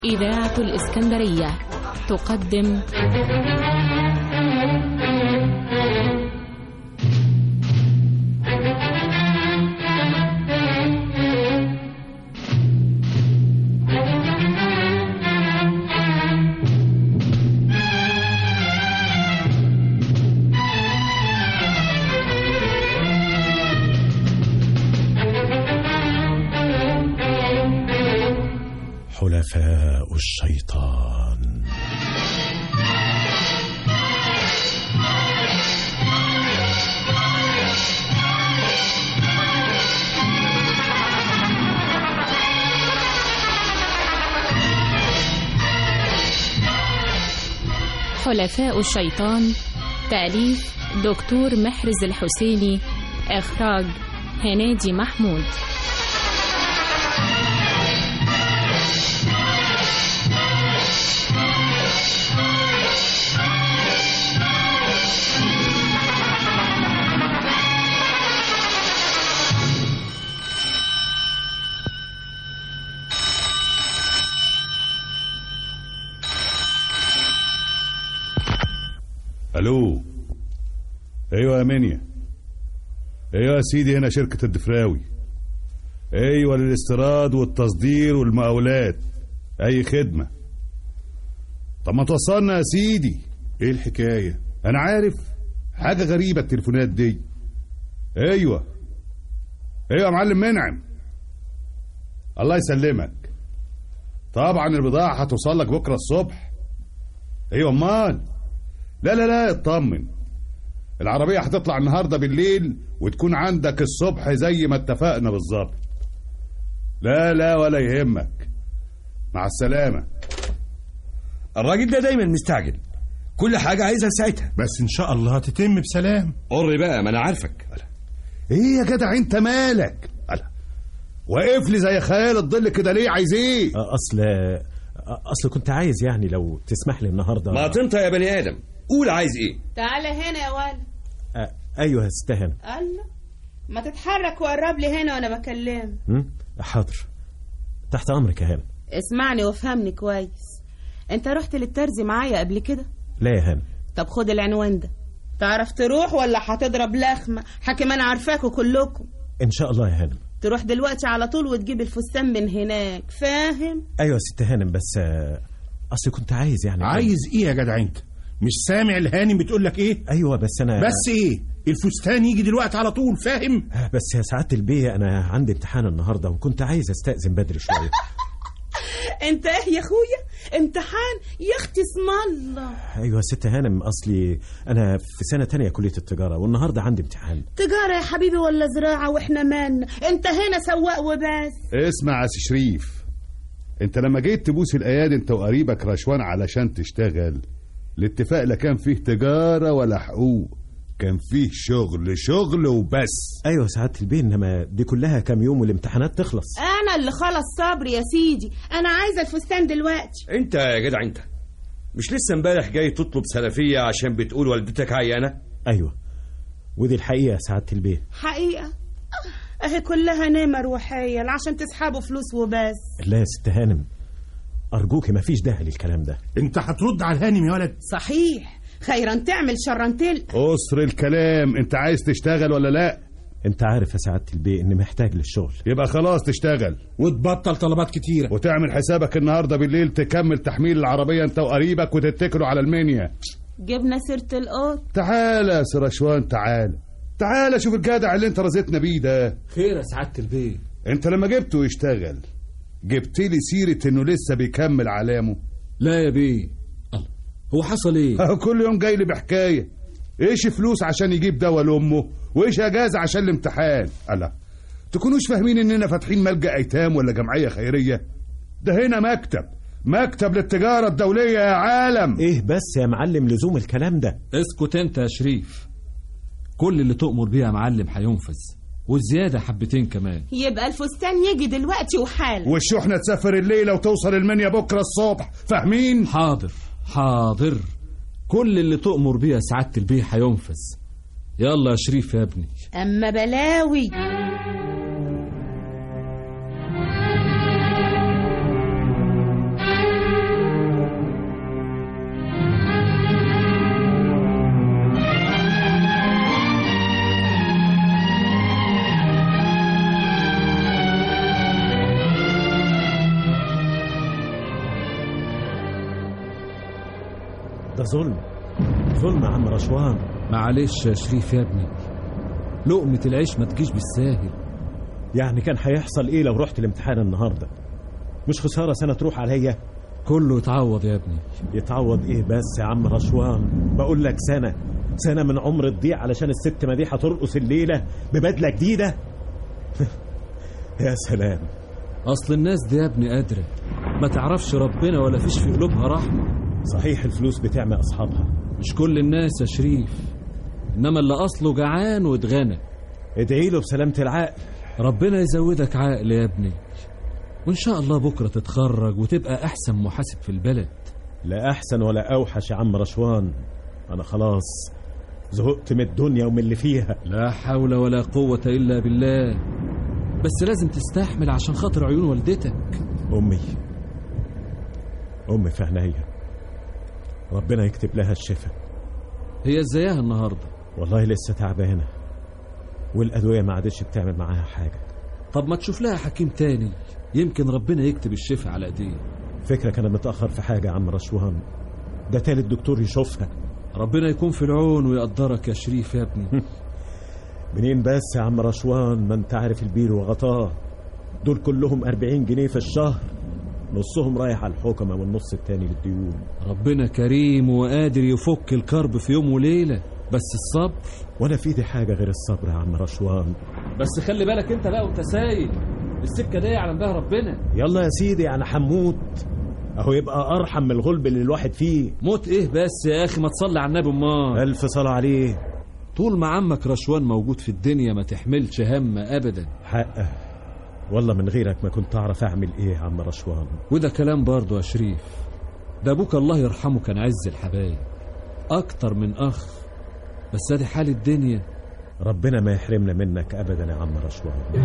إذاعة الإسكندرية تقدم حلفاء الشيطان حلفاء الشيطان تأليف دكتور محرز الحسيني إخراج هنادي محمود الو ايوه يا منيا ايوه يا سيدي هنا شركة الدفراوي ايوه للاستيراد والتصدير والمقاولات اي خدمة طب ما توصلنا يا سيدي ايه الحكاية انا عارف حاجة غريبة التليفونات دي ايوه ايوه يا معلم منعم الله يسلمك طبعا البضاعة هتوصل لك بكرة الصبح ايوه امال لا لا لا اطمن العربية هتطلع النهاردة بالليل وتكون عندك الصبح زي ما اتفقنا بالظبط لا لا ولا يهمك مع السلامة الراجل ده دايما مستعجل كل حاجة عايزها ساعتها بس ان شاء الله هتتم بسلام قر بقى ما انا عارفك ايه يا جدع انت مالك ألا. واقف لي زي خيال الظل كده ليه عايز ايه اصل اصل كنت عايز يعني لو تسمح لي النهارده ما تنطق يا بني ادم قول عايز ايه تعالى هنا يا ولد أ- ايوه استهن الله ما تتحرك وقرب لي هنا وانا بكلم حاضر تحت امرك يا هانم اسمعني وافهمني كويس انت رحت للترزي معايا قبل كده لا يا هانم طب خد العنوان ده تعرف تروح ولا هتضرب لخمة حكم انا عارفاكوا كلكم ان شاء الله يا هانم تروح دلوقتي على طول وتجيب الفستان من هناك فاهم ايوه يا ست هانم بس آه، اصل كنت عايز يعني عايز ايه يا جدع انت مش سامع الهانم بتقول لك ايه ايوه بس انا بس ايه الفستان يجي دلوقتي على طول فاهم بس يا سعاده البيه انا عندي امتحان النهارده وكنت عايز استاذن بدري شويه انت ايه يا اخويا امتحان يا اختي اسم الله ايوه يا ست هانم اصلي انا في سنه تانية كليه التجاره والنهارده عندي امتحان تجارة يا حبيبي ولا زراعة واحنا مالنا انت هنا سواق وبس اسمع يا سي شريف انت لما جيت تبوس الايادي انت وقريبك رشوان علشان تشتغل الاتفاق لا كان فيه تجارة ولا حقوق كان فيه شغل شغل وبس ايوه سعاده البيه انما دي كلها كام يوم والامتحانات تخلص انا اللي خلص صبري يا سيدي انا عايزه الفستان دلوقتي انت يا جدع انت مش لسه امبارح جاي تطلب سلفية عشان بتقول والدتك عيانة ايوه ودي الحقيقه يا سعاده البيه حقيقه اهي كلها نمر وحيل عشان تسحبوا فلوس وبس لا يا ست هانم ارجوكي مفيش داعي للكلام ده انت هترد على الهانم يا ولد صحيح خيرا تعمل شرا تلقى قصر الكلام انت عايز تشتغل ولا لا انت عارف يا سعاده البيه اني محتاج للشغل يبقى خلاص تشتغل وتبطل طلبات كتيرة وتعمل حسابك النهارده بالليل تكمل تحميل العربية انت وقريبك وتتكلوا على المنيا جبنا سيره القط تعالى يا سرشوان تعالى تعالى شوف الجدع اللي انت رزتنا بيه ده خير يا سعادة البيه انت لما جبته يشتغل جبت لي سيرة انه لسه بيكمل علامه لا يا بيه الله هو حصل ايه اهو كل يوم جاي لي بحكاية ايش فلوس عشان يجيب دواء لامه وايش اجازة عشان الامتحان الا تكونوش فاهمين اننا فاتحين ملجأ ايتام ولا جمعية خيرية ده هنا مكتب مكتب للتجارة الدولية يا عالم ايه بس يا معلم لزوم الكلام ده اسكت انت يا شريف كل اللي تؤمر بيه يا معلم هينفذ والزيادة حبتين كمان يبقى الفستان يجي دلوقتي وحالا والشحنة تسافر الليلة وتوصل المنيا بكرة الصبح فاهمين حاضر حاضر كل اللي تؤمر بيه يا سعادة البيه هينفذ يلا يا شريف يا ابني اما بلاوي ده ظلم ظلم يا عم رشوان معلش يا شريف يا ابني لقمة العيش ما تجيش بالساهل يعني كان هيحصل ايه لو رحت الامتحان النهارده مش خساره سنه تروح عليا كله يتعوض يا ابني يتعوض ايه بس يا عم رشوان بقول لك سنه سنه من عمر تضيع علشان الست مديحه ترقص الليله ببدله جديده يا سلام اصل الناس دي يا ابني قادرة ما تعرفش ربنا ولا فيش في قلوبها رحمة صحيح الفلوس بتعمى اصحابها مش كل الناس يا شريف انما اللي اصله جعان واتغنى ادعي له بسلامه العقل ربنا يزودك عقل يا ابني وان شاء الله بكرة تتخرج وتبقى احسن محاسب في البلد لا احسن ولا اوحش يا عم رشوان انا خلاص زهقت من الدنيا ومن اللي فيها لا حول ولا قوة الا بالله بس لازم تستحمل عشان خاطر عيون والدتك امي امي في عينيا ربنا يكتب لها الشفاء هي ازايها النهارده والله لسه تعبانه والادويه ما عادتش بتعمل معاها حاجه طب ما تشوف لها حكيم تاني يمكن ربنا يكتب الشفاء على ايديه فكرك انا متاخر في حاجه يا عم رشوان ده تالت دكتور يشوفها ربنا يكون في العون ويقدرك يا شريف يا ابني منين بس يا عم رشوان ما انت عارف البير وغطاه دول كلهم أربعين جنيه في الشهر نصهم رايح على الحكمة والنص التاني للديون ربنا كريم وقادر يفك الكرب في يوم وليلة بس الصبر ولا في دي حاجة غير الصبر يا عم رشوان بس خلي بالك انت بقى وانت سايق السكة دي يعلم بها ربنا يلا يا سيدي أنا حموت أهو يبقى أرحم من الغلب اللي الواحد فيه موت ايه بس يا اخي ما تصلي على النبي امال ألف صلاة عليه طول ما عمك رشوان موجود في الدنيا ما تحملش هم ابدا حقه والله من غيرك ما كنت أعرف أعمل إيه يا عم رشوان وده كلام برضه يا شريف ده ابوك الله يرحمه كان عز الحبايب اكتر من اخ بس ادي حال الدنيا ربنا ما يحرمنا منك أبدا يا عم رشوان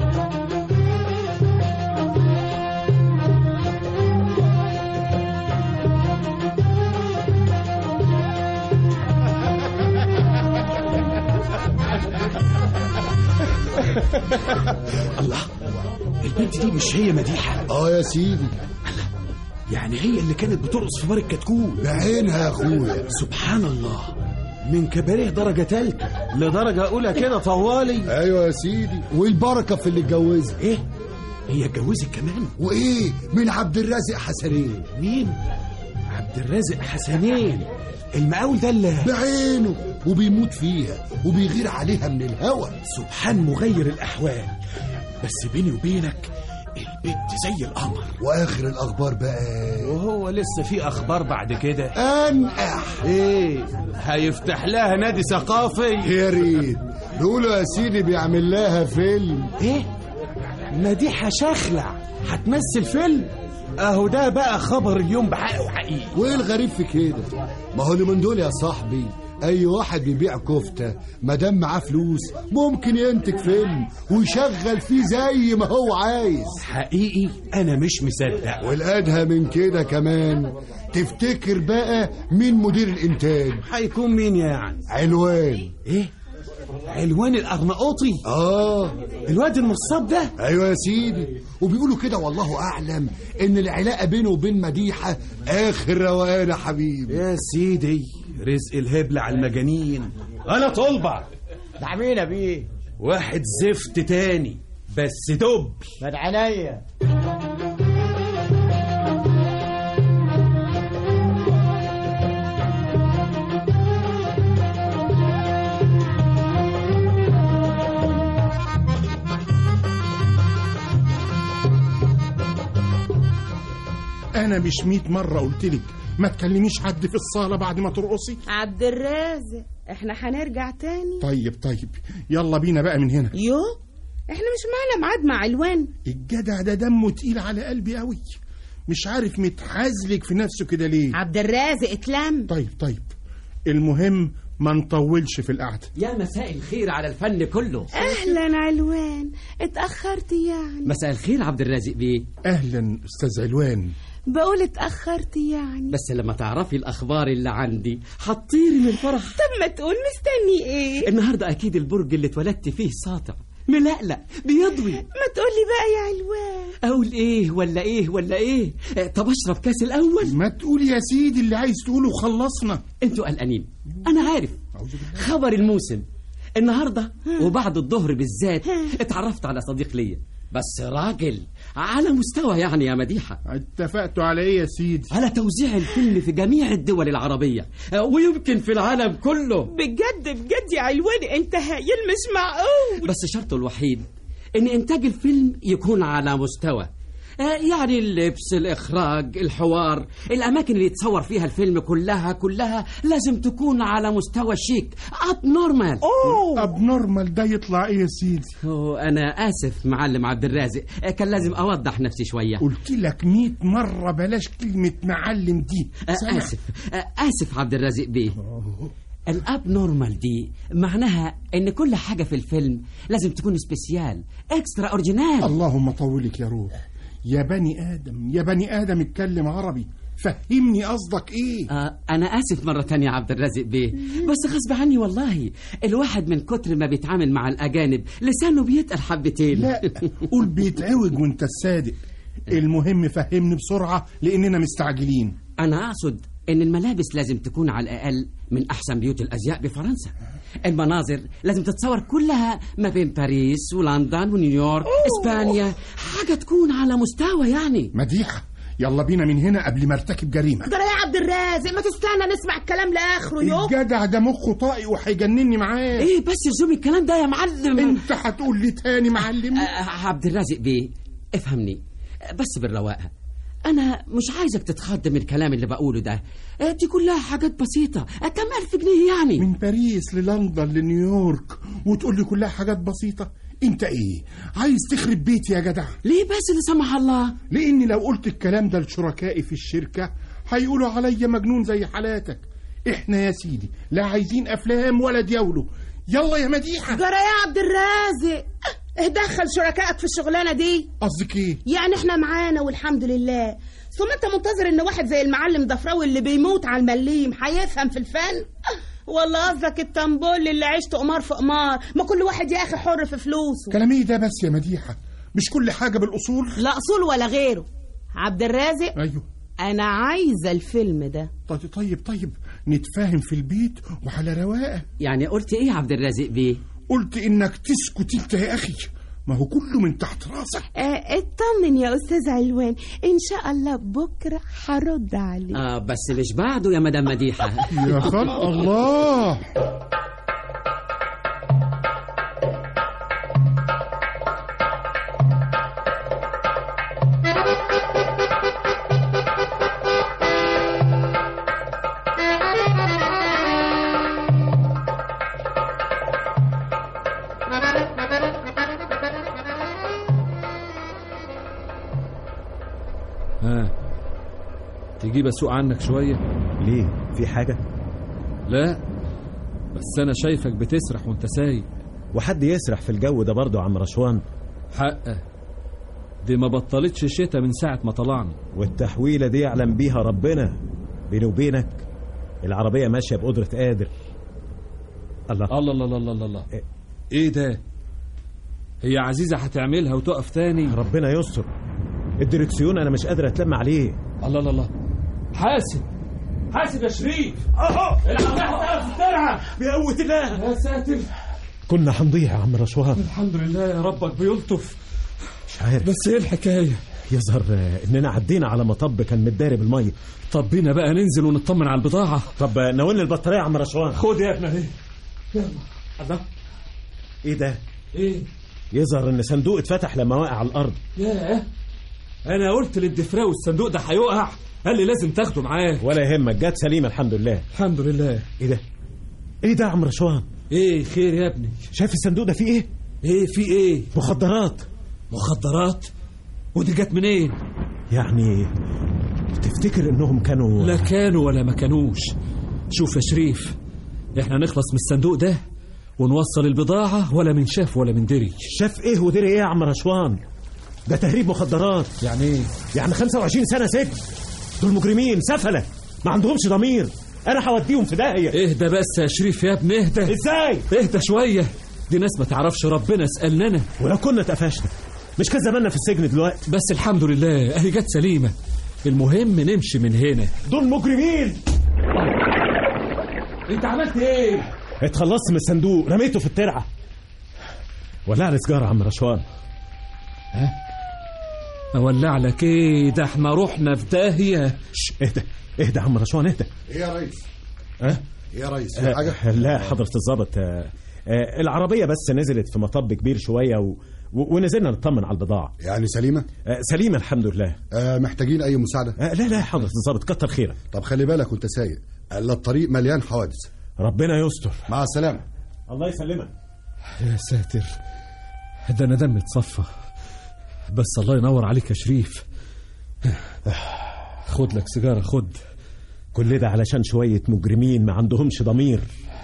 البنت دي مش هي مديحة اه يا سيدي يعني هي اللي كانت بترقص في بار الكتكوت بعينها يا اخويا سبحان الله من كباريه درجة تالتة لدرجة أولى كده طوالي ايوه يا سيدي والبركه في اللي اتجوزها إيه؟ هي اتجوزت كمان؟ وايه من عبد الرازق حسنين مين؟ عبد الرازق حسنين المقاول ده اللي بعينه وبيموت فيها وبيغير عليها من الهوى سبحان مغير الأحوال بس بيني وبينك البنت زي القمر واخر الاخبار بقى وهو لسه في أخبار بعد كده انقح إيه؟ هيفتح لها نادي ثقافي يا ريت نقولوا يا سيدي بيعمل لها فيلم ايه مديحة شخلع هتمثل فيلم اهو ده بقى خبر اليوم بحقه حقيقي وايه الغريب في كده ما هو اللي من دول يا صاحبي اي واحد بيبيع كفته ما دام معاه فلوس ممكن ينتج فيلم ويشغل فيه زي ما هو عايز حقيقي انا مش مصدق والادهى من كده كمان تفتكر بقى مين مدير الانتاج هيكون مين يعني علوان ايه علوان الارناؤوطي اه الواد النصاب ده ايوه يا سيدي وبيقولوا كده والله اعلم ان العلاقه بينه وبين مديحه اخر روقان يا حبيبي يا سيدي رزق الهبل على المجانين انا طلبع ده مين يا بيه واحد زفت تاني بس دب ما ده عينيا انا مش مئة مرة قلت لك ما تكلميش حد في الصالة بعد ما ترقصي عبد الرازق احنا هنرجع تاني طيب طيب يلا بينا بقى من هنا يو احنا مش معنا ميعاد مع علوان الجدع ده دمه تقيل على قلبي قوي مش عارف متحزلك في نفسه كده ليه عبد الرازق اتلم طيب طيب المهم ما نطولش في القعدة يا مساء الخير على الفن كله اهلا علوان اتاخرت يعني مساء الخير عبد الرازق بيه اهلا استاذ علوان بقول اتاخرت يعني بس لما تعرفي الاخبار اللي عندي هتطيري من الفرح طب ما تقول مستني ايه النهارده اكيد البرج اللي اتولدت فيه ساطع ملقلق بيضوي ما تقولي بقى يا علوان اقول ايه ولا ايه ولا ايه آه، طب اشرب كاس الاول ما تقول يا سيدي اللي عايز تقوله وخلصنا انتوا قلقانين انا عارف خبر الموسم النهارده وبعد الظهر بالذات اتعرفت على صديق ليا بس راجل على مستوى يعني يا مديحه اتفقتوا على ايه يا سيدي على توزيع الفيلم في جميع الدول العربية آه، ويمكن في العالم كله بجد بجد يا علوان انت هايل مش معقول بس شرطه الوحيد ان انتاج الفيلم يكون على مستوى آه، يعني اللبس الاخراج الحوار الاماكن اللي يتصور فيها الفيلم كلها كلها لازم تكون على مستوى شيك اب نورمال اب نورمال ده يطلع ايه يا سيدي انا اسف معلم عبد الرازق آه، كان لازم اوضح نفسي شويه قلت لك 100 مره بلاش كلمه معلم دي آه، سامع؟ اسف آه، اسف عبد الرازق بيه الاب نورمال دي معناها ان كل حاجه في الفيلم لازم تكون سبيسيال اكسترا اورجينال اللهم طولك يا روح يا بني ادم يا بني ادم اتكلم عربي فهمني قصدك ايه آه انا اسف مره تانية يا عبد الرازق بيه بس غصب عني والله الواحد من كتر ما بيتعامل مع الاجانب لسانه بيتقل حبتين لا قول بيتعوج وانت الصادق المهم فهمني بسرعه لاننا مستعجلين انا اقصد ان الملابس لازم تكون على الاقل من احسن بيوت الازياء بفرنسا المناظر لازم تتصور كلها ما بين باريس ولندن ونيويورك اسبانيا حاجه تكون على مستوى يعني مديحه يلا بينا من هنا قبل ما ارتكب جريمه جرى يا عبد الرازق ما تستنى نسمع الكلام لاخره يوم الجدع ده مخه طائي وهيجنني معاه ايه بس زوم الكلام ده يا معلم انت هتقول لي تاني معلم آه، عبد الرازق بيه افهمني آه، بس بالرواقه انا مش عايزك تتخض من الكلام اللي بقوله ده آه، دي كلها حاجات بسيطه آه، كم الف جنيه يعني من باريس للندن لنيويورك وتقول لي كلها حاجات بسيطه انت ايه عايز تخرب بيتي يا جدع ليه بس لا سمح الله لاني لو قلت الكلام ده لشركائي في الشركه هيقولوا عليا مجنون زي حالاتك احنا يا سيدي لا عايزين افلام ولا دياولو يلا يا مديحه جرى يا عبد الرازق اه دخل شركائك في الشغلانه دي قصدك ايه يعني احنا معانا والحمد لله ثم انت منتظر ان واحد زي المعلم ضفراوي اللي بيموت على المليم هيفهم في الفن ولا قصدك التنبول اللي عشت قمار في قمار ما كل واحد يا اخي حر في فلوسه كلام ايه ده بس يا مديحه مش كل حاجه بالاصول لا اصول ولا غيره عبد الرازق ايوه انا عايزه الفيلم ده طيب طيب طيب نتفاهم في البيت وعلى رواقه يعني قلت ايه يا عبد الرازق بيه قلت انك تسكت انت يا اخي ما هو كله من تحت راسك اه اطمن يا استاذ علوان ان شاء الله بكره هرد عليك آه بس مش بعده يا مدام مديحه يا خلق الله ها تجيب اسوق عنك شويه ليه في حاجه لا بس انا شايفك بتسرح وانت سايق وحد يسرح في الجو ده برضه يا عم رشوان حقه دي ما بطلتش شتا من ساعه ما طلعنا والتحويله دي يعلم بيها ربنا بيني وبينك العربيه ماشيه بقدره قادر الله الله الله الله الله, الله. ايه ده هي عزيزه هتعملها وتقف تاني ربنا يستر الدركسيون انا مش قادر اتلم عليه الله الله الله حاسب حاسب يا شريف اهو العربيه هتقف في الترعه بقوه الله يا ساتر كنا هنضيع يا عم رشوان الحمد لله يا ربك بيلطف مش عارف بس ايه الحكايه يظهر آه، اننا عدينا على مطب كان متداري بالميه طب بينا بقى ننزل ونطمن على البضاعه طب آه، ناولني البطاريه يا عم رشوان خد يا ابني اهي يلا الله ايه ده ايه يظهر ان صندوق اتفتح لما وقع على الارض ياه انا قلت للدفراوي الصندوق ده هيقع قال لي لازم تاخده معاه ولا يهمك جت سليمه الحمد لله الحمد لله ايه ده ايه ده يا عم رشوان ايه خير يا ابني شايف الصندوق ده فيه ايه ايه في ايه مخدرات مخدرات ودي جت منين يعني تفتكر انهم كانوا لا كانوا ولا ما كانوش شوف يا شريف احنا نخلص من الصندوق ده ونوصل البضاعة ولا من شاف ولا من دري شاف ايه ودري ايه يا عم رشوان ده تهريب مخدرات يعني ايه يعني 25 سنه سجن دول مجرمين سفله ما عندهمش ضمير انا هوديهم في داهيه اهدى بس يا شريف يا ابني اهدى ازاي اهدى شوية دي ناس ما تعرفش ربنا اسألنا أنا ولو كنا اتقفشنا مش كان زماننا في السجن دلوقتي بس الحمد لله أهي جت سليمة المهم نمشي من هنا دول مجرمين أنت عملت إيه؟ اتخلصت من الصندوق رميته في الترعه ولع لي سجاره يا عم رشوان أولع لك إيه ده إحنا رحنا في داهية شش اهدى اهدى يا عم رشوان اهدى ايه يا ريس ها ايه يا ريس في حاجه آه، لا حضرة الضابط آه، آه، العربية بس نزلت في مطب كبير شوية و... و... ونزلنا نطمن على البضاعة يعني سليمه آه، سليمة الحمد لله آه محتاجين اي مساعده آه، لا لا حضرة الضابط كتر خيرك طب خلي بالك وانت سايق الا الطريق مليان حوادث ربنا يستر مع السلامه الله يسلمك يا ساتر ده أنا دمي اتصفى بس الله ينور عليك يا شريف خد لك سيجارة خد كل ده علشان شوية مجرمين ما عندهمش ضمير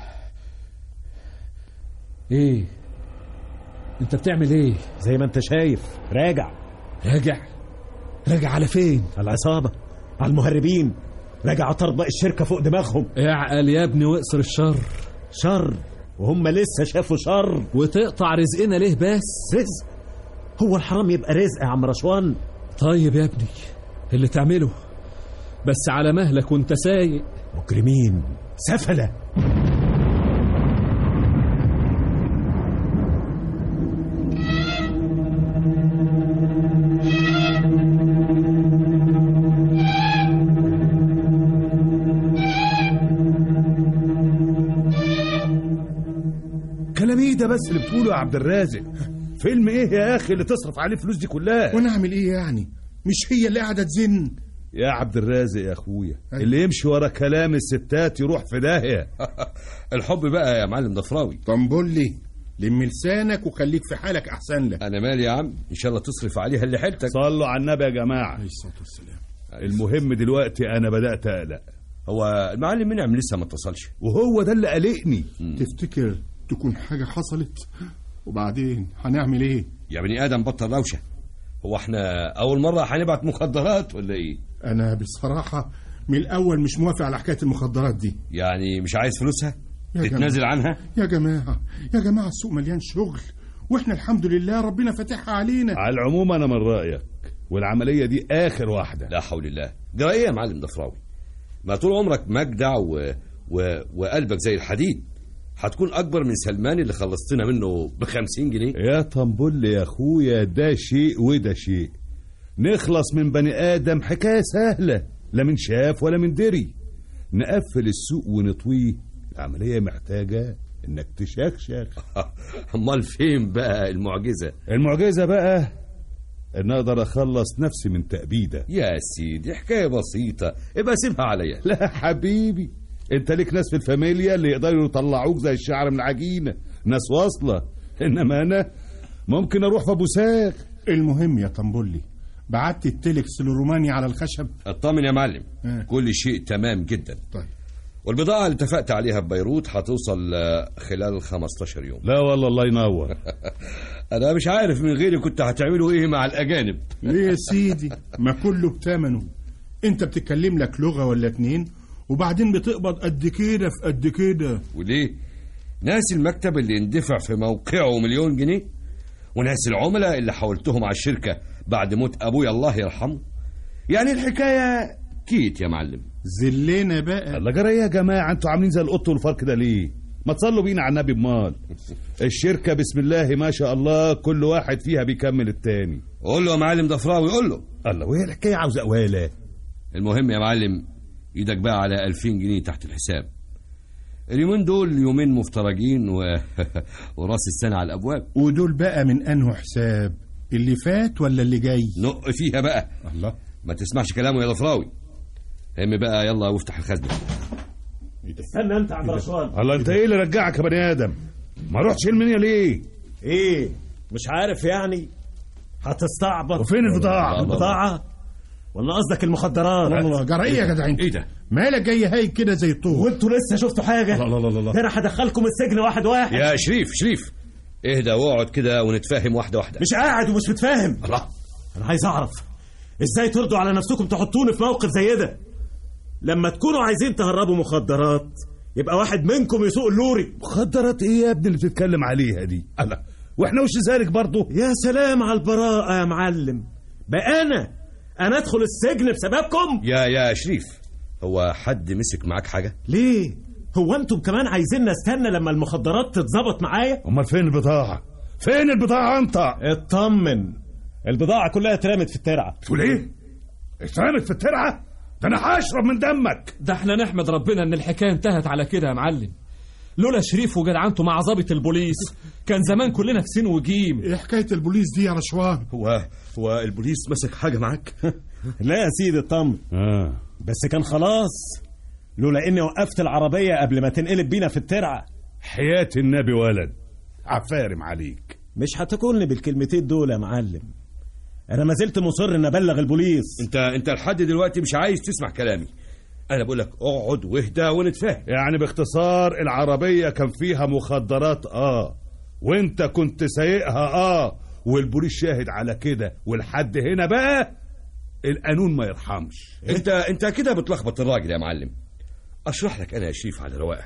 إيه أنت بتعمل إيه؟ زي ما انت شايف راجع راجع راجع على فين؟ على العصابة على المهربين راجع طربق الشركة فوق دماغهم اعقل يا ابني واقصر الشر شر وهم لسه شافوا شر وتقطع رزقنا ليه بس رزق هو الحرام يبقى رزق يا عم رشوان طيب يا ابني اللي تعمله بس على مهلك وانت سايق مجرمين سفلة كلام ايه ده بس اللي بتقوله يا عبد الرازق فيلم ايه يا اخي اللي تصرف عليه الفلوس دي كلها وانا اعمل ايه يعني مش هي اللي قاعده تزن يا عبد الرازق يا اخويا أيوة. اللي يمشي ورا كلام الستات يروح في داهيه الحب بقى يا معلم ضفراوي طنبولي لم لسانك وخليك في حالك احسن لك انا مالي يا عم ان شاء الله تصرف عليها اللي حيلتك صلوا على النبي يا جماعه عليه الصلاه والسلام المهم دلوقتي انا بدات اقلق هو المعلم منعم لسه ما اتصلش وهو ده اللي قلقني تفتكر تكون حاجه حصلت وبعدين هنعمل ايه يا بني ادم بطل روشه هو احنا اول مره هنبعت مخدرات ولا ايه انا بصراحه من الاول مش موافق على حكايه المخدرات دي يعني مش عايز فلوسها يا تتنازل عنها يا جماعه يا جماعه السوق مليان شغل واحنا الحمد لله ربنا فاتحها علينا على العموم انا من رايك والعمليه دي اخر واحده لا حول الله ده ايه يا معلم ضفراوي ما طول عمرك مجدع و... و... وقلبك زي الحديد هتكون اكبر من سلمان اللي خلصتنا منه ب 50 جنيه يا طنبل يا اخويا ده شيء وده شيء نخلص من بني ادم حكايه سهله لا من شاف ولا من دري نقفل السوق ونطويه العمليه محتاجه انك تشخشخ امال فين بقى المعجزه المعجزه بقى ان اقدر اخلص نفسي من تأبيده يا سيدي حكايه بسيطه ابقى سيبها عليا لا حبيبي انت ليك ناس في الفاميليا اللي يقدروا يطلعوك زي الشعر من العجينه ناس واصله انما انا ممكن اروح في ابو ساغ المهم يا طنبولي بعت التلكس الروماني على الخشب اطمن يا معلم آه. كل شيء تمام جدا طيب والبضاعه اللي اتفقت عليها في بيروت هتوصل آه، خلال 15 يوم لا والله الله ينور انا مش عارف من غيري كنت هتعملوا ايه مع الاجانب ليه يا سيدي ما كله بتمنه انت بتتكلم لك لغه ولا اتنين وبعدين بتقبض قد كده في قد كده وليه ناس المكتب اللي اندفع في موقعه مليون جنيه وناس العملاء اللي حولتهم على الشركة بعد موت أبويا الله يرحمه يعني الحكاية كيت يا معلم زلنا بقى الله جرى إيه يا جماعه انتوا عاملين زي القط والفار كده ليه ما تصلوا بينا على النبي بمال الشركه بسم الله ما شاء الله كل واحد فيها بيكمل التاني قول له يا معلم ضفراوي قول له الله وهي الحكايه عاوزه قواله المهم يا معلم ايدك بقى على 2000 جنيه تحت الحساب اليومين دول يومين مفترجين و... وراس السنة على الأبواب ودول بقى من انه حساب اللي فات ولا اللي جاي نق فيها بقى الله ما تسمعش كلامه يا ضفراوي هم بقى يلا وافتح الخزنة استنى انت يا عبد الرشوان الله انت ايه اللي رجعك يا بني ادم ما رحتش المنيا ليه ايه مش عارف يعني هتستعبط وفين البضاعه البضاعة ولا قصدك المخدرات الله جرى ايه يا جدع انت ايه ده مالك جاي هاي كده زي الطور وانتوا لسه شفتوا حاجة الله الله الله ده انا هدخلكم السجن واحد واحد يا شريف شريف اهدى واقعد كده ونتفاهم واحدة واحدة مش قاعد ومش متفاهم الله انا عايز اعرف ازاي ترضوا على نفسكم تحطوني في موقف زي ده لما تكونوا عايزين تهربوا مخدرات يبقى واحد منكم يسوق اللوري مخدرات ايه يا ابني اللي بتتكلم عليها دي الله واحنا وش ذلك برضه يا سلام على البراءة يا معلم بقى أنا أنا أدخل السجن بسببكم يا يا شريف هو حد مسك معاك حاجة ليه هو أنتم كمان عايزين نستنى لما المخدرات تتظبط معايا امال فين البضاعه فين البضاعه انت اطمن البضاعة كلها اترمت في الترعة تقول ايه اترمت في الترعه ده انا هشرب من دمك ده احنا نحمد ربنا ان الحكايه انتهت على كده يا معلم لولا شريف وجدعنته مع ضابط البوليس كان زمان كلنا في سين وجيم ايه حكايه البوليس دي يا رشوان هو هو البوليس مسك حاجة معاك لا يا سيدي اطمن اه بس كان خلاص لولا اني وقفت العربية قبل ما تنقلب بينا في الترعة حياه النبي ولد عفارم عليك مش هتاكلني بالكلمتين دول يا معلم انا ما زلت مصر ان ابلغ البوليس انت انت لحد دلوقتي مش عايز تسمع كلامي انا بقول لك اقعد واهدى ونتفاهم يعني باختصار العربيه كان فيها مخدرات اه وانت كنت سايقها اه والبوليس شاهد على كده والحد هنا بقى القانون ما يرحمش انت انت كده بتلخبط الراجل يا معلم اشرح لك انا يا شريف على رواقه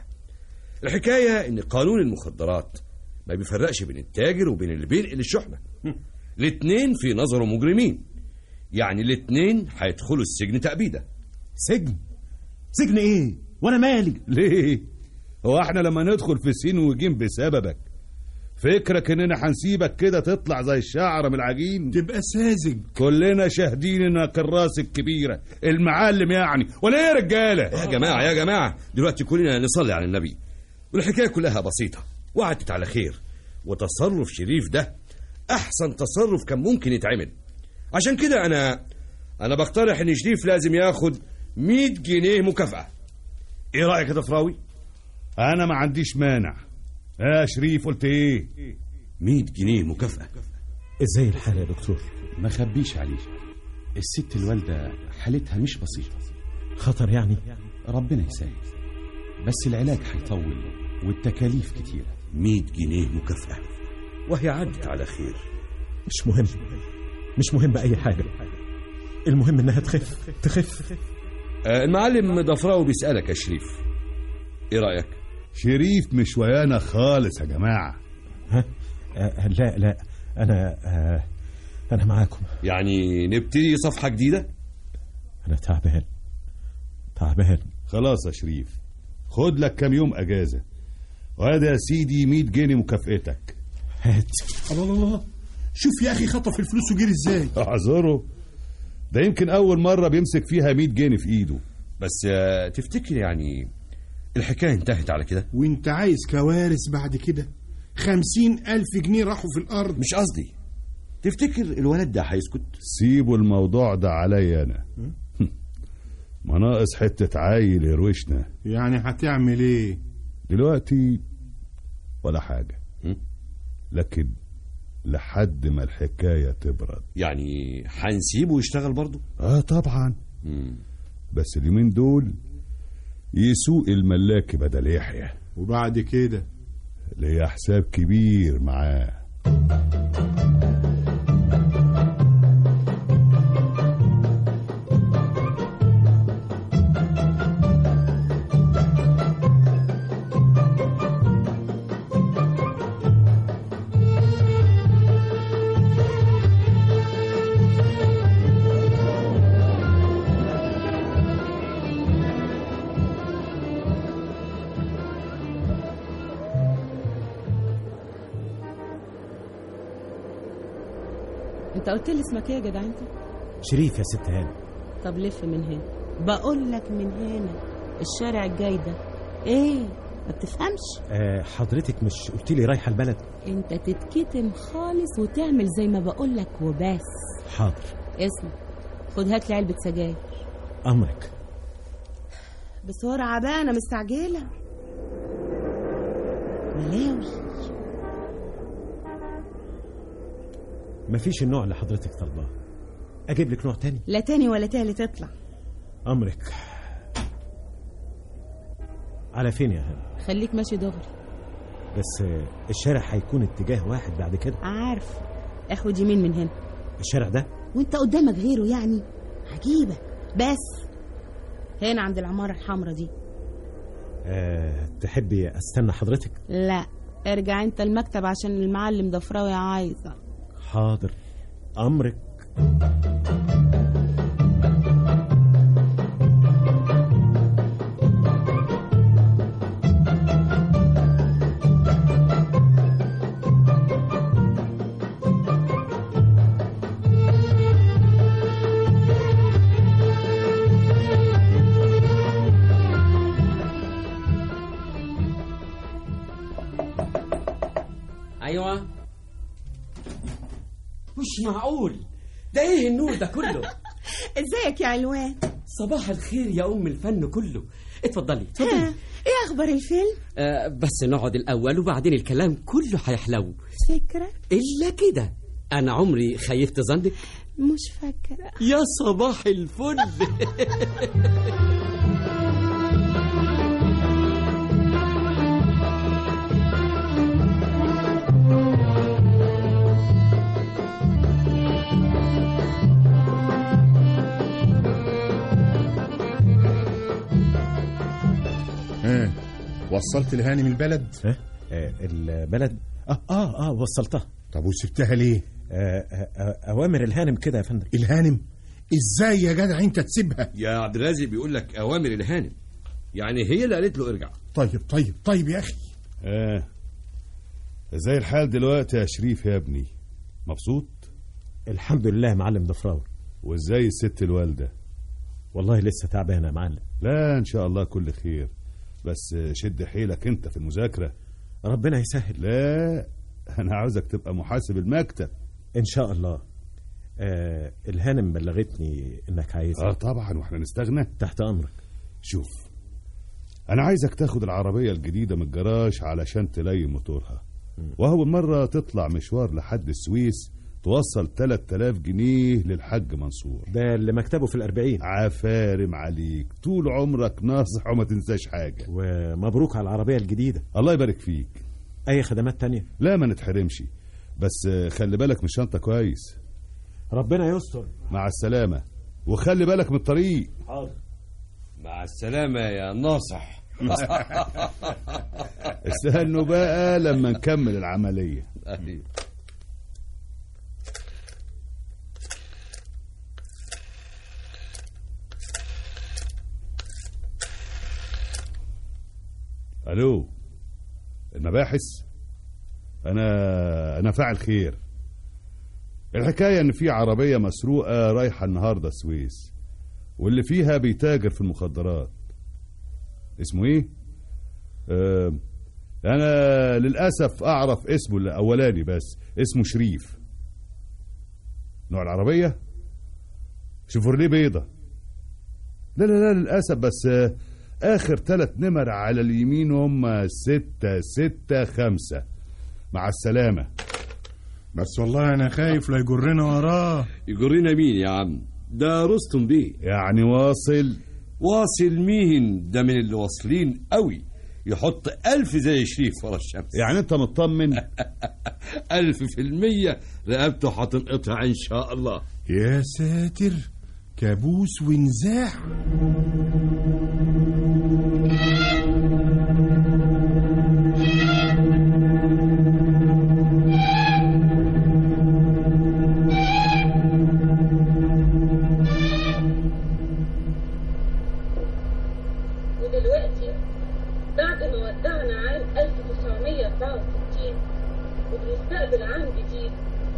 الحكايه ان قانون المخدرات ما بيفرقش بين التاجر وبين اللي بينقل الشحنه الاتنين في نظره مجرمين يعني الاتنين هيدخلوا السجن تأبيده سجن سجن ايه وانا مالي ليه هو احنا لما ندخل في سين وجيم بسببك فكرك اننا هنسيبك كده تطلع زي الشعر من العجين تبقى ساذج كلنا شاهدين انك الراس الكبيره المعلم يعني ولا ايه يا رجاله يا جماعه يا جماعه دلوقتي كلنا نصلي على النبي والحكايه كلها بسيطه وعدت على خير وتصرف شريف ده احسن تصرف كان ممكن يتعمل عشان كده انا انا بقترح ان شريف لازم ياخد 100 جنيه مكافاه ايه رايك يا ضفراوي انا ما عنديش مانع يا شريف قلت ايه 100 جنيه مكافاه ازاي الحال يا دكتور ما خبيش عليك الست الوالدة حالتها مش بسيطة خطر يعني ربنا يسهل بس العلاج هيطول والتكاليف كتيرة 100 جنيه مكافاه وهي عدت على خير مش مهم مش مهم اي حاجة المهم انها تخف تخف آه، المعلم ضفراوي بيسالك يا شريف ايه رايك شريف مش ويانا خالص يا جماعه ها آه لا لا انا آه انا معاكم يعني نبتدي صفحه جديده انا تعبان تعبان خلاص يا شريف خد لك كام يوم اجازه وهذا يا سيدي 100 جنيه مكافئتك هات الله الله الله شوف يا اخي خطف الفلوس وجري ازاي اعذره ده يمكن اول مره بيمسك فيها 100 جنيه في ايده بس آه، تفتكر يعني الحكايه انتهت على كده وانت عايز كوارث بعد كده خمسين ألف جنيه راحوا في الأرض مش قصدي تفتكر الولد ده هيسكت سيبوا الموضوع ده عليا انا ما ناقص حته عيل يروشنا يعني هتعمل ايه دلوقتي ولا حاجه م? لكن لحد ما الحكايه تبرد يعني هنسيبه يشتغل برضه اه طبعا مم. بس اليومين دول يسوق الملاك بدل يحيى وبعد كده ليا حساب كبير معاه انت قلت لي اسمك ايه يا جدع انت شريف يا ست هاني طب لف من هنا بقول لك من هنا الشارع الجاي ده ايه ما بتفهمش آه حضرتك مش قلت لي رايحة البلد انت تتكتم خالص وتعمل زي ما بقول لك وبس حاضر اسمع خد هات لي علبه سجاير أمرك بسرعه بقى انا مستعجله ملاوي مفيش النوع اللي حضرتك طالباه أجيب لك نوع تاني لا تاني ولا تالت اطلع أمرك على فين يا هاني خليك ماشي دغري بس آه، الشارع هيكون اتجاه واحد بعد كده عارف اخد يمين من هنا الشارع ده وانت قدامك غيره يعني عجيبه بس هنا عند العماره الحمراء دي أه تحبي استنى حضرتك لا ارجع انت المكتب عشان المعلم ضفراوي عايزة حاضر امرك ايوه مش معقول ده ايه النور ده كله ازيك يا علوان صباح الخير يا ام الفن كله اتفضلي ها، اتفضلي ايه اخبار الفيلم آه بس نقعد الاول وبعدين الكلام كله هيحلو فكرة الا كده انا عمري خيفت ظنك مش فاكرة يا صباح الفل ها وصلت الهانم البلد ها أه البلد اه اه اه وصلتها طب وسبتها ليه أه أه اوامر الهانم كده يا فندم الهانم ازاي يا جدع انت تسيبها يا عبد الرازق بيقول لك اوامر الهانم يعني هي اللي قالت له ارجع طيب طيب طيب يا اخي اه زي الحال دلوقتي يا شريف يا ابني مبسوط الحمد لله يا معلم ضفراوي وازاي الست الوالده والله لسه تعبانه يا معلم لا ان شاء الله كل خير بس شد حيلك انت في المذاكره ربنا يسهل لا انا عاوزك تبقى محاسب المكتب ان شاء الله آه الهانم بلغتني انك عايزها اه طبعا واحنا نستغنى تحت امرك شوف انا عايزك تاخد العربيه الجديده من الجراج علشان تلين موتورها وهو مرة تطلع مشوار لحد السويس توصل 3000 جنيه للحاج منصور ده اللي مكتبه في الأربعين عفارم عليك طول عمرك ناصح وما تنساش حاجة ومبروك على العربية الجديدة الله يبارك فيك أي خدمات تانية لا ما نتحرمش بس خلي بالك من الشنطة كويس ربنا يستر مع السلامة وخلي بالك من الطريق حاضر مع السلامة يا ناصح استنوا بقى لما نكمل العملية أهلي. الو المباحث انا انا فاعل خير الحكايه ان في عربيه مسروقه رايحه النهارده السويس واللي فيها بيتاجر في المخدرات اسمه ايه آه انا للاسف اعرف اسمه الاولاني بس اسمه شريف نوع العربيه شيفورليه بيضه لا لا لا للاسف بس آه اخر ثلاث نمر على اليمين هم ستة ستة خمسة مع السلامة بس والله انا خايف لا يجرنا وراه يجرنا مين يا عم ده رستم بيه يعني واصل واصل مين ده من اللي واصلين قوي يحط ألف زي شريف ورا الشمس يعني انت مطمن ألف في المية رقبته هتنقطع إن شاء الله يا ساتر كابوس ونزاع ودلوقتي بعد ما ودعنا عام 1964 وبنستقبل عام جديد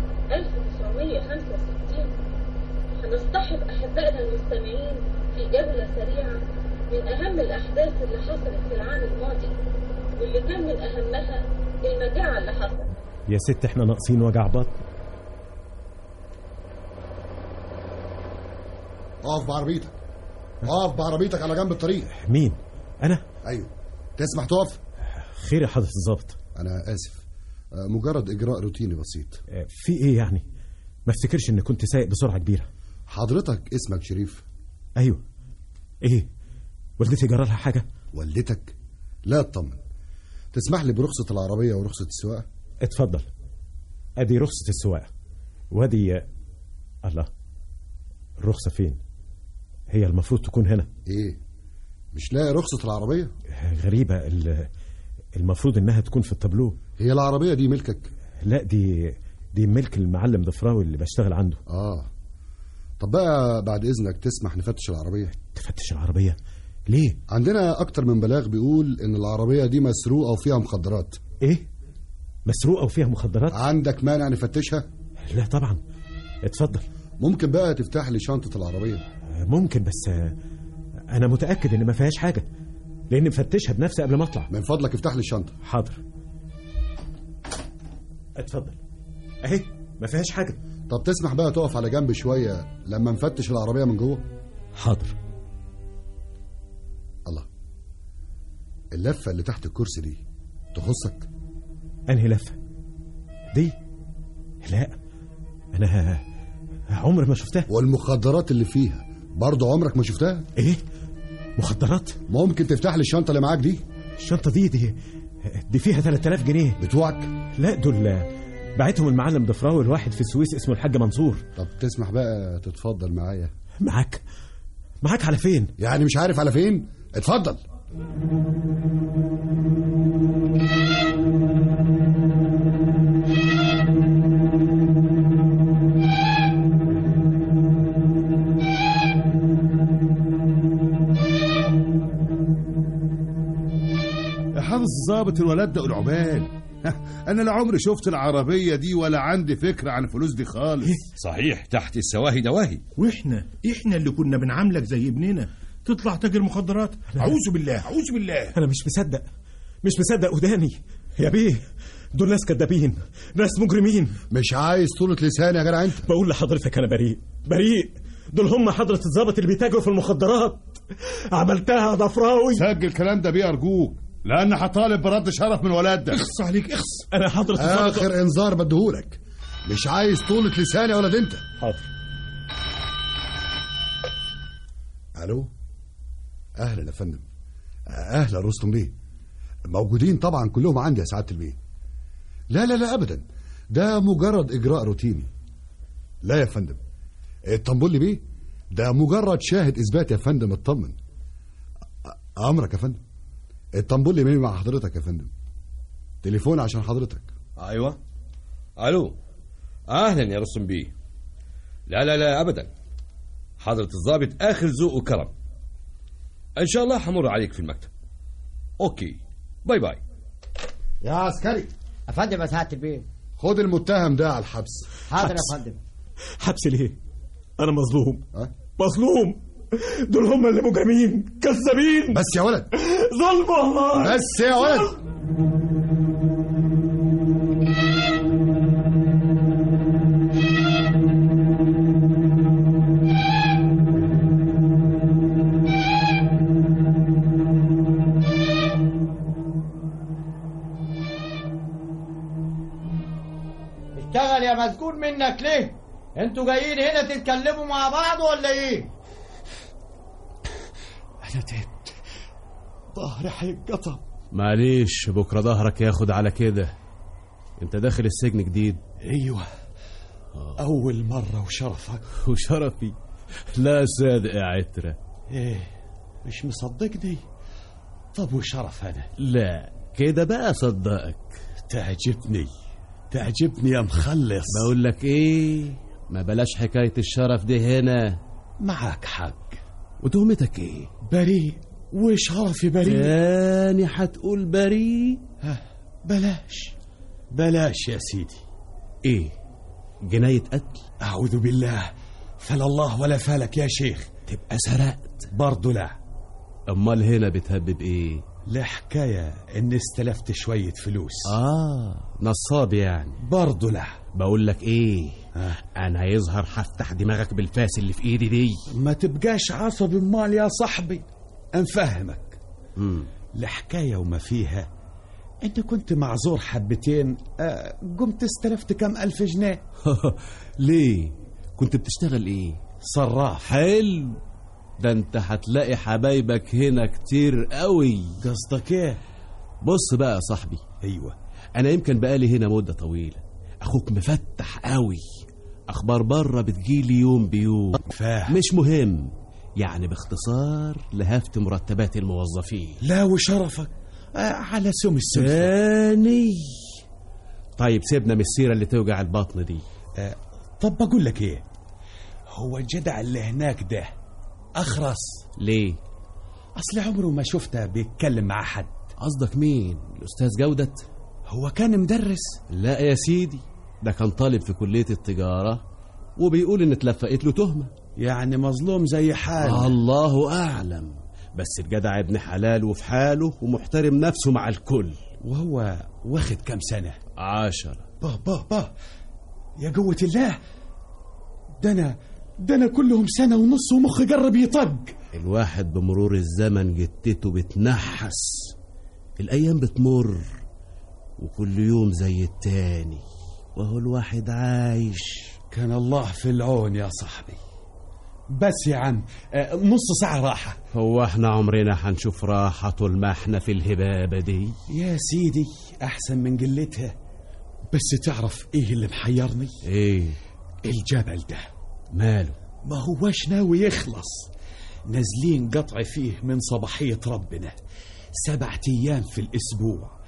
1965 هنصطحب أحبائنا المستمعين في جولة سريعة من أهم الأحداث اللي حصلت في العام الماضي واللي كان من أهمها المجاعة اللي حصلت يا ست احنا ناقصين وجع بطن اقف بعربيتك اقف بعربيتك على جنب الطريق مين انا ايوه تسمح تقف خير يا حضرة الظابط انا اسف آه، مجرد اجراء روتيني بسيط آه، في ايه يعني ما افتكرش ان كنت سايق بسرعة كبيرة حضرتك اسمك شريف ايوه ايه والدتي جرى لها حاجة والدتك لا اطمن تسمح لي برخصة العربية ورخصة السواقة اتفضل ادي رخصة السواقة وادي الله الرخصة فين هي المفروض تكون هنا ايه مش لاقي رخصة العربية غريبة ال- المفروض انها تكون في التابلو هي العربية دي ملكك لا دي دي ملك المعلم ضفراوي اللي بشتغل عنده اه طب بقى بعد اذنك تسمح نفتش العربية تفتش العربية ليه عندنا اكتر من بلاغ بيقول ان العربية دي مسروقة وفيها مخدرات ايه مسروقة وفيها مخدرات عندك مانع نفتشها لا طبعا اتفضل ممكن بقى تفتح لي شنطة العربية ممكن بس آه، انا متأكد ان ما فيهاش حاجة لاني مفتشها بنفسي قبل ما اطلع من فضلك افتح لي الشنطة حاضر اتفضل اهي ما فيهاش حاجة طب تسمح بقى تقف على جنب شوية لما نفتش العربية من جوه حاضر الله اللفة اللي تحت الكرسي دي تخصك انهي لفة دي لا انا عمري ما شفتها والمخدرات اللي فيها برضه عمرك ما شفتها ايه مخدرات ممكن تفتح لي الشنطة اللي معاك دي الشنطة دي دي دي فيها 3000 جنيه بتوعك لا دول بعتهم المعلم ضفراوي الواحد في السويس اسمه الحاج منصور طب تسمح بقى تتفضل معايا معاك معاك على فين يعني مش عارف على فين اتفضل يا حافظ الظابط الولد ده العبال انا لا عمري شفت العربيه دي ولا عندي فكره عن الفلوس دي خالص صحيح تحت السواهي دواهي واحنا احنا اللي كنا بنعاملك زي ابننا تطلع تاجر مخدرات اعوذ بالله اعوذ بالله انا مش مصدق مش مصدق وداني يا بيه دول ناس كدابين ناس مجرمين مش عايز طولة لسان يا جدع انت بقول لحضرتك انا بريء بريء دول هم حضرة الضابط اللي بيتاجروا في المخدرات عملتها يا ضفراوي سجل الكلام ده بيه ارجوك لان هطالب برد شرف من ولاد ده اخص عليك اخص انا حضرة الضابط اخر انذار بديهولك مش عايز طولة لسان يا ولد انت حاضر الو اهلا يا فندم اهلا رستم بيه موجودين طبعا كلهم عندي يا سعاده البيه لا لا لا ابدا ده مجرد اجراء روتيني لا يا فندم اطمن بيه ده مجرد شاهد اثبات يا فندم اطمن أ- امرك يا فندم اطمن لي مين مع حضرتك يا فندم تليفون عشان حضرتك ايوه الو اهلا يا رسم بيه لا لا لا ابدا حضرة الضابط اخر ذوق وكرم ان شاء الله حمر عليك في المكتب اوكي باي باي يا عسكري افندم يا سعاده البيه خد المتهم ده على الحبس حاضر يا حبس. فندم حبس ليه انا مظلوم أه؟ مظلوم دول هم اللي مجرمين كذابين بس يا ولد ظلم والله بس يا ولد اشتغل يا مسجون منك ليه انتوا جايين هنا تتكلموا مع بعض ولا ايه انا تعبت ظهري هيتقطع معليش بكره ظهرك ياخد على كده انت داخل السجن جديد ايوه اول مره وشرفك وشرفي لا صادق يا عترة ايه مش مصدقني طب وشرف انا لا كده بقى صدقك تعجبني تعجبني يا مخلص بقول لك ايه ما بلاش حكاية الشرف دي هنا معاك حق وتهمتك ايه بريء وشرفي بريء تاني هتقول بريء ها، بلاش بلاش يا سيدي ايه جناية قتل أعوذ بالله فلا الله ولا فالك يا شيخ تبقى سرقت برضو لا امال هنا بتهبب ايه الحكاية إني استلفت شوية فلوس اه نصاب يعني برضو لا بقول لك ايه آه. انا هيظهر هفتح دماغك بالفاس اللي في ايدي دي ما تبقاش عصبي مال يا صاحبي انفهمك مم. الحكاية وما فيها انت كنت معذور حبتين آه، قمت استلفت كم ألف جنيه ليه كنت بتشتغل ايه صراف حلو ده انت هتلاقي حبايبك هنا كتير قوي قصدك ايه بص بقى يا صاحبي ايوه انا يمكن بقالي هنا مدة طويلة اخوك مفتح قوي اخبار بره بتجيلي يوم بيوم فاهم مش مهم يعني باختصار لهفت مرتبات الموظفين لا وشرفك آه على سم السلطة ثاني طيب سيبنا من السيرة اللي توجع البطن دي آه طب بقول لك ايه هو الجدع اللي هناك ده اخرس ليه اصل عمره ما شفته بيتكلم مع حد قصدك مين الأستاذ جودة هو كان مدرس لا يا سيدي ده كان طالب في كلية التجارة وبيقول إن اتلفقت له تهمة يعني مظلوم زي حاله الله أعلم بس الجدع ابن حلال وفي حاله ومحترم نفسه مع الكل وهو واخد كام سنة عشرة با با با يا قوة الله ده أنا ده أنا كلهم سنة ونص ومخي جرب يطق الواحد بمرور الزمن جتته بتنحس الأيام بتمر وكل يوم زي التاني وهو الواحد عايش كان الله في العون يا صاحبي بس يا عم آه، نص ساعة راحة هو احنا عمرنا هنشوف راحة طول ما احنا في الهبابة دي يا سيدي أحسن من قلتها بس تعرف إيه اللي محيرني ايه الجبل ده ماله ما هوش ناوي يخلص نازلين قطع فيه من صباحية ربنا سبعة أيام في الأسبوع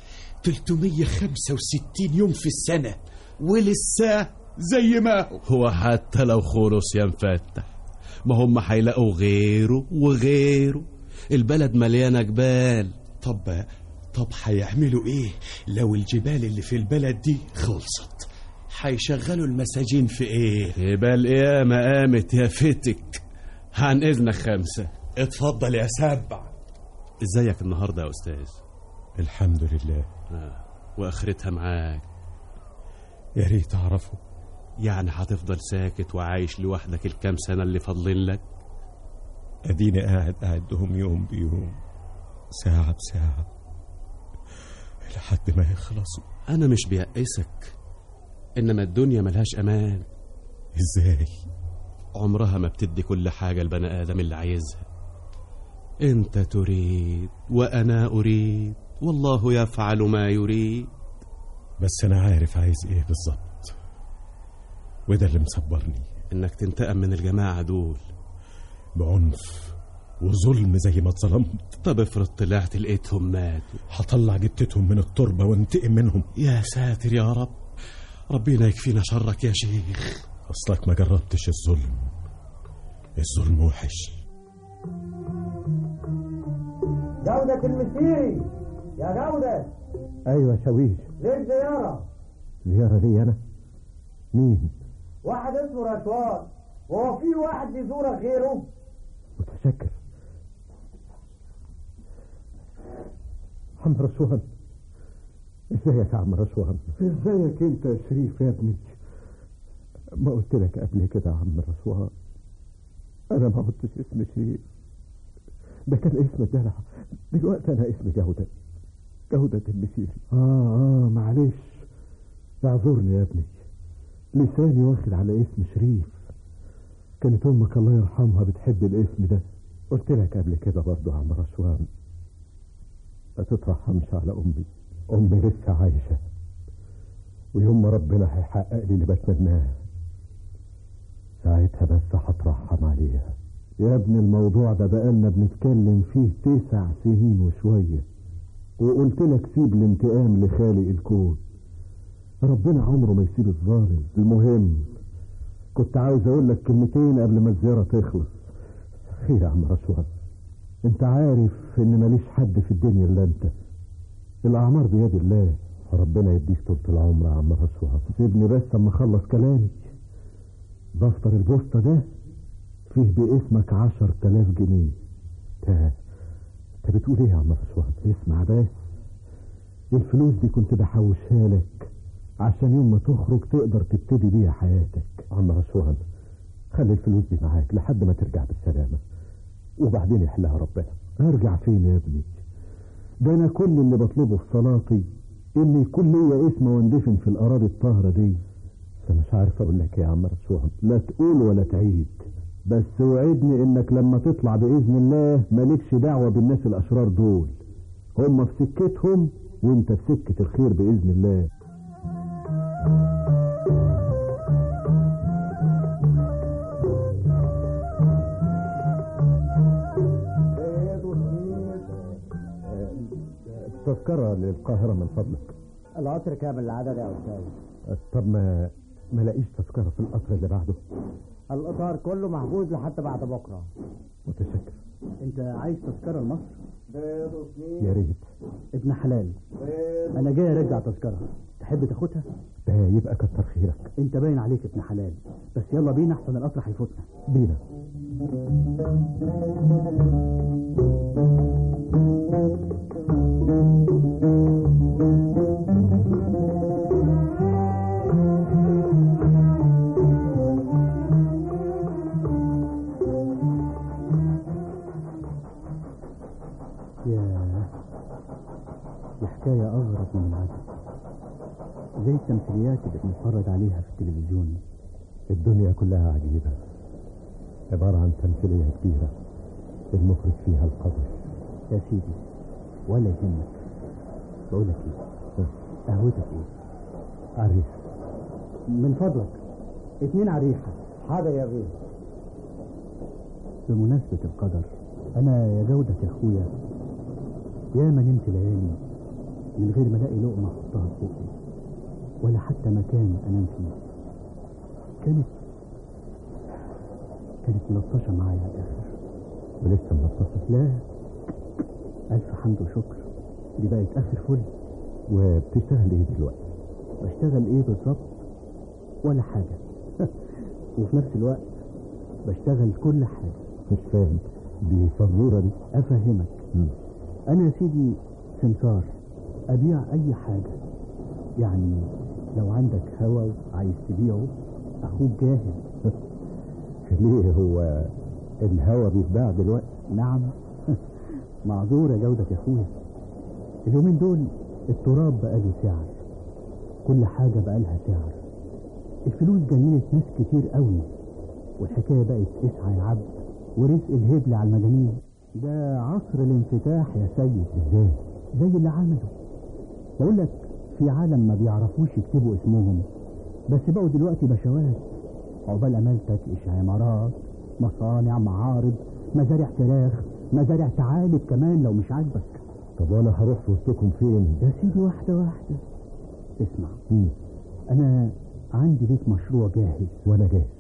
365 يوم في السنة ولسه زي ما هو هو حتى لو خلص يا مفتح ما هم هيلاقوا غيره وغيره البلد مليانة جبال طب طب هيعملوا ايه لو الجبال اللي في البلد دي خلصت هيشغلوا المساجين في ايه جبال ايه ما قامت يا فتك عن اذنك خمسة اتفضل يا سبع ازيك النهاردة يا استاذ الحمد لله آه. واخرتها معاك يا ريت أعرفه يعني هتفضل ساكت وعايش لوحدك الكام سنة اللي فاضلين لك أديني قاعد أعدهم يوم بيوم ساعة بساعة لحد ما يخلصوا أنا مش بيأسك إنما الدنيا ملهاش أمان إزاي عمرها ما بتدي كل حاجة البني آدم اللي عايزها أنت تريد وأنا أريد والله يفعل ما يريد بس أنا عارف عايز إيه بالظبط وده اللي مصبرني إنك تنتقم من الجماعة دول بعنف وظلم زي ما اتظلمت طب افرض طلعت لقيتهم ماتوا هطلع جتتهم من التربة وانتقم منهم يا ساتر يا رب ربنا يكفينا شرك يا شيخ أصلك ما جربتش الظلم الظلم وحش جودة المسيري يا جودة ايوه شويش ليه زيارة زيارة لي انا مين واحد اسمه رشوان وهو في واحد يزورك غيره متشكر عم رشوان ازيك يا عم رشوان ازيك انت يا شريف يا ابني ما قلت لك قبل كده يا عم رشوان انا ما قلتش اسم شريف ده كان اسم الدلع دلوقتي انا اسمي جودة جودة المسيري اه اه معلش اعذرني يا ابني لساني واخد على اسم شريف كانت امك الله يرحمها بتحب الاسم ده قلت لك قبل كده برضه يا عم رشوان ما تترحمش على امي امي لسه عايشه ويوم ما ربنا هيحقق لي اللي بتمناه ساعتها بس هترحم عليها يا ابني الموضوع ده بقالنا بنتكلم فيه تسع سنين وشويه وقلت لك سيب الانتقام لخالق الكون ربنا عمره ما يسيب الظالم المهم كنت عاوز اقول لك كلمتين قبل ما الزيارة تخلص خير يا عم رشوان انت عارف ان ماليش حد في الدنيا الا انت الاعمار بيد الله ربنا يديك طول العمر يا عم رشوان سيبني بس اما اخلص كلامي دفتر البوسطة ده فيه باسمك عشر تلاف جنيه تا انت بتقول ايه يا عم رشوان اسمع بس الفلوس دي كنت بحوشها لك عشان يوم ما تخرج تقدر تبتدي بيها حياتك عم رشوان خلي الفلوس دي معاك لحد ما ترجع بالسلامة وبعدين يحلها ربنا ارجع فين يا ابني ده انا كل اللي بطلبه في صلاتي ان يكون ليا اسم واندفن في الاراضي الطاهرة دي بس مش عارف اقول لك إيه يا عم رشوان لا تقول ولا تعيد بس وعدني انك لما تطلع باذن الله مالكش دعوة بالناس الاشرار دول هم في سكتهم وانت في سكة الخير باذن الله تذكرة للقاهرة من فضلك القطر كامل العدد يا أستاذ طب ما ما لاقيش تذكرة في القطر اللي بعده القطار كله محجوز لحد بعد بكرة متشكر أنت عايز تذكرة لمصر؟ يا ريت ابن حلال أنا جاي أرجع تذكرة تحب تاخدها؟ ده يبقى كتر خيرك أنت باين عليك ابن حلال بس يلا بينا أحسن القطر هيفوتنا بينا ياه دي حكاية أغرب من العادة زي التمثيليات اللي بنتفرج عليها في التلفزيون الدنيا كلها عجيبة عبارة عن تمثيلية كبيرة المخرج فيها القدر يا سيدي ولا يهمك بقول لك ايه قهوتك ايه عريس من فضلك اتنين على الريحة حاضر يا بيه بمناسبة القدر أنا يا جودة يا أخويا ياما نمت ليالي من غير ما ألاقي لقمة أحطها في بقي ولا حتى مكان أنام فيه كانت كانت ملطشة معايا على الآخر ولسه ملطشة لا ألف حمد وشكر دي بقت آخر فل وبتشتغل ايه دلوقتي بشتغل ايه بالظبط ولا حاجة وفي نفس الوقت بشتغل كل حاجة مش فاهم دي فزورة دي أفهمك أنا يا سيدي سمسار أبيع أي حاجة يعني لو عندك هوا عايز تبيعه أخوك جاهز ليه هو الهوا بيتباع دلوقتي نعم معذور يا جودة يا أخويا اليومين دول التراب بقى له سعر كل حاجة بقى لها سعر الفلوس جننت ناس كتير قوي والحكاية بقت اسعى يا عبد ورزق الهبل على المجانين ده عصر الانفتاح يا سيد ازاي زي اللي عمله بقول لك في عالم ما بيعرفوش يكتبوا اسمهم بس بقوا دلوقتي بشوات عقبال امالتك ايش عمارات مصانع معارض مزارع فراخ مزارع ثعالب كمان لو مش عاجبك طب وانا هروح في وسطكم فين يا سيدي واحدة واحدة اسمع مم. انا عندي ليك مشروع جاهز وانا جاهز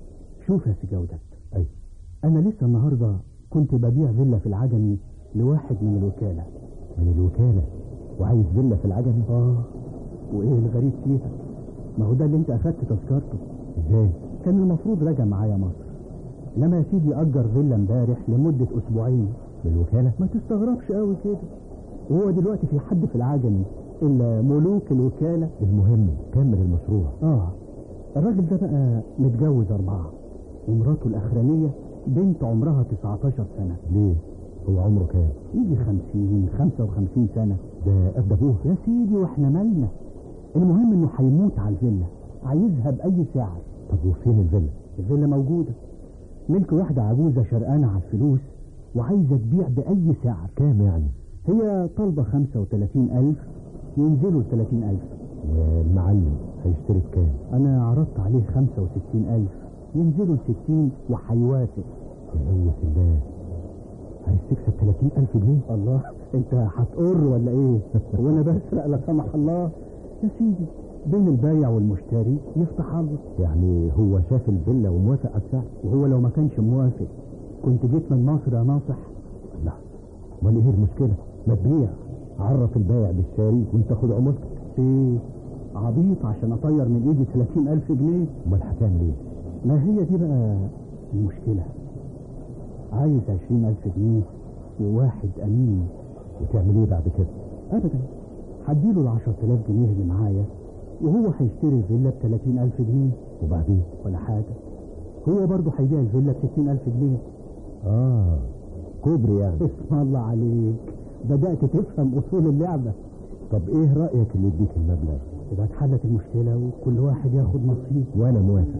شوف يا سي جودة اي انا لسه النهاردة كنت ببيع فيلا في العجمي لواحد من الوكالة من الوكالة وعايز فيلا في العجمي اه وايه الغريب فيها ما هو ده اللي انت اخدت تذكرته ازاي كان المفروض راجع معايا مصر لما يا سيدي اجر فيلا امبارح لمدة اسبوعين بالوكالة ما تستغربش قوي كده وهو دلوقتي في حد في العجمي الا ملوك الوكالة المهم كمل المشروع اه الراجل ده بقى متجوز اربعة ومراته الاخرانية بنت عمرها 19 سنة ليه هو عمره كام يجي 50 55 سنة ده قد ابوه يا سيدي واحنا مالنا المهم انه هيموت على الفيلا عايزها باي سعر طب وفين الفيلا الفيلا موجودة ملك واحدة عجوزة شرقانة على الفلوس وعايزة تبيع بأي سعر كام يعني هي طالبة 35 ألف ينزلوا ل 30 ألف والمعلم هيشتري بكام أنا عرضت عليه 65 ألف ينزلوا ل 60 وهيوافق يقوس الله عايز تكسب 30 ألف جنيه الله أنت هتقر ولا إيه وأنا بسرق لا سمح الله يا سيدي بين البايع والمشتري يفتح الله يعني هو شاف الفيلا وموافق على السعر وهو لو ما كانش موافق كنت جيت من مصر يا ناصح لا امال ايه المشكلة ما تبيع عرف البايع بالشاري وانت خد عمولتك ايه عبيط عشان اطير من ايدي 30 الف جنيه امال هتعمل ايه ما هي دي بقى المشكلة عايز 20 الف جنيه وواحد امين وتعمل ايه بعد كده ابدا هديله ال 10000 جنيه اللي معايا وهو هيشتري الفيلا ب 30000 جنيه وبعدين ولا حاجة هو برضه هيبيع الفيلا ب 60000 جنيه اه كوبري يعني اسم الله عليك بدأت تفهم أصول اللعبة طب ايه رأيك اللي يديك المبلغ يبقى اتحلت المشكلة وكل واحد ياخد نصيب وانا موافق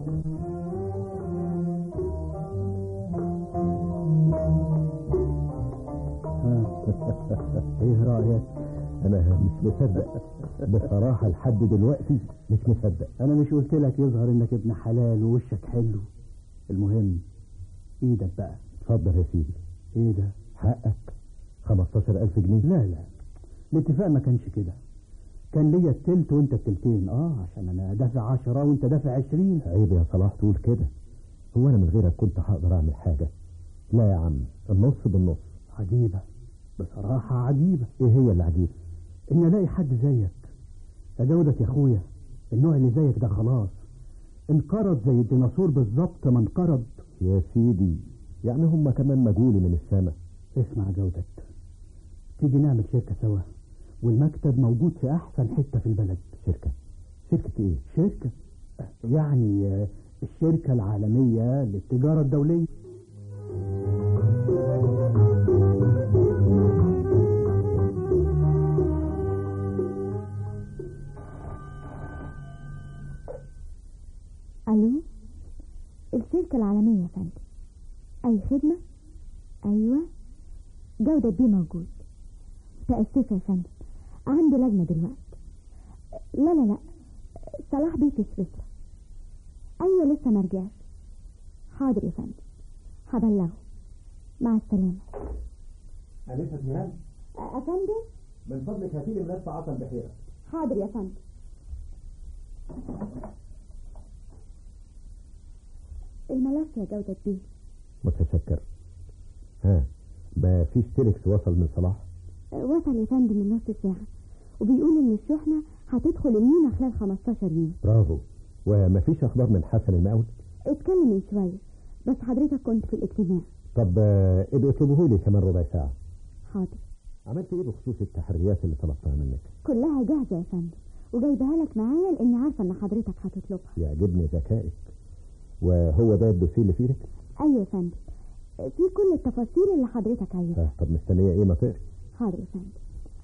ايه رأيك انا مش مصدق بصراحة لحد دلوقتي مش مصدق انا مش قلت لك يظهر انك ابن حلال ووشك حلو المهم ايدك بقى اتفضل يا سيدي ايه ده حقك 15000 جنيه لا لا الاتفاق ما كانش كده كان ليا التلت وانت التلتين اه عشان انا دافع عشرة وانت دافع عشرين عيب يا صلاح تقول كده هو انا من غيرك كنت هقدر اعمل حاجة لا يا عم النص بالنص عجيبة بصراحة عجيبة ايه هي اللي عجيبة ان الاقي حد زيك يا جودة يا اخويا النوع اللي زيك ده خلاص انقرض زي الديناصور بالظبط ما انقرض يا سيدي يعني هم كمان مجولي من السماء اسمع جودة تيجي نعمل شركة سوا والمكتب موجود في احسن حتة في البلد شركة شركة ايه شركة يعني آه، الشركة العالمية للتجارة الدولية الو الشركة العالمية يا فندم اي خدمة ايوه جودة دي موجود تأسفة يا فندم عنده لجنة دلوقتي لا لا لا صلاح بيه في سويسرا ايوه لسه ما رجعش حاضر يا فندم هبلغه مع السلامة أليسة جهان أفندم من فضلك هاتي لي ملف عطل بحيرة حاضر يا فندم الملف يا جودة دي متشكر ها ما فيش تيلكس وصل من صلاح وصل يا فندم من نص ساعة وبيقول إن الشحنة هتدخل المينا خلال 15 يوم برافو وما فيش اخبار من حسن المقاول اتكلم من شوية بس حضرتك كنت في الاجتماع طب آه، ابقى اطلبه لي كمان ربع ساعة حاضر عملت ايه بخصوص التحريات اللي طلبتها منك كلها جاهزة يا فندم وجايبها لك معايا لأني عارفة إن حضرتك هتطلبها يعجبني ذكائك وهو ده الدوسيه اللي في ايدك أيوة يا فندم في كل التفاصيل اللي حضرتك عايزها آه، طب مستنيه ايه ما تقري حاضر يا فندم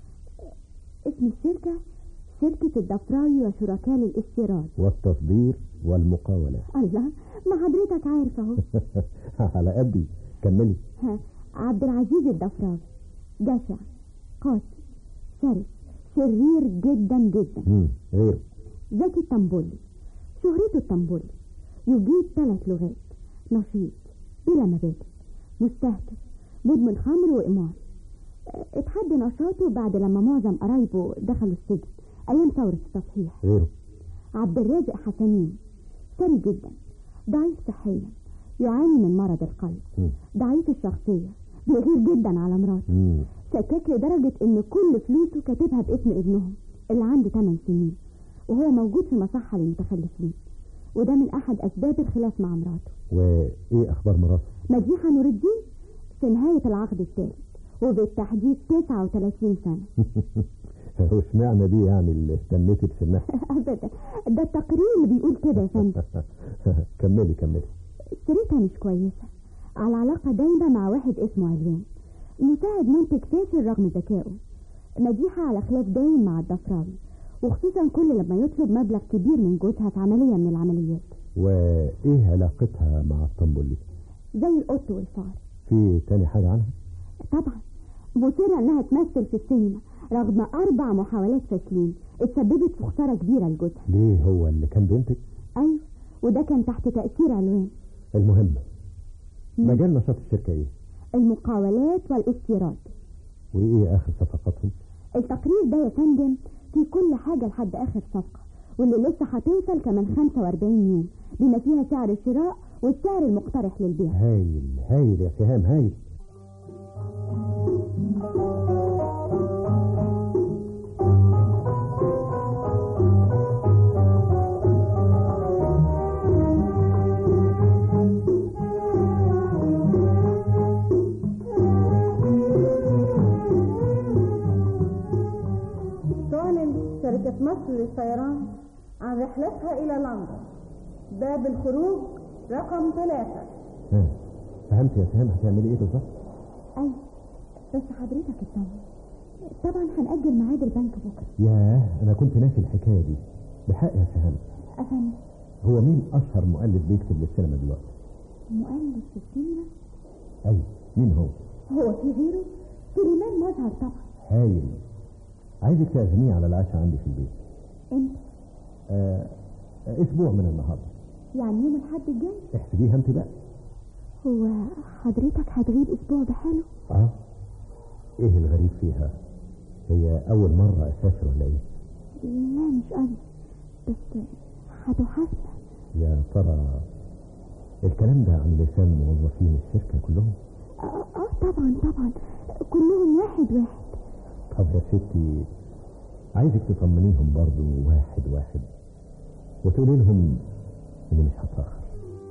اسم الشركة شركة الضفراوي وشركاء للاستيراد والتصدير والمقاولة الله ما حضرتك عارف اهو على قدي كملي ها، عبد العزيز الضفراوي جشع قاسي شرس شرير جدا جدا مم. غير زكي الطنبولي شهرته الطنبولي يجيد ثلاث لغات نشيط بلا مبادئ مستهتر مدمن خمر وإمار اه، اتحدى نشاطه بعد لما معظم قرايبه دخلوا السجن أيام ثورة التصحيح غيره عبد الرازق حسنين ثري جدا ضعيف صحيا يعاني من مرض القلب مم. ضعيف الشخصية بيغير جدا على مراته مم. شكاك لدرجة ان كل فلوسه كاتبها باسم ابنهم اللي عنده 8 سنين وهو موجود في مصحة للمتخلفين وده من احد اسباب الخلاف مع مراته وايه اخبار مراته مديحة نور الدين في نهاية العقد الثالث وبالتحديد 39 سنة واشمعنى دي يعني اللي استنيتي تسمعها ابدا ده التقرير اللي بيقول كده يا فندم كملي كملي سيرتها مش كويسة على علاقة دايمة مع واحد اسمه علوان مساعد منتج فاشل رغم ذكائه مديحة على خلاف دايم مع الضفراوي وخصوصا كل لما يطلب مبلغ كبير من جوزها في عملية من العمليات وايه علاقتها مع الطنبولي زي القط والفار في تاني حاجة عنها طبعا مصرة انها تمثل في السينما رغم اربع محاولات فاشلين اتسببت في خسارة كبيرة لجوزها ليه هو اللي كان بينتج ايوه وده كان تحت تأثير علوان المهم مجال نشاط الشركة ايه المقاولات والاستيراد وايه اخر صفقاتهم التقرير ده يا فندم فيه كل حاجة لحد آخر صفقة واللي لسه هتوصل كمان 45 يوم بما فيها سعر الشراء والسعر المقترح للبيع هايل هايل يا سهام هايل تعلن شركة مصر للطيران عن رحلتها إلى لندن باب الخروج رقم ثلاثة ها فهمت يا سهام هتعملي ايه بالظبط أيوة بس حضرتك اطمن طبعا هنأجل ميعاد البنك بكرة ياه انا كنت ناسي الحكاية دي بحق يا سهام أفندم هو مين اشهر مؤلف بيكتب للسينما دلوقتي مؤلف في السينما ايوه مين هو هو في غيره سليمان مظهر طبعا هايل عايزك تعزميه على العشاء عندي في البيت امتى آه اسبوع من النهارده يعني يوم الحد الجاي احسبيها انت بقى هو حضرتك هتغيب اسبوع بحاله اه ايه الغريب فيها هي أول مرة أسافر ولا إيه؟ لا مش قصدي بس هتوحشنا يا ترى الكلام ده عن لسان موظفين الشركة كلهم؟ اه آه، طبعا طبعا كلهم واحد واحد طب يا ستي عايزك تطمنيهم برضو واحد واحد وتقولي لهم إني مش هتأخر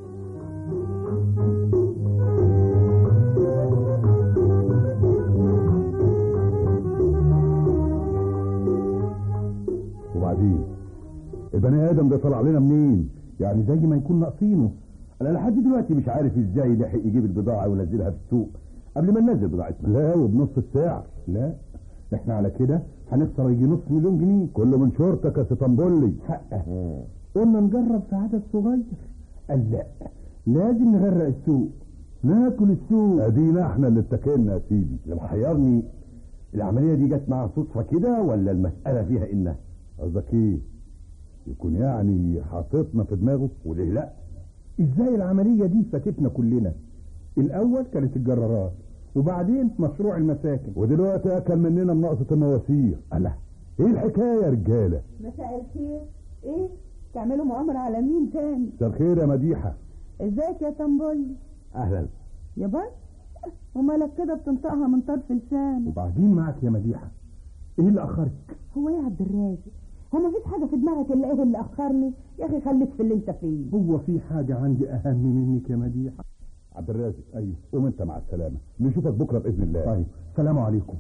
وبعدين البني ادم ده طلع لنا منين يعني زي ما يكون ناقصينه انا لحد دلوقتي مش عارف ازاي لحق يجيب البضاعه وينزلها في السوق قبل ما ننزل بضاعتنا لا وبنص السعر لا احنا على كده هنخسر يجي نص مليون جنيه كله من شرطك يا ستنبولي حقه قلنا نجرب في عدد صغير قال لا لازم نغرق السوق ناكل السوق ادينا احنا اللي اتكلنا يا سيدي اللي محيرني العمليه دي جت معاها صدفه كده ولا المساله فيها انها قصدك ايه يكون يعني حاططنا في دماغه وليه لا ازاي العملية دي فاتتنا كلنا الاول كانت الجرارات وبعدين مشروع المساكن ودلوقتي اكل مننا مناقصه المواسير الله ايه الحكايه يا رجاله مساء الخير ايه تعملوا مؤامرة على مين تاني مساء الخير يا مديحه ازيك يا طنبولي اهلا يا بس ومالك كده بتنطقها من طرف لسانك وبعدين معك يا مديحة ايه اللي اخرك هو ايه يا عبد الرازق هو مفيش حاجة في دماغك الا ايه اللي اخرني يا اخي خليك في اللي انت فيه هو في حاجة عندي اهم منك يا مديحة عبد الرازق ايوه قوم انت مع السلامه نشوفك بكره باذن الله طيب سلام عليكم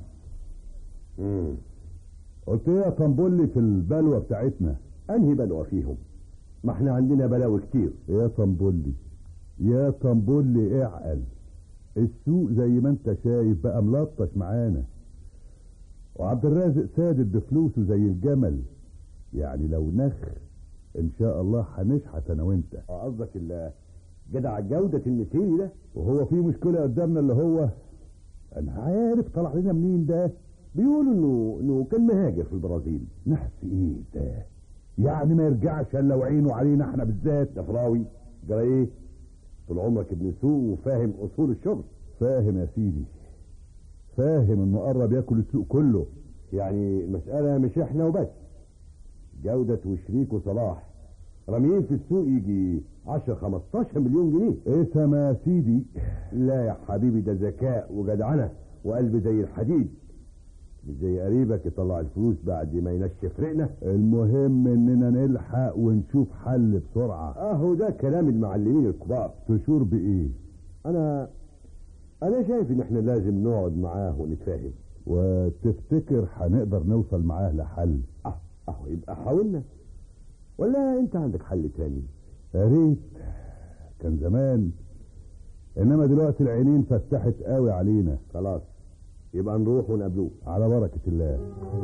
امم قلت ايه يا طنبولي في البلوه بتاعتنا انهي بلوى فيهم ما احنا عندنا بلاوي كتير يا طنبولي يا طنبولي اعقل السوق زي ما انت شايف بقى ملطش معانا وعبد الرازق سادد بفلوسه زي الجمل يعني لو نخ ان شاء الله هنشحت انا وانت قصدك ال- جدع جودة المثيل ده وهو في مشكلة قدامنا اللي هو انا عارف طلع لنا منين ده بيقولوا انه انه كان مهاجر في البرازيل نحس ايه ده يعني ما يرجعش الا وعينه علينا احنا بالذات ده فراوي جرى ايه طول عمرك ابن سوق وفاهم اصول الشغل فاهم يا سيدي فاهم انه قرب ياكل السوق كله يعني المسألة مش احنا وبس جودة وشريك وصلاح راميين في السوق يجي 10 15 مليون جنيه اسم يا سيدي لا يا حبيبي ده ذكاء وجدعنة وقلب زي الحديد مش زي قريبك يطلع الفلوس بعد ما ينشف رقنا المهم اننا نلحق ونشوف حل بسرعة اهو ده كلام المعلمين الكبار تشور بايه انا انا شايف ان احنا لازم نقعد معاه ونتفاهم وتفتكر هنقدر نوصل معاه لحل اه اهو يبقى حاولنا ولا انت عندك حل تاني يا ريت كان زمان انما دلوقتي العينين فتحت قوي علينا خلاص يبقى نروح ونقابلوه على بركة الله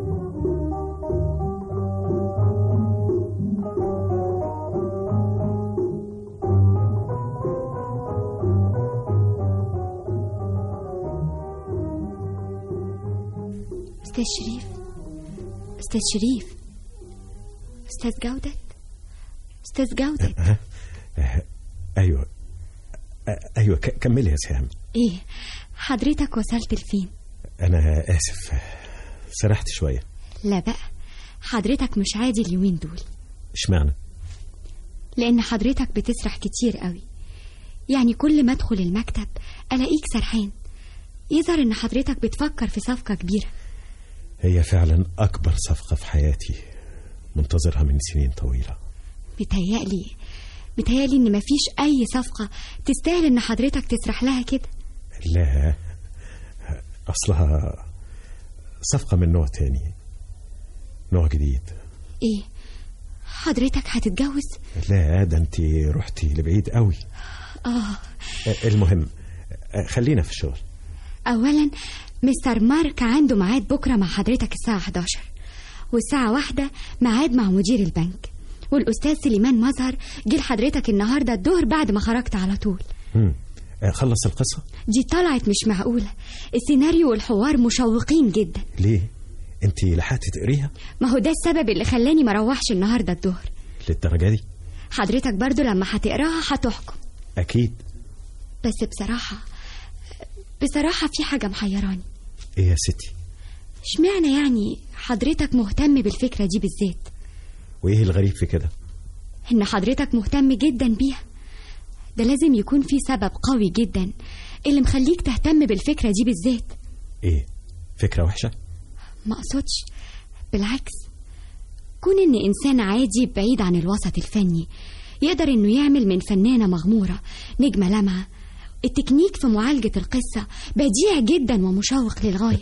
أستاذ شريف أستاذ شريف أستاذ جودة أستاذ جودة ايوه أ- ايوه ك- كملي يا سهام إيه حضرتك وصلت لفين انا اسف سرحت شويه لا بقى حضرتك مش عادي اليومين دول اشمعنى لأن حضرتك بتسرح كتير قوي يعني كل ما أدخل المكتب ألاقيك سرحان يظهر إن حضرتك بتفكر في صفقة كبيرة هي فعلا اكبر صفقه في حياتي منتظرها من سنين طويله متهيألي متهيألي إن مفيش أي صفقة تستاهل إن حضرتك تسرح لها كده لا اصلها صفقه من نوع تاني نوع جديد إيه حضرتك هتتجوز لا ده انت رحتي لبعيد قوي آه المهم خلينا في الشغل أولا مستر مارك عنده ميعاد بكرة مع حضرتك الساعة 11 والساعة واحدة ميعاد مع مدير البنك والأستاذ سليمان مظهر جه لحضرتك النهاردة الظهر بعد ما خرجت على طول مم. خلص القصه دي طلعت مش معقولة السيناريو والحوار مشوقين جدا ليه انت لحقتي تقريها ما هو ده السبب اللي خلاني ما روحش النهاردة الظهر للدرجه دي حضرتك برضو لما هتقراها هتحكم اكيد بس بصراحة بصراحة في حاجة محيراني ايه يا ستي اشمعنى يعني حضرتك مهتم بالفكرة دي بالذات وايه الغريب في كده ان حضرتك مهتم جدا بيها ده لازم يكون في سبب قوي جدا اللي مخليك تهتم بالفكرة دي بالذات ايه فكرة وحشة ما اقصدش بالعكس كون ان انسان عادي بعيد عن الوسط الفني يقدر انه يعمل من فنانة مغمورة نجمة لمعة التكنيك في معالجة القصة بديع جدا ومشوق للغاية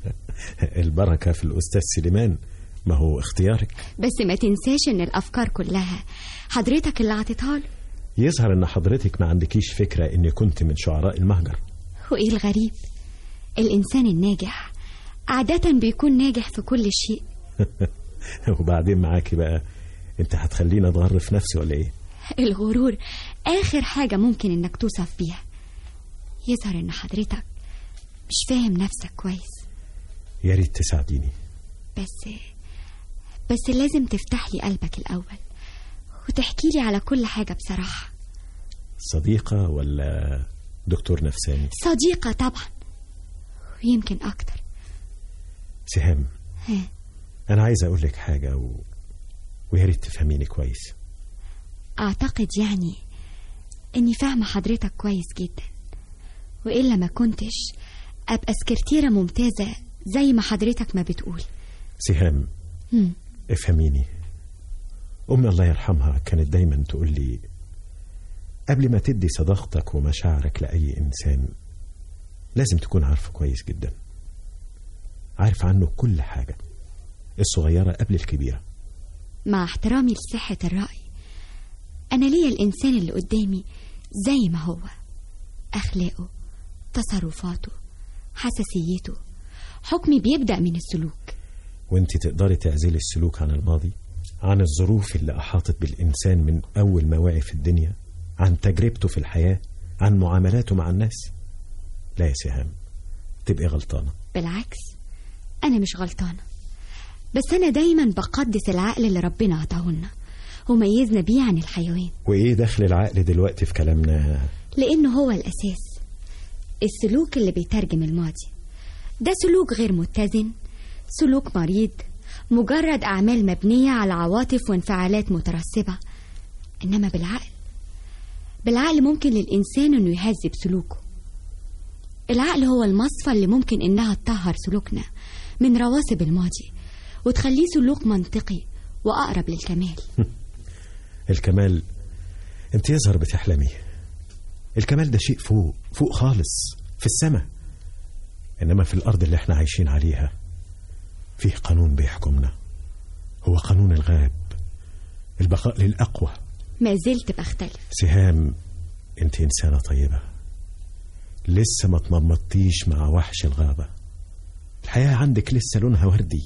البركة في الأستاذ سليمان ما هو اختيارك بس ما تنساش ان الافكار كلها حضرتك اللي عطيتها له يظهر ان حضرتك ما عندكيش فكرة اني كنت من شعراء المهجر وايه الغريب الانسان الناجح عادة بيكون ناجح في كل شيء وبعدين معاكي بقى انت هتخليني اتغر في نفسي ولا ايه الغرور اخر حاجة ممكن انك توصف بيها يظهر ان حضرتك مش فاهم نفسك كويس يا ريت تساعديني بس بس لازم تفتح لي قلبك الأول وتحكي لي على كل حاجة بصراحة صديقة ولا دكتور نفساني صديقة طبعا ويمكن أكتر سهام ها أنا عايز أقول لك حاجة و... ويا ريت تفهميني كويس أعتقد يعني إني فاهمة حضرتك كويس جدا وإلا ما كنتش أبقى سكرتيرة ممتازة زي ما حضرتك ما بتقول سهام هم. افهميني أمي الله يرحمها كانت دايما تقول لي قبل ما تدي صداقتك ومشاعرك لأي إنسان لازم تكون عارفه كويس جدا عارف عنه كل حاجة الصغيرة قبل الكبيرة مع احترامي لصحة الرأي أنا ليا الإنسان اللي قدامي زي ما هو أخلاقه تصرفاته حساسيته حكمي بيبدأ من السلوك وانت تقدري تعزلي السلوك عن الماضي عن الظروف اللي أحاطت بالإنسان من أول ما وعي في الدنيا عن تجربته في الحياة عن معاملاته مع الناس لا يا سهام تبقي غلطانة بالعكس أنا مش غلطانة بس أنا دايما بقدس العقل اللي ربنا عطاهولنا وميزنا بيه عن الحيوان وإيه دخل العقل دلوقتي في كلامنا لأنه هو الأساس السلوك اللي بيترجم الماضي ده سلوك غير متزن سلوك مريض مجرد أعمال مبنية على عواطف وانفعالات مترسبة إنما بالعقل بالعقل ممكن للإنسان إنه يهذب سلوكه العقل هو المصفى اللي ممكن إنها تطهر سلوكنا من رواسب الماضي وتخليه سلوك منطقي وأقرب للكمال الكمال انت يظهر بتحلمي الكمال ده شيء فوق فوق خالص في السماء إنما في الأرض اللي احنا عايشين عليها فيه قانون بيحكمنا هو قانون الغاب البقاء للأقوى ما زلت بختلف سهام انت إنسانة طيبة لسه ما تممطيش مع وحش الغابة الحياة عندك لسه لونها وردي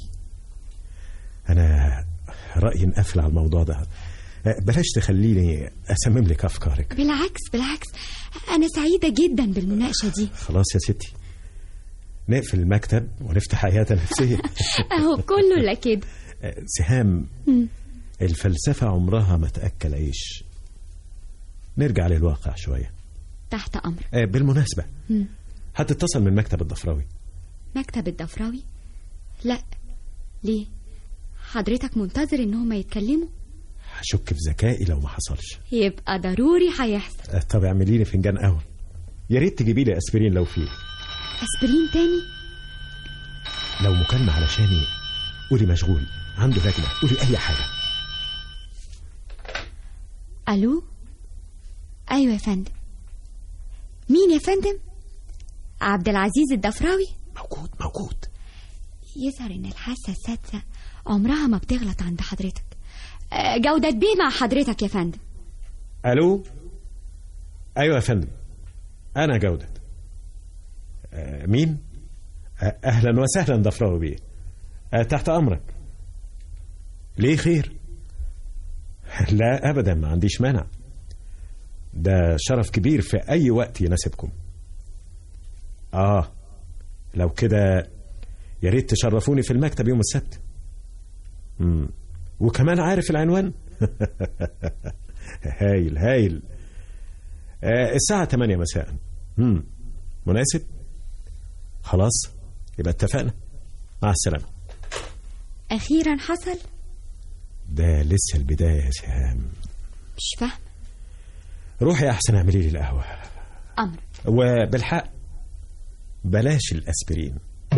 أنا رأيي نقفل على الموضوع ده بلاش تخليني أسمم لك أفكارك بالعكس بالعكس أنا سعيدة جدا بالمناقشة دي خلاص يا ستي نقفل المكتب ونفتح عيادة نفسية أهو كله لا كده سهام مم. الفلسفة عمرها ما تأكل عيش نرجع للواقع شوية تحت أمر آه، بالمناسبة مم. هتتصل من مكتب الضفراوي مكتب الضفراوي لا ليه حضرتك منتظر ان هما يتكلموا هشك في ذكائي لو ما حصلش يبقى ضروري هيحصل آه، طب اعملي لي فنجان قهوة يا ريت تجيبي لي اسبرين لو فيه اسبرين تاني لو مكالمة علشاني قولي مشغول عنده لجنة قولي أي حاجة الو ايوه يا فندم مين يا فندم عبد العزيز الضفراوي موجود موجود يظهر ان الحاسه السادسه عمرها ما بتغلط عند حضرتك آه، جودة بيه مع حضرتك يا فندم ألو أيوة يا فندم أنا جودة آه، مين آه، أهلا وسهلا ضفراوي بيه آه، تحت أمرك ليه خير لا أبدا ما عنديش مانع ده شرف كبير في أي وقت يناسبكم آه لو كده يا ريت تشرفوني في المكتب يوم السبت مم. وكمان عارف العنوان هايل هايل آه الساعة 8 مساء مم. مناسب خلاص يبقى اتفقنا مع السلامة أخيرا حصل ده لسه البداية يا سهام مش فاهم روحي أحسن اعملي لي القهوة أمر وبالحق بلاش الأسبرين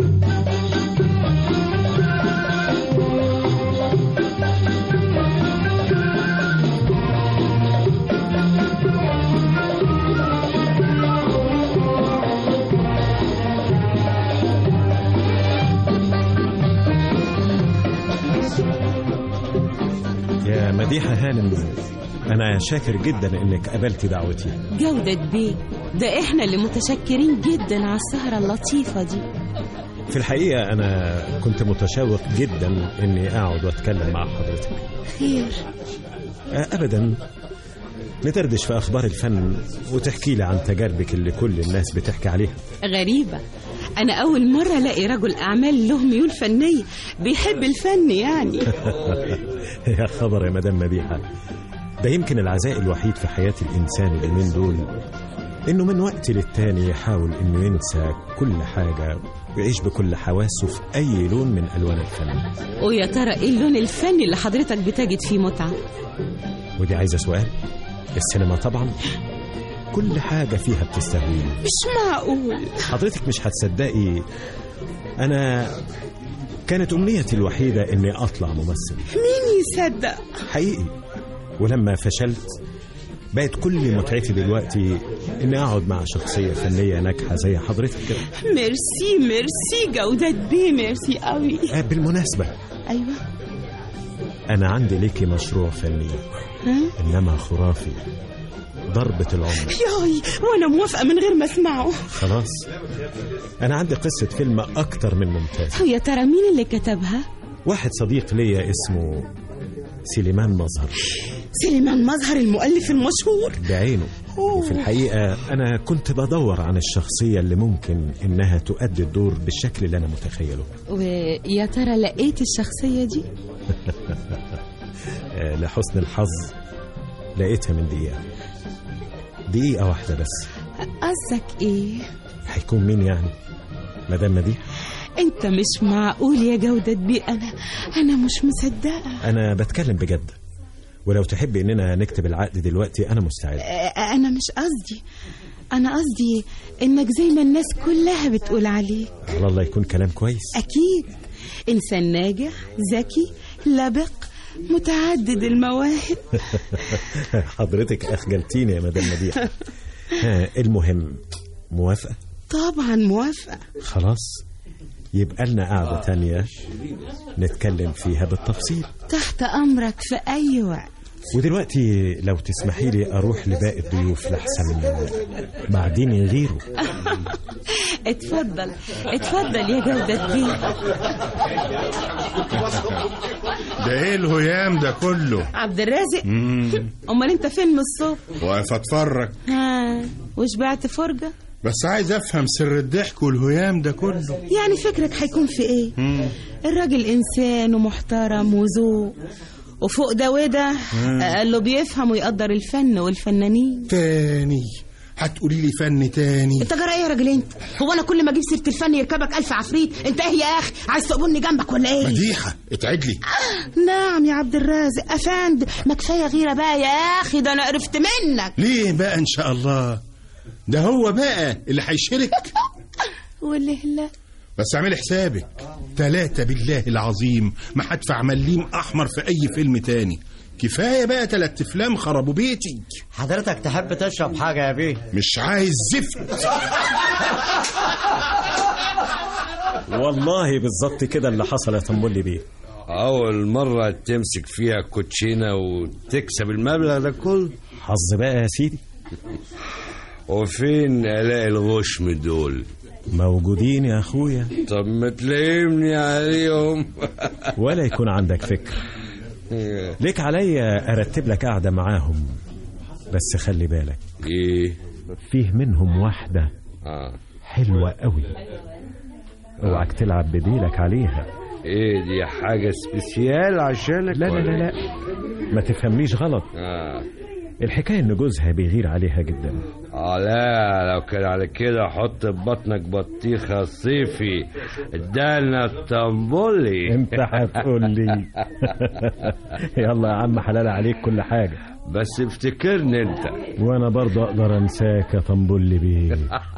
يا مديحة هانم أنا شاكر جدا إنك قبلتي دعوتي جودة بيه ده احنا اللي متشكرين جدا على السهرة اللطيفة دي في الحقيقة أنا كنت متشوق جدا إني أقعد وأتكلم مع حضرتك خير آه، أبدا ندردش في أخبار الفن وتحكي لي عن تجاربك اللي كل الناس بتحكي عليها غريبة أنا أول مرة ألاقي رجل أعمال له ميول فنية بيحب الفن يعني يا خبر يا مدام مديحة ده يمكن العزاء الوحيد في حياة الإنسان اليومين دول إنه من وقت للتاني يحاول إنه ينسى كل حاجة ويعيش بكل حواسه في أي لون من ألوان الفن ويا ترى إيه اللون الفني اللي حضرتك بتجد فيه متعة ودي عايزة سؤال السينما طبعا كل حاجة فيها بتستهويني مش معقول حضرتك مش هتصدقي أنا كانت أمنيتي الوحيدة إني أطلع ممثل مين يصدق حقيقي ولما فشلت بقت كل متعتي دلوقتي إني أقعد مع شخصية فنية ناجحة زي حضرتك كده ميرسي ميرسي جودة بيه ميرسي قوي آه، بالمناسبة أيوة أنا عندي ليكي مشروع فني ها إنما خرافي ضربة العمر ياي وأنا موافقة من غير ما أسمعه خلاص أنا عندي قصة فيلم أكتر من ممتاز ويا ترى مين اللي كتبها واحد صديق ليا اسمه سليمان مظهر سليمان مظهر المؤلف المشهور بعينه وفي الحقيقة أنا كنت بدور عن الشخصية اللي ممكن إنها تؤدي الدور بالشكل اللي أنا متخيله ويا ترى لقيت الشخصية دي آه، لحسن الحظ لقيتها من دقيقة دقيقة واحدة بس قصدك إيه هيكون مين يعني مدام مديح أنت مش معقول يا جودة بيه أنا أنا مش مصدقة أنا بتكلم بجد ولو تحب إننا نكتب العقد دلوقتي أنا مستعد آه، أنا مش قصدي أنا قصدي إنك زي ما الناس كلها بتقول عليك على الله يكون كلام كويس أكيد إنسان ناجح ذكي لبق متعدد المواهب حضرتك أخجلتيني يا مدام مديح ها المهم موافقة طبعا موافقة خلاص يبقى لنا قعدة تانية نتكلم فيها بالتفصيل تحت أمرك في أي وقت ودلوقتي لو تسمحي لي أروح لباقي الضيوف لحسن بعدين يغيروا اتفضل اتفضل يا جودة بيه ده ايه الهيام ده كله عبد الرازق مم. أمال أنت فين من الصبح واقف اتفرج ها وشبعت فرجة بس عايز افهم سر الضحك والهيام ده كله يعني فكرك هيكون في إيه مم. الراجل إنسان ومحترم وذوق وفوق ده وده مم. قال له بيفهم ويقدر الفن والفنانين تاني هتقولي لي فن تاني انت جرى ايه يا راجل انت هو انا كل ما اجيب سيره الفن يركبك الف عفريت انت ايه يا اخي عايز تقبلني جنبك ولا ايه مديحه اتعدلي نعم يا عبد الرازق افند ما كفايه غيره بقى يا اخي ده انا قرفت منك ليه بقى ان شاء الله ده هو بقى اللي هيشارك واللي لا بس اعملي حسابك تلاتة بالله العظيم ما هدفع مليم احمر في اي فيلم تاني كفايه بقى تلات افلام خربوا بيتي حضرتك تحب تشرب حاجة يا بيه مش عايز زفت والله بالظبط كده اللي حصل يا تنبلي بيه أول مرة تمسك فيها كوتشينة وتكسب المبلغ ده كله حظ بقى يا سيدي وفين ألاقي الغشم دول موجودين يا أخويا طب ما تلاقيني عليهم ولا يكون عندك فكر ليك عليا أرتب لك قعدة معاهم بس خلي بالك إيه فيه منهم واحدة آه. حلوة قوي اوعك تلعب بديلك عليها إيه دي حاجة سبيسيال عشانك لا لا لا لا ما تفهمنيش غلط آه. الحكاية إن جوزها بيغير عليها جدا اه لا لو كان على كده حط في بطنك بطيخة صيفي ادالنا الطنبولي انت هتقول لي يلا يا عم حلال عليك كل حاجة بس افتكرني انت وانا برضه اقدر انساك يا طنبولي بيه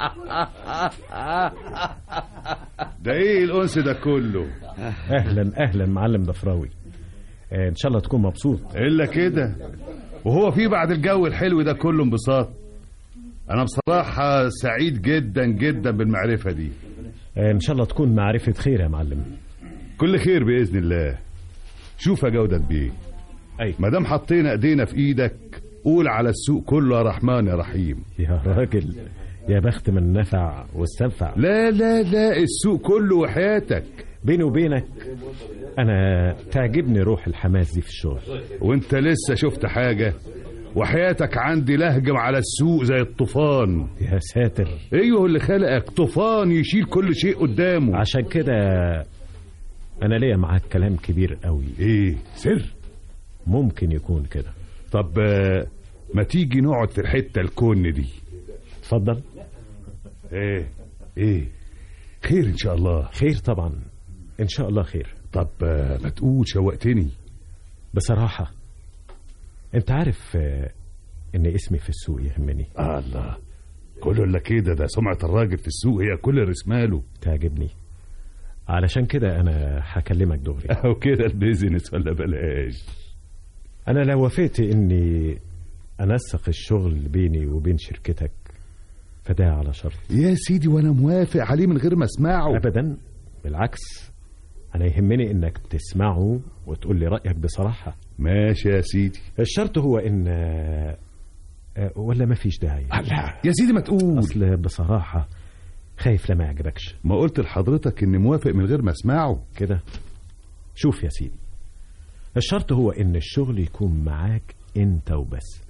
ده ايه الانس ده كله اهلا اهلا معلم ضفراوي آه، ان شاء الله تكون مبسوط الا كده وهو في بعد الجو الحلو ده كله انبساط انا بصراحة سعيد جدا جدا بالمعرفة دي آه، ان شاء الله تكون معرفة خير يا معلم كل خير بإذن الله شوف يا جودة بيه أي ما دام حطينا ايدينا في ايدك قول على السوق كله يا رحمن يا رحيم يا راجل يا بخت من نفع واستنفع لا لا لا السوق كله وحياتك بيني وبينك انا تعجبني روح الحماس دي في الشغل وانت لسه شفت حاجة وحياتك عندي لهجم على السوق زي الطوفان يا ساتر ايوه اللي خلقك طوفان يشيل كل شيء قدامه عشان كده انا ليا معاك كلام كبير قوي ايه سر ممكن يكون كده طب آه، ما تيجي نقعد في الحتة الكون دي اتفضل ايه ايه خير ان شاء الله خير طبعا ان شاء الله خير طب آه، ما تقول شوقتني بصراحة انت عارف آه، ان اسمي في السوق يهمني آه الله كله الا كده ده سمعة الراجل في السوق هي كل رسماله تعجبني علشان كده انا هكلمك دغري او كده البيزنس ولا بلاش انا لو وافقت اني انسق الشغل بيني وبين شركتك فده على شرط يا سيدي وانا موافق عليه من غير ما اسمعه ابدا بالعكس انا يهمني انك تسمعه وتقول لي رايك بصراحه ماشي يا سيدي الشرط هو ان آه، آه، ولا ما فيش داعي لا يا سيدي ما تقول اصل بصراحه خايف لا ما يعجبكش ما قلت لحضرتك اني موافق من غير ما اسمعه كده شوف يا سيدي الشرط هو ان الشغل يكون معاك انت وبس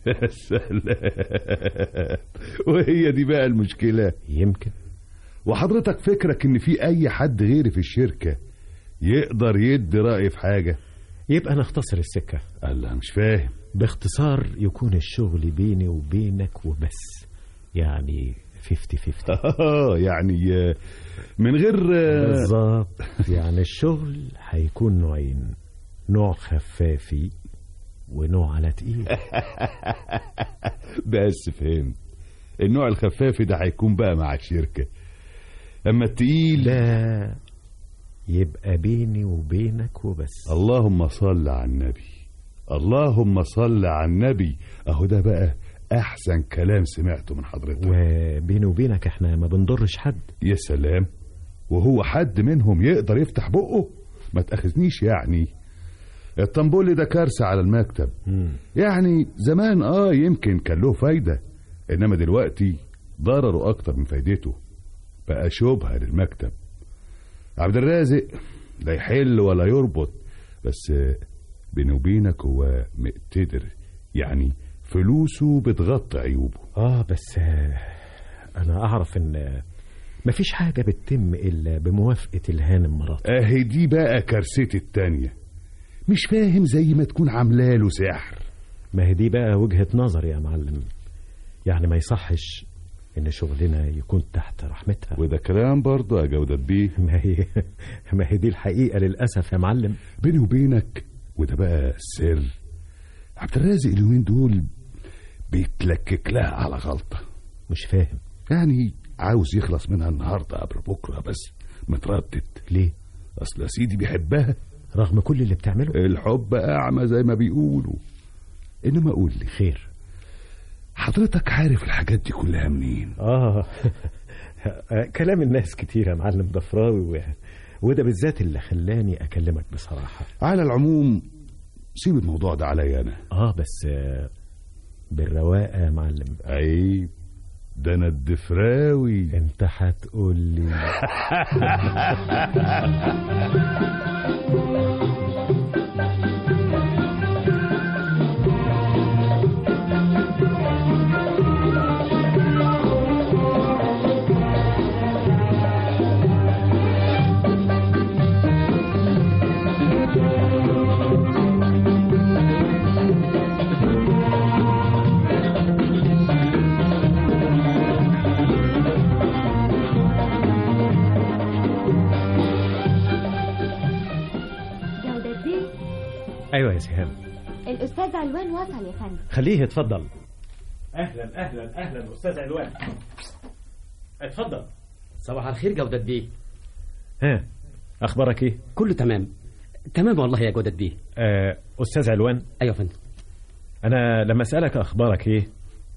سلام وهي دي بقى المشكلة يمكن وحضرتك فكرك ان في اي حد غيري في الشركة يقدر يدي رأي في حاجة يبقى نختصر السكه الله مش فاهم باختصار يكون الشغل بيني وبينك وبس يعني 50 50 اه يعني آه، من غير آه، بالظبط يعني الشغل هيكون نوعين نوع خفافي ونوع على تقيل بس فهمت النوع الخفافي ده هيكون بقى مع الشركة اما التقيل لا يبقى بيني وبينك وبس اللهم صل على النبي اللهم صل على النبي اهو ده بقى احسن كلام سمعته من حضرتك وبيني وبينك احنا ما بنضرش حد يا سلام وهو حد منهم يقدر يفتح بقه ما تاخذنيش يعني الطنبولي ده كارثة على المكتب يعني زمان اه يمكن كان له فايدة انما دلوقتي ضرره اكتر من فايدته بقى شبهة للمكتب عبد الرازق لا يحل ولا يربط بس آه، بيني وبينك هو مقتدر يعني فلوسه بتغطي عيوبه اه بس آه، انا اعرف ان مفيش حاجة بتتم الا بموافقة الهانم مراته اهي دي بقى كارثتي التانية مش فاهم زي ما تكون عاملاله سحر ما هي دي بقى وجهة نظر يا معلم يعني ما يصحش ان شغلنا يكون تحت رحمتها وده كلام برضه يا جودة بيه ما هي ما هي دي الحقيقة للأسف يا معلم بيني وبينك وده بقى السر عبد الرازق اليومين دول بيتلكك لها على غلطة مش فاهم يعني عاوز يخلص منها النهاردة قبل بكرة بس متردد ليه أصل يا سيدي بيحبها رغم كل اللي بتعمله الحب أعمى زي ما بيقولوا إنما قول لي خير حضرتك عارف الحاجات دي كلها منين اه كلام الناس كتير يا معلم ضفراوي و... وده بالذات اللي خلاني اكلمك بصراحة على العموم سيب الموضوع ده عليا أنا اه بس آه، بالرواقة يا معلم عيب ده أنا الدفراوي انت هتقول لي ايوه يا سهام الأستاذ علوان وصل يا فندم خليه يتفضل اهلا اهلا اهلا استاذ علوان اتفضل صباح الخير جودة بيه ها اخبارك ايه كله تمام تمام والله يا جودة بيه آه استاذ علوان ايوه يا فندم انا لما اسالك اخبارك ايه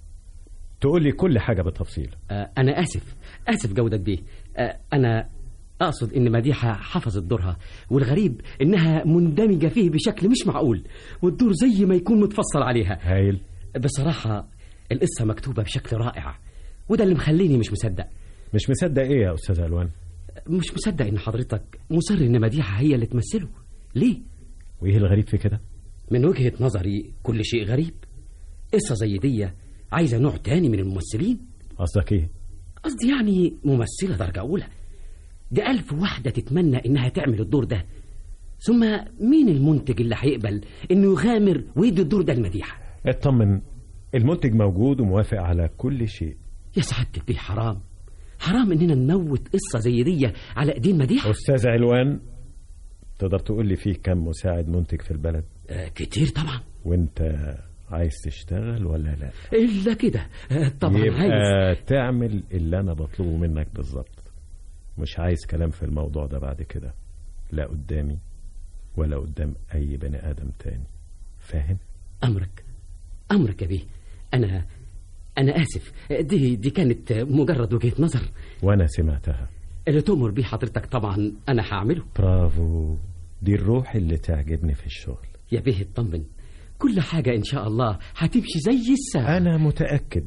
تقول لي كل حاجه بالتفصيل آه انا اسف اسف جودة بيه آه انا اقصد ان مديحه حفظت دورها والغريب انها مندمجه فيه بشكل مش معقول والدور زي ما يكون متفصل عليها هايل بصراحه القصه مكتوبه بشكل رائع وده اللي مخليني مش مصدق مش مصدق ايه يا استاذ علوان مش مصدق ان حضرتك مصر ان مديحه هي اللي تمثله ليه وايه الغريب في كده من وجهه نظري كل شيء غريب قصه زي دي عايزه نوع تاني من الممثلين قصدك ايه قصدي يعني ممثله درجه اولى دي ألف واحدة تتمنى إنها تعمل الدور ده ثم مين المنتج اللي هيقبل إنه يغامر ويدي الدور ده لمديحة اطمن المنتج موجود وموافق على كل شيء يا سعادة البيه حرام حرام إننا نموت قصة زي دي على إيدين مديحة استاذ علوان تقدر تقول لي فيه كم مساعد منتج في البلد آه كتير طبعا وانت عايز تشتغل ولا لا إلا كده آه طبعا يبقى عايز تعمل اللي انا بطلبه منك بالظبط مش عايز كلام في الموضوع ده بعد كده لا قدامي ولا قدام اي بني ادم تاني فاهم أمرك أمرك يا بيه أنا أنا آسف دي دي كانت مجرد وجهة نظر وانا سمعتها اللي تؤمر بيه حضرتك طبعا أنا هعمله برافو دي الروح اللي تعجبني في الشغل يا بيه اطمن كل حاجة إن شاء الله هتمشي زي الساعة انا متاكد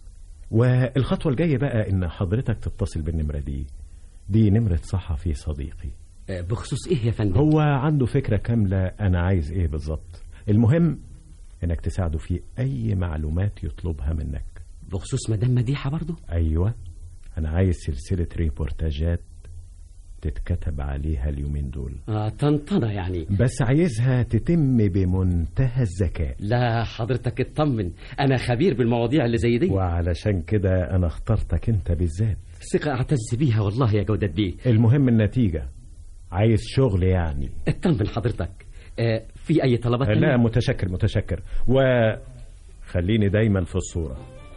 والخطوه الجايه بقى ان حضرتك تتصل بالنمره دي دي نمره صحفي صديقي آه، بخصوص إيه يا فندم هو عنده فكره كامله انا عايز ايه بالظبط المهم انك تساعده في اي معلومات يطلبها منك بخصوص مدام مديحة برضو ايوه انا عايز سلسله ريبورتاجات تتكتب عليها اليومين دول آه طنطنة يعني بس عايزها تتم بمنتهى الذكاء لا حضرتك اطمن أنا خبير بالمواضيع اللي زي دي وعلشان كده انا اخترتك انت بالذات ثقة أعتز بيها والله يا جودة بيه المهم النتيجه عايز شغل يعني اطمن حضرتك آه في أي طلبات لا تانية؟ متشكر متشكر وخليني دايما في الصورة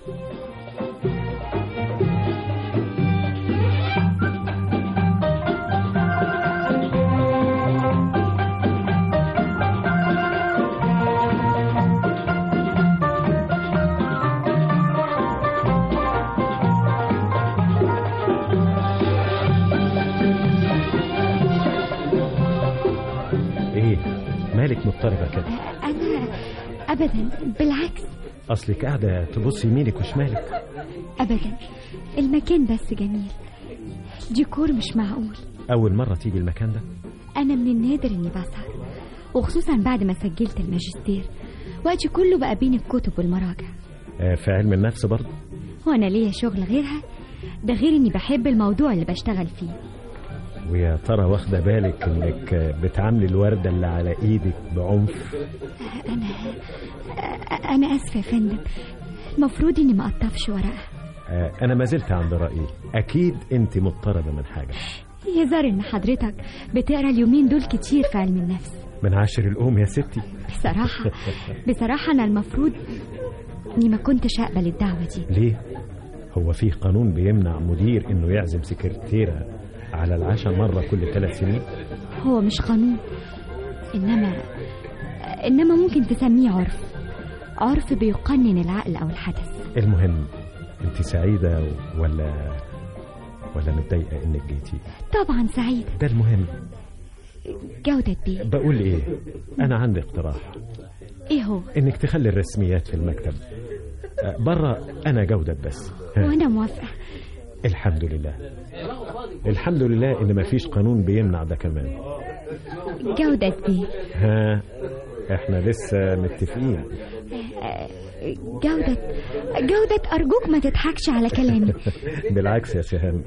ايه مالك مضطربة كده أنا أبدا بالعكس اصلك قاعدة تبص يمينك وشمالك أبدا المكان بس جميل ديكور مش معقول اول مرة تيجي المكان ده أنا من النادر إني بسهر وخصوصا بعد ما سجلت الماجستير وقتي كله بقى بين الكتب والمراجع آه، في علم النفس برضه وأنا ليا شغل غيرها ده غير إني بحب الموضوع اللي بشتغل فيه ويا ترى واخدة بالك انك بتعاملي الوردة اللي على ايدك بعنف أنا أنا آسفة يا فندم المفروض إني ما أقطفش ورقها آه، انا ما زلت عند رأيي اكيد انت مضطربة من حاجة يظهر إن حضرتك بتقرا اليومين دول كتير في علم النفس من عاشر الام يا ستي بصراحة بصراحة أنا المفروض إني ما كنتش أقبل الدعوة دي ليه هو في قانون بيمنع مدير انه يعزم سكرتيرة على العشاء مرة كل ثلاث سنين هو مش قانون إنما إنما ممكن تسميه عرف عرف بيقنن العقل أو الحدث المهم انت سعيدة ولا ولا متضايقة انك جيتي طبعا سعيدة ده المهم جودة بيه بقول ايه انا عندي اقتراح إيه هو انك تخلي الرسميات في المكتب آه، بره انا جودة بس ها. وأنا موافقة الحمد لله الحمد لله ان مفيش قانون بيمنع ده كمان جودة بيه ها احنا لسه متفقين آه، جودة جودة أرجوك ما تضحكش على كلامي بالعكس يا سهام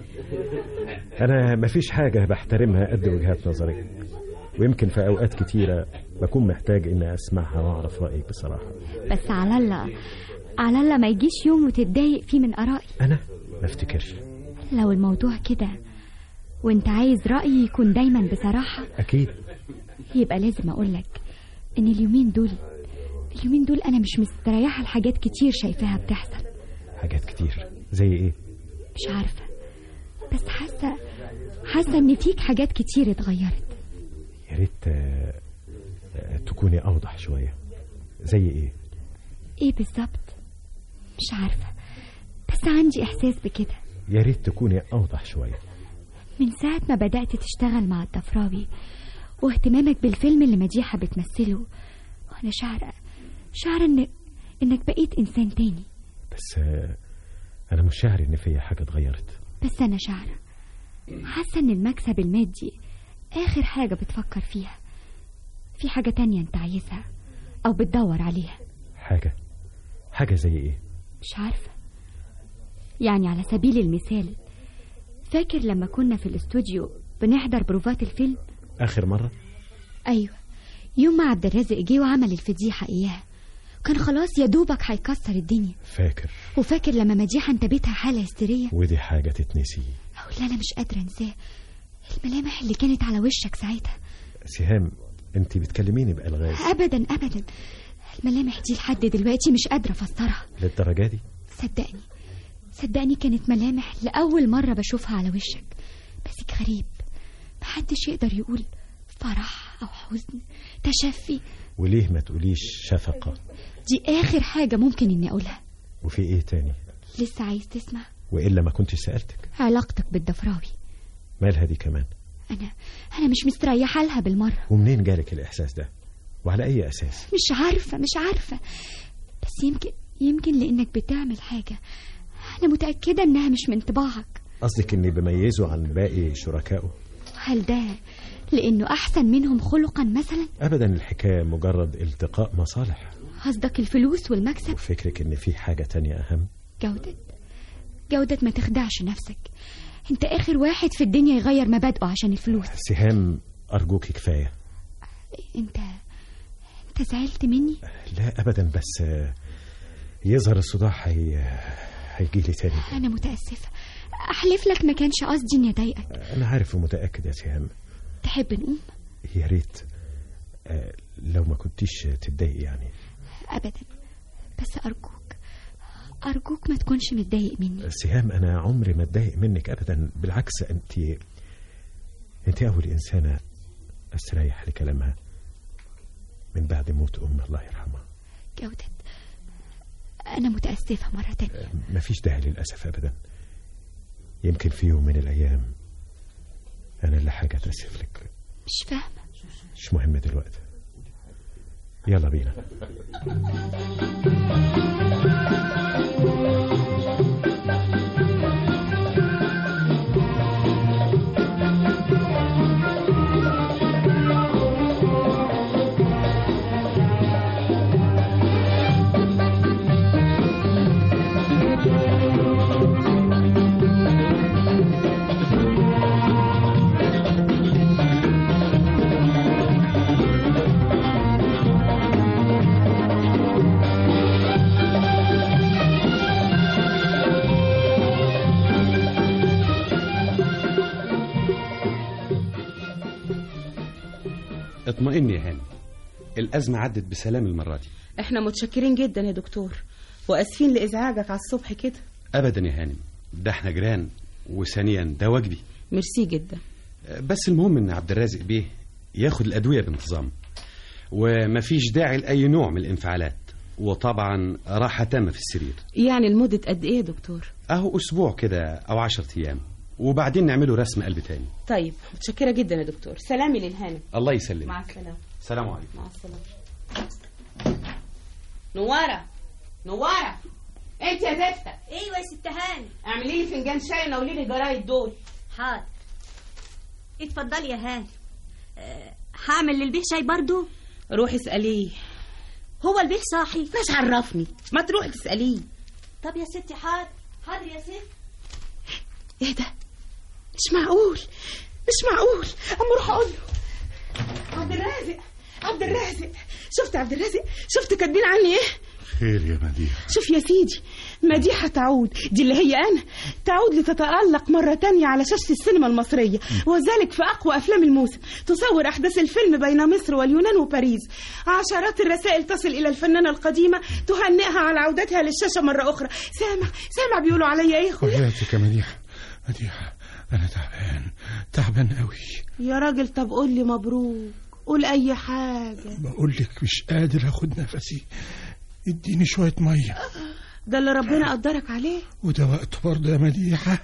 انا مفيش حاجة بحترمها قد وجهات نظرك ويمكن في اوقات كتيرة بكون محتاج اني اسمعها واعرف رأيك بصراحة بس على الله على الله ما يجيش يوم وتتضايق فيه من آرائي انا ما افتكرش لو الموضوع كده وانت عايز رأيي يكون دايما بصراحة اكيد يبقى لازم أقولك ان اليومين دول اليومين دول انا مش مستريحه لحاجات كتير شايفاها بتحصل حاجات كتير زي ايه مش عارفه بس حاسه حاسه ان فيك حاجات كتير اتغيرت يا ريت آه، آه، تكوني اوضح شويه زي ايه ايه بالظبط مش عارفه بس عندي احساس بكده يا ريت تكوني اوضح شويه من ساعة ما بدأت تشتغل مع الضفراوي واهتمامك بالفيلم اللي مديحة بتمثله وأنا شعرة شعرة إن إنك بقيت إنسان تاني بس آه، انا مش شاعر ان فيا حاجه اتغيرت بس أنا شعرة حاسة إن المكسب المادي آخر حاجة بتفكر فيها في حاجة تانية أنت عايزها أو بتدور عليها حاجه حاجه زي ايه مش عارفة يعني على سبيل المثال فاكر لما كنا في الاستوديو بنحضر بروفات الفيلم اخر مره أيوة يوم ما عبد الرازق جه وعمل الفضيحة إياها كان خلاص يا دوبك هيكسر الدنيا فاكر وفاكر لما مديحة انتابتها حالة هستيرية ودي حاجه تتنسي أو لا أنا مش قادرة أنساه الملامح اللي كانت على وشك ساعتها سهام انت بتكلميني بالغاز أبدا أبدا الملامح دي لحد دلوقتي مش قادرة أفسرها للدرجه دي صدقني صدقني كانت ملامح لأول مرة بشوفها على وشك بس غريب محدش يقدر يقول فرح أو حزن تشفي وليه ما تقوليش شفقه دي آخر حاجة ممكن إني أقولها وفي ايه تاني لسه عايز تسمع والا ما كنتش سالتك علاقتك بالضفراوي مالها دي كمان أنا أنا مش مستريحة لها بالمرة ومنين جالك الاحساس ده وعلى اي اساس مش عارفة مش عارفة بس يمكن يمكن لأنك بتعمل حاجة أنا متأكدة إنها مش من طباعك قصدك اني بميزه عن باقي شركائه هل ده لأنه أحسن منهم خلقا مثلا ابدا الحكايه مجرد التقاء مصالح قصدك الفلوس والمكسب وفكرك ان في حاجه تانية اهم جودة جودة ما تخدعش نفسك انت آخر واحد في الدنيا يغير مبادئه عشان الفلوس سهام ارجوك كفايه انت انت زعلت مني لا ابدا بس آه، يظهر الصداع هي هيجي لي تاني أنا متأسفة أحلف لك ما كانش قصدي إني أضايقك انا عارف ومتاكد يا سهام تحب نقوم يا ريت آه، لو ما كنتيش تتضايقي يعني أبدا بس أرجوك أرجوك ما تكونش متضايق مني سهام انا عمري ما اتضايق منك ابدا بالعكس انت انت اول انسانه استريح لكلامها من بعد موت ام الله يرحمها جودة أنا متأسفة مرة تانية ما فيش داعي للاسف ابدا يمكن في يوم من الايام انا اللي حاجه اتاسف لك مش فاهمة مش مهم دلوقتي يلا بينا اطمئن يا هاني الأزمة عدت بسلام المرة دي احنا متشكرين جدا يا دكتور واسفين لازعاجك على الصبح كده أبدا يا هانم ده احنا جيران وثانيا ده واجبي ميرسي جدا بس المهم ان عبد الرازق بيه ياخد الأدوية بانتظام ومفيش داعي لأي نوع من الانفعالات وطبعا راحة تامة في السرير يعني لمدة قد ايه يا دكتور أهو أسبوع كده أو عشرة أيام وبعدين نعمله رسم قلب تاني طيب متشكرة جدا يا دكتور سلامي للهانم الله يسلمك مع السلامة سلام عليكم مع السلامة نوارة نوارة انت يا زفته ايوه يا ست هاني اعملي لي فنجان شاي ونولي لي الجرايد دول حاضر اتفضلي يا هاني أه هعمل للبيه شاي برضو روحي اسأليه هو البيه صاحي مش عرفني ما تروحي تسأليه طب يا ستي حاضر حاضر يا ست ايه ده مش معقول مش معقول اما اروح اقول له عبد الرازق عبد الرازق شفت عبد الرازق شفت كاتبين عني ايه خير يا مديح شوف يا سيدي مديحة تعود دي اللي هي أنا تعود لتتألق مرة تانية على شاشة السينما المصرية وذلك في أقوى أفلام الموسم تصور أحداث الفيلم بين مصر واليونان وباريس عشرات الرسائل تصل إلى الفنانة القديمة تهنئها على عودتها للشاشة مرة أخرى سامع سامع بيقولوا عليا إيه يا أخويا وحياتك يا مديحة مديحة أنا تعبان تعبان قوي يا راجل طب قول لي مبروك قول أي حاجة بقول لك مش قادر أخد نفسي اديني شوية مية ده اللي ربنا قدرك عليه وده وقت برضه يا مديحة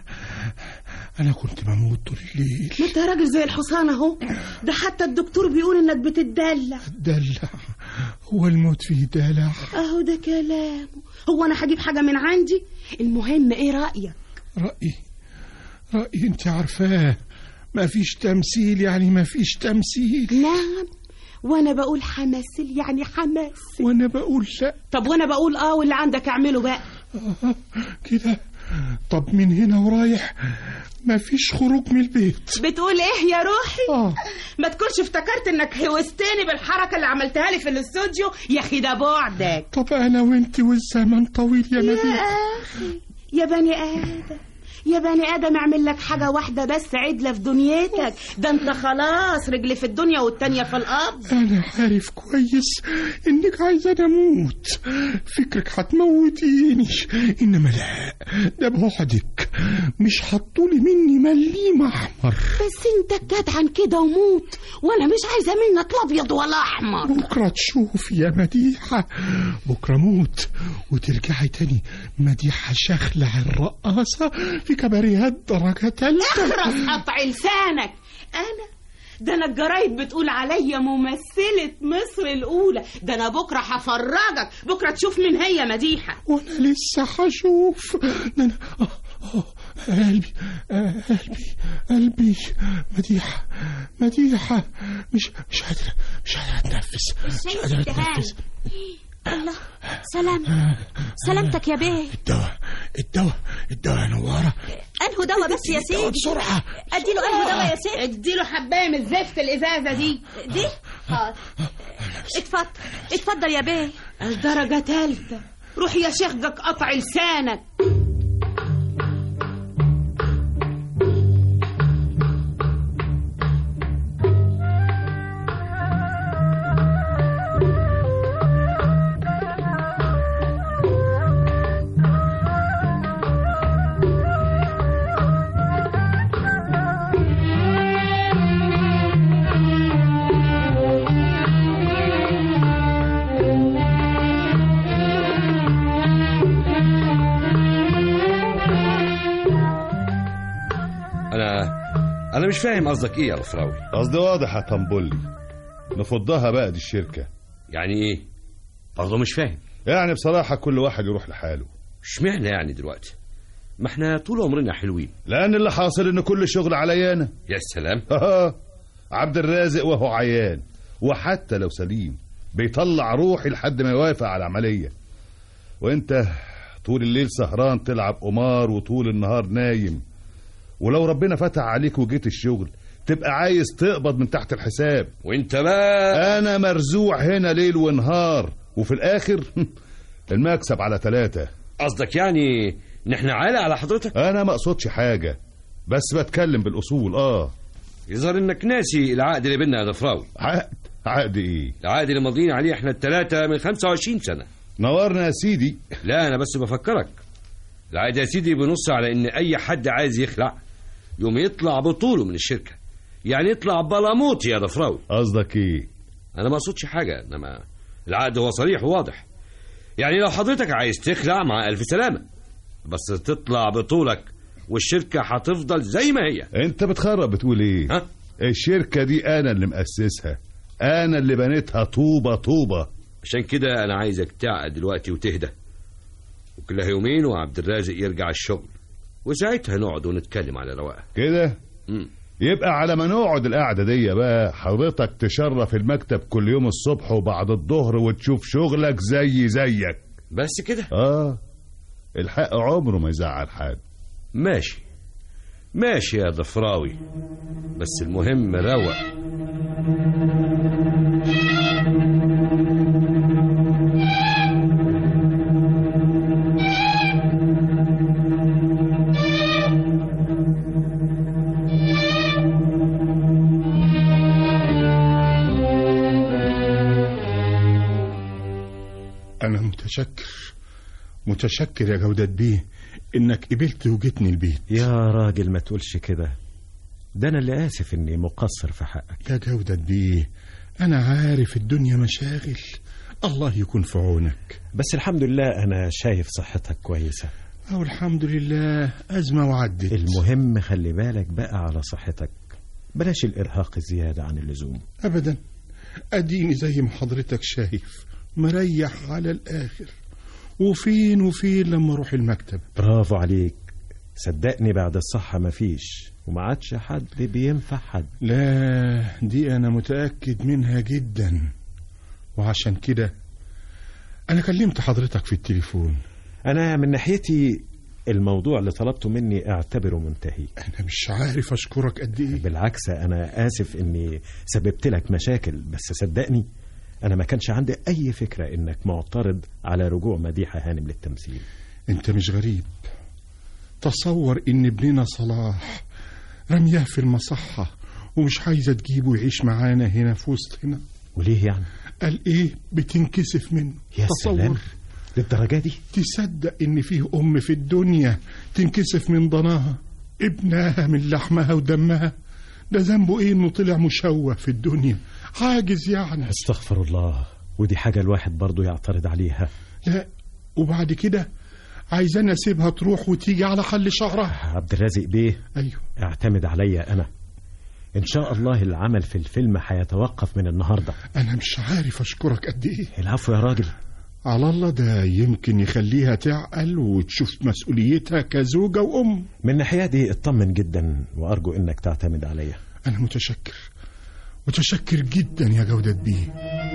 أنا كنت بموت طول الليل ما انت يا راجل زي الحصان اهو ده حتى الدكتور بيقول انك بتدلع دلع هو الموت فيه دلع اهو ده كلامه هو انا هجيب حاجه من عندي المهم ايه رايك رأيي رأيي أنت عارفاه ما فيش تمثيل يعني ما فيش تمثيل نعم وانا بقول حماسل يعني حماس وانا بقول لا طب وانا بقول اه واللي عندك اعمله بقى آه كده طب من هنا ورايح ما فيش خروج من البيت بتقول ايه يا روحي آه. ما تكونش افتكرت انك هوستني بالحركه اللي عملتها لي في الاستوديو يا اخي ده بعدك طب أنا وأنت والزمن طويل يا يا مديحة اخي يا بني ادم يا بني ادم اعمل لك حاجه واحده بس عدله في دنيتك ده انت خلاص رجلي في الدنيا والتانيه في الارض أنا عارف كويس إنك عايزة أموت فكرك هتموتيني إنما لا ده بعدك مش هتطولي مني مليم أحمر بس انت جدعا كده وموت وانا مش عايزه منك لا ابيض ولا احمر بكرة تشوف يا مديحة بكرة موت وترجعي تاني مديحة شخلع الرقاصة في كباريهات درجة تالتة اخرس قطع لسانك انا ده انا الجرايد بتقول عليا ممثلة مصر الأولى ده أنا بكرة هفرجك بكرة تشوف مين هي مديحة وأنا لسه هشوف ده أنا آه، آه، قلبي آه، قلبي قلبي مديحة مديحة مش مش قادرة مش قادرة أتنفس مش قادرة أتنفس الله سلام سلامتك يا بيه الدواء الدواء الدواء يا نوارة انهو دواء بس يا سيدي بسرعة اديله انهو دواء يا سيدي اديله حباية من زفت الإزازة دي دي اه اتفضل اتفضل يا بيه الدرجة تالتة روح يا شيخ جك قطع لسانك انا انا مش فاهم قصدك ايه يا رفراوي قصدي واضح يا طنبولي نفضها بقى دي الشركة يعني ايه برضه مش فاهم يعني بصراحة كل واحد يروح لحاله اشمعنى يعني دلوقتي ما احنا طول عمرنا حلوين لأن اللي حاصل إن كل شغل عليا أنا يا سلام عبد الرازق وهو عيان وحتى لو سليم بيطلع روحي لحد ما يوافق على العملية وانت طول الليل سهران تلعب قمار وطول النهار نايم ولو ربنا فتح عليك وجيت الشغل تبقى عايز تقبض من تحت الحساب وانت بقى انا مرزوع هنا ليل ونهار وفي الاخر المكسب على ثلاثة قصدك يعني ان احنا عالة على حضرتك انا ما اقصدش حاجة بس بتكلم بالاصول اه يظهر انك ناسي العقد اللي بيننا يا ضفراوي عقد عقد ايه العقد اللي ماضيين عليه احنا الثلاثة من 25 سنة نورنا يا سيدي لا انا بس بفكرك العقد يا سيدي بنص على ان اي حد عايز يخلع يوم يطلع بطوله من الشركة يعني يطلع بلاموت يا ضفراوي قصدك ايه انا ما اقصدش حاجة انما العقد هو صريح وواضح يعني لو حضرتك عايز تخلع مع الف سلامة بس تطلع بطولك والشركة هتفضل زي ما هي انت بتخرب بتقول ايه ها؟ الشركة دي انا اللي مؤسسها انا اللي بنيتها طوبة طوبة عشان كده انا عايزك تعقد دلوقتي وتهدى وكلها يومين وعبد الرازق يرجع الشغل وساعتها نقعد ونتكلم على رواقه كده يبقى على ما نقعد القعدة دي بقى حضرتك تشرف المكتب كل يوم الصبح وبعد الظهر وتشوف شغلك زي زيك بس كده اه الحق عمره ما يزعل حد ماشي ماشي يا ضفراوي بس المهم روق أنا متشكر متشكر يا جودة بيه إنك قبلت وجيتني البيت يا راجل ما تقولش كده ده أنا اللي آسف إني مقصر في حقك يا جودة بيه أنا عارف الدنيا مشاغل الله يكون في عونك بس الحمد لله أنا شايف صحتك كويسة أو الحمد لله أزمة وعدت المهم خلي بالك بقى على صحتك بلاش الإرهاق الزيادة عن اللزوم أبدا أديني زي ما حضرتك شايف مريح على الآخر وفين وفين لما أروح المكتب برافو عليك صدقني بعد الصحة مفيش وما عادش حد بينفع حد لا دي أنا متأكد منها جدا وعشان كده أنا كلمت حضرتك في التليفون أنا من ناحيتي الموضوع اللي طلبته مني اعتبره منتهي أنا مش عارف أشكرك قد إيه بالعكس أنا آسف إني سببت لك مشاكل بس صدقني أنا ما كانش عندي أي فكرة إنك معترض على رجوع مديحة هانم للتمثيل أنت مش غريب تصور إن ابننا صلاح رمياه في المصحة ومش عايزة تجيبه يعيش معانا هنا في وسطنا وليه يعني؟ قال إيه بتنكسف منه يا تصور سلام للدرجة دي تصدق إن فيه أم في الدنيا تنكسف من ضناها ابنها من لحمها ودمها ده ذنبه إيه إنه طلع مشوه في الدنيا عاجز يعني استغفر الله ودي حاجة الواحد برضو يعترض عليها لا وبعد كده عايزانا اسيبها تروح وتيجي على حل شعرها عبد الرازق بيه ايوه اعتمد عليا أنا إن شاء الله العمل في الفيلم هيتوقف من النهاردة انا مش عارف اشكرك قد ايه العفو يا راجل على الله ده يمكن يخليها تعقل وتشوف مسؤوليتها كزوجة وأم من الناحية دي اطمن جدا وأرجو إنك تعتمد عليا أنا متشكر متشكر جدا يا جودة بيه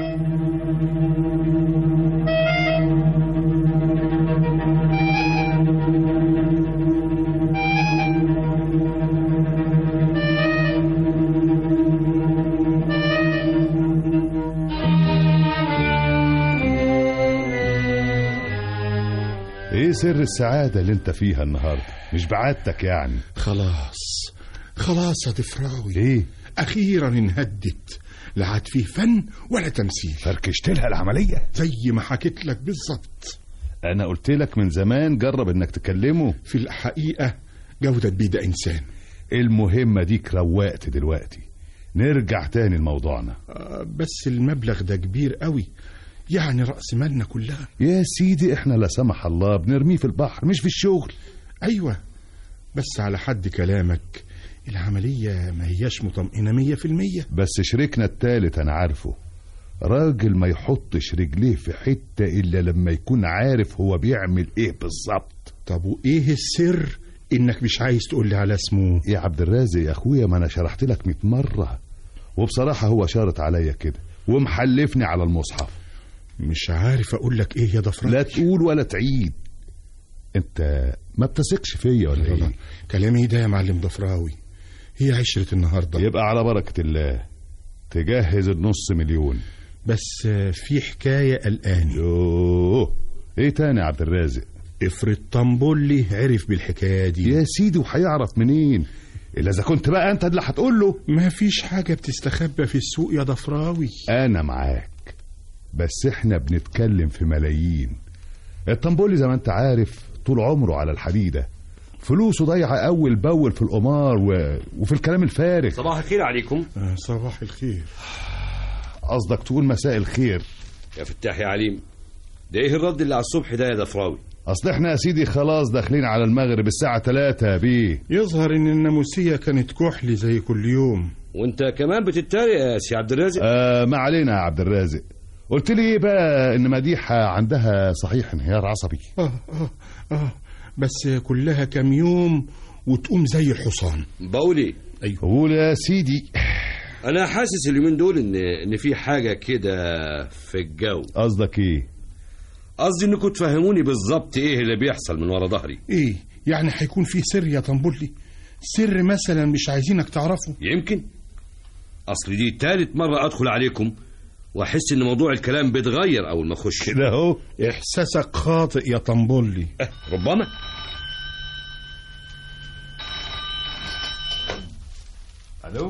ايه سر السعادة اللي انت فيها النهاردة مش بعادتك يعني خلاص خلاص يا ضفراوي ايه أخيرا انهدت لا عاد فيه فن ولا تمثيل فركشت لها العملية زي ما حكيت لك بالظبط انا قلت لك من زمان جرب انك تكلمه في الحقيقة جودة بيه ده إنسان المهمة ديك روقت دلوقتي نرجع تاني لموضوعنا آه، بس المبلغ ده كبير قوي يعني رأس مالنا كلها يا سيدي احنا لا سمح الله بنرميه في البحر مش في الشغل أيوة بس على حد كلامك العملية ما هياش مطمئنة مية في المية بس شريكنا التالت انا عارفه راجل ما يحطش رجليه في حتة الا لما يكون عارف هو بيعمل ايه بالظبط طب وإيه السر إنك مش عايز تقول لي على اسمه يا عبد الرازق يا اخويا ما انا شرحت لك 100 مرة وبصراحة هو شارط عليا كده ومحلفني على المصحف مش عارف أقول لك إيه يا ضفران لا تقول ولا تعيد انت ما بتثقش فيا ولا ايه كلامي ده يا معلم ضفراوي هي عشرة النهاردة يبقى على بركة الله تجهز النص مليون بس في حكاية قلقاني يوه ايه تاني يا عبد الرازق افرض طنبولي عرف بالحكاية دي يا سيدي وهيعرف منين الا اذا كنت بقى انت اللي هتقول له ما فيش حاجة بتستخبى في السوق يا ضفراوي انا معاك بس احنا بنتكلم في ملايين الطنبولي زي ما انت عارف طول عمره على الحديدة فلوسه ضايعة أول بأول في القمار و... وفي الكلام الفارغ صباح الخير عليكم آه، صباح الخير قصدك تقول مساء الخير يا فتاح يا عليم ده ايه الرد اللي على الصبح ده يا دفراوي أصل احنا يا سيدي خلاص داخلين على المغرب الساعة 3 يا بيه يظهر إن الناموسية كانت كحلي زي كل يوم وانت كمان بتتريق يا سي عبد الرازق آه ما علينا يا عبد الرازق قلت لي ايه بقى ان مديحة عندها صحيح انهيار عصبي آه آه آه بس كلها كام يوم وتقوم زي الحصان بقول ايه ايوه قول يا سيدي انا حاسس اليومين دول ان ان في حاجه كده في الجو قصدك ايه قصدي انكم تفهموني بالظبط ايه اللي بيحصل من ورا ظهري ايه يعني هيكون في سر يا طنبولي سر مثلا مش عايزينك تعرفه يمكن اصل دي تالت مره ادخل عليكم واحس ان موضوع الكلام بيتغير اول ما اخش كده اهو احساسك خاطئ يا طنبولي أه ربما الو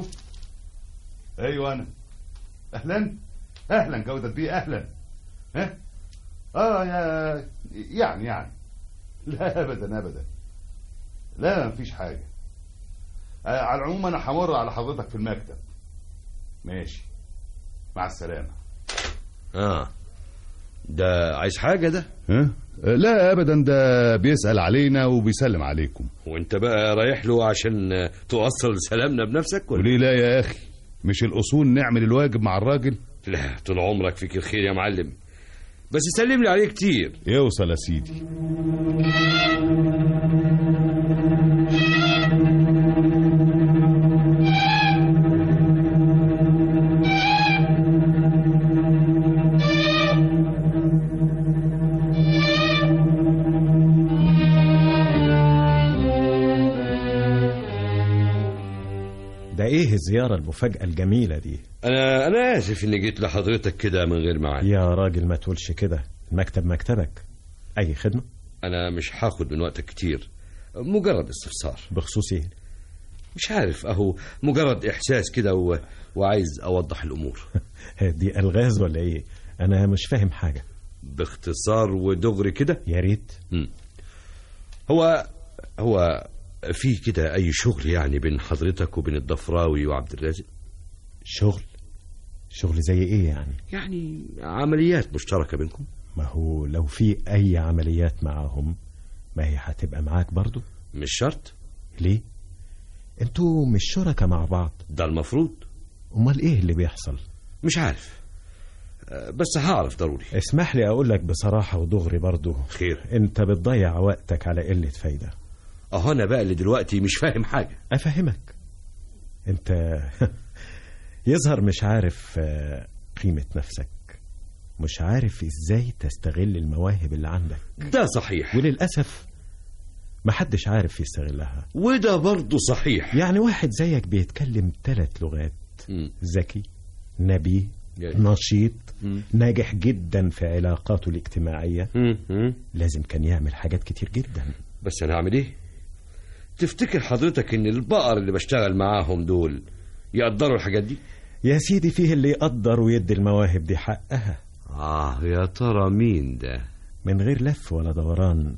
ايوه انا اهلا اهلا جودة بيه اهلا ها اه يا يعني يعني لا ابدا ابدا لا مفيش حاجه آه على العموم انا همر على حضرتك في المكتب ماشي مع السلامه اه ده عايز حاجة ده ها لا ابدا ده بيسال علينا وبيسلم عليكم وانت بقى رايح له عشان توصل سلامنا بنفسك ولا وليه لا يا اخي مش الاصول نعمل الواجب مع الراجل لا طول عمرك فيك الخير يا معلم بس سلم لي عليه كتير يوصل يا سيدي ده ايه الزيارة المفاجأة الجميلة دي انا انا اسف اني جيت لحضرتك كده من غير ميعاد يا راجل ما تقولش كده المكتب مكتبك اي خدمة انا مش هاخد من وقتك كتير مجرد استفسار بخصوص ايه مش عارف اهو مجرد احساس كده و... وعايز اوضح الامور دي الغاز ولا ايه انا مش فاهم حاجة باختصار ودغري كده يا ريت مم. هو هو في كده اي شغل يعني بين حضرتك وبين الضفراوي وعبد الرازق شغل شغل زي ايه يعني يعني عمليات مشتركة بينكم ما هو لو في اي عمليات معاهم ما هي هتبقى معاك برضو مش شرط ليه انتوا مش شركة مع بعض ده المفروض امال ايه اللي بيحصل مش عارف أه، بس هعرف ضروري اسمح لي اقول لك بصراحة ودغري برضو خير انت بتضيع وقتك على قلة فايدة اهو انا بقى اللي دلوقتي مش فاهم حاجة افهمك انت يظهر مش عارف آه، قيمة نفسك مش عارف ازاي تستغل المواهب اللي عندك ده صحيح وللأسف محدش عارف يستغلها وده برضه صحيح يعني واحد زيك بيتكلم ثلاث لغات مم. ذكي نبي جاي. نشيط مم. ناجح جدا في علاقاته الاجتماعية مم. مم. لازم كان يعمل حاجات كتير جدا بس انا هعمل ايه تفتكر حضرتك ان البقر اللي بشتغل معاهم دول يقدروا الحاجات دي يا سيدي فيه اللي يقدر ويدي المواهب دي حقها اه يا ترى مين ده من غير لف ولا دوران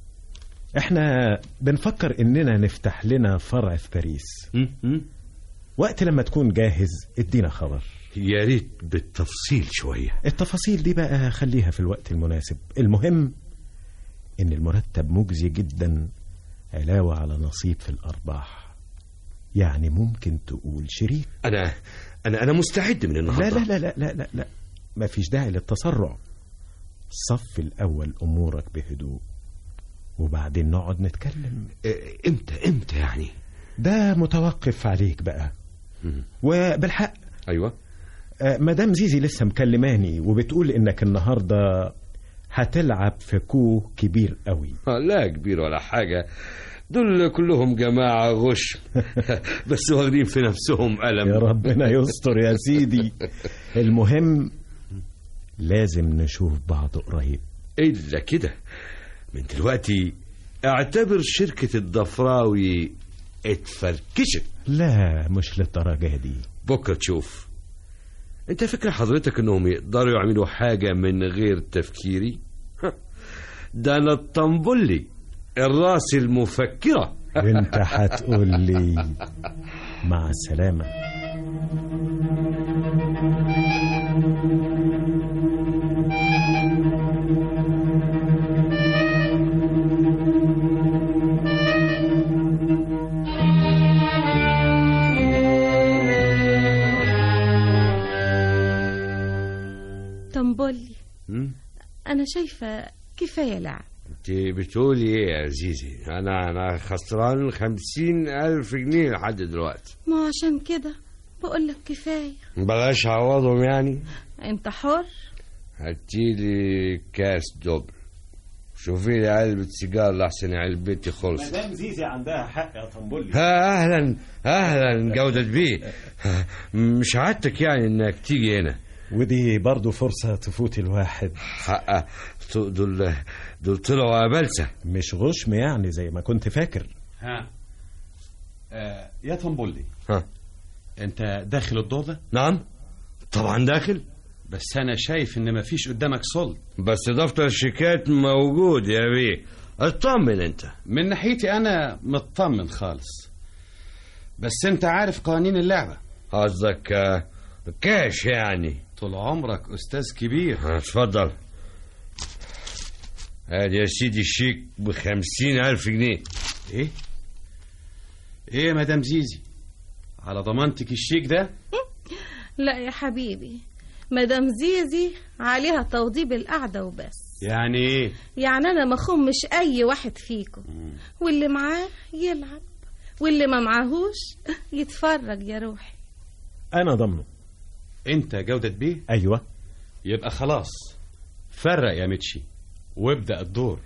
احنا بنفكر اننا نفتح لنا فرع في باريس م? وقت لما تكون جاهز ادينا خبر يا ريت بالتفصيل شوية التفاصيل دي بقى خليها في الوقت المناسب المهم ان المرتب مجزي جدا علاوة على نصيب في الارباح يعني ممكن تقول شريك انا انا انا مستعد من لا النهارده لا لا لا لا لا, لا. ما فيش داعي للتسرع صف الأول أمورك بهدوء وبعدين نقعد نتكلم إيه، امتى امتى يعني ده متوقف عليك بقى مم. وبالحق ايوه آه، مدام زيزي لسه مكلماني وبتقول انك النهارده هتلعب في كو كبير قوي آه، لا كبير ولا حاجة دول كلهم جماعة غش بس واخدين في نفسهم ألم يا ربنا يستر يا سيدي المهم لازم نشوف بعض قريب إلا كده من دلوقتي اعتبر شركة الضفراوي اتفركشت لا مش للدرجة دي بكرة تشوف انت فكرة حضرتك انهم يقدروا يعملوا حاجة من غير تفكيري ها، ده انا الطنبلي الراس المفكرة وانت هتقول لي مع السلامة طنبولي مم؟ أنا شايفة كفاية لعب انت بتقولي ايه يا عزيزي انا انا خسران خمسين الف جنيه لحد دلوقتي ما عشان كده بقولك كفاية بلاش عوضهم يعني أنت حر هاتيلي كاس دبل شوفي لي علبة سيجار لحسن علبتي خلصت مدام زيزي عندها حق يا طنبولي ها اهلا اهلا جودة بيه ها، مش عادتك يعني انك تيجي هنا ودي برضو فرصة تفوت الواحد حقا دول دول طلعوا قبلسة مش غشم يعني زي ما كنت فاكر ها آه يا طنبولي ها انت داخل الدور ده نعم طبعا داخل بس انا شايف ان مفيش قدامك صلب بس دفتر الشيكات موجود يا بيه اطمن انت من ناحيتي انا مطمن خالص بس انت عارف قوانين اللعبه قصدك آه، كاش يعني طول عمرك استاذ كبير آه، اتفضل هادي يا سيدي الشيك بخمسين ألف جنيه ايه ايه يا مدام زيزي على ضمانتك الشيك ده لا يا حبيبي مدام زيزي عليها توضيب القعدة وبس يعني ايه يعني أنا ما خمش أي واحد فيكم واللي معاه يلعب واللي ما معاهوش يتفرج يا روحي انا ضمنه انت جودة بيه ايوه يبقى خلاص فرق يا متشي وابدأ الدور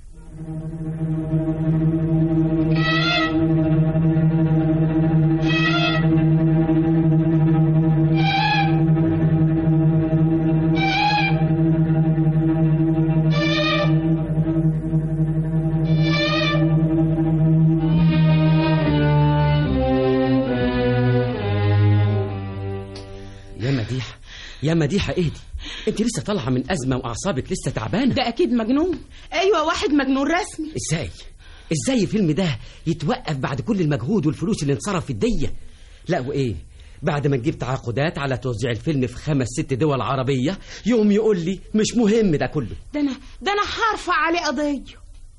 يا مديحة يا مديحة اهدي انت لسه طالعة من أزمة وأعصابك لسه تعبانة ده اكيد مجنون ايوه واحد مجنون رسمي ازاي ازاي الفيلم ده يتوقف بعد كل المجهود والفلوس اللي انصرف في الدية لا وايه بعد ما نجيب تعاقدات على توزيع الفيلم في خمس ست دول عربية يقوم يقول لي مش مهم ده كله ده انا ده انا هرفع عليه قضيه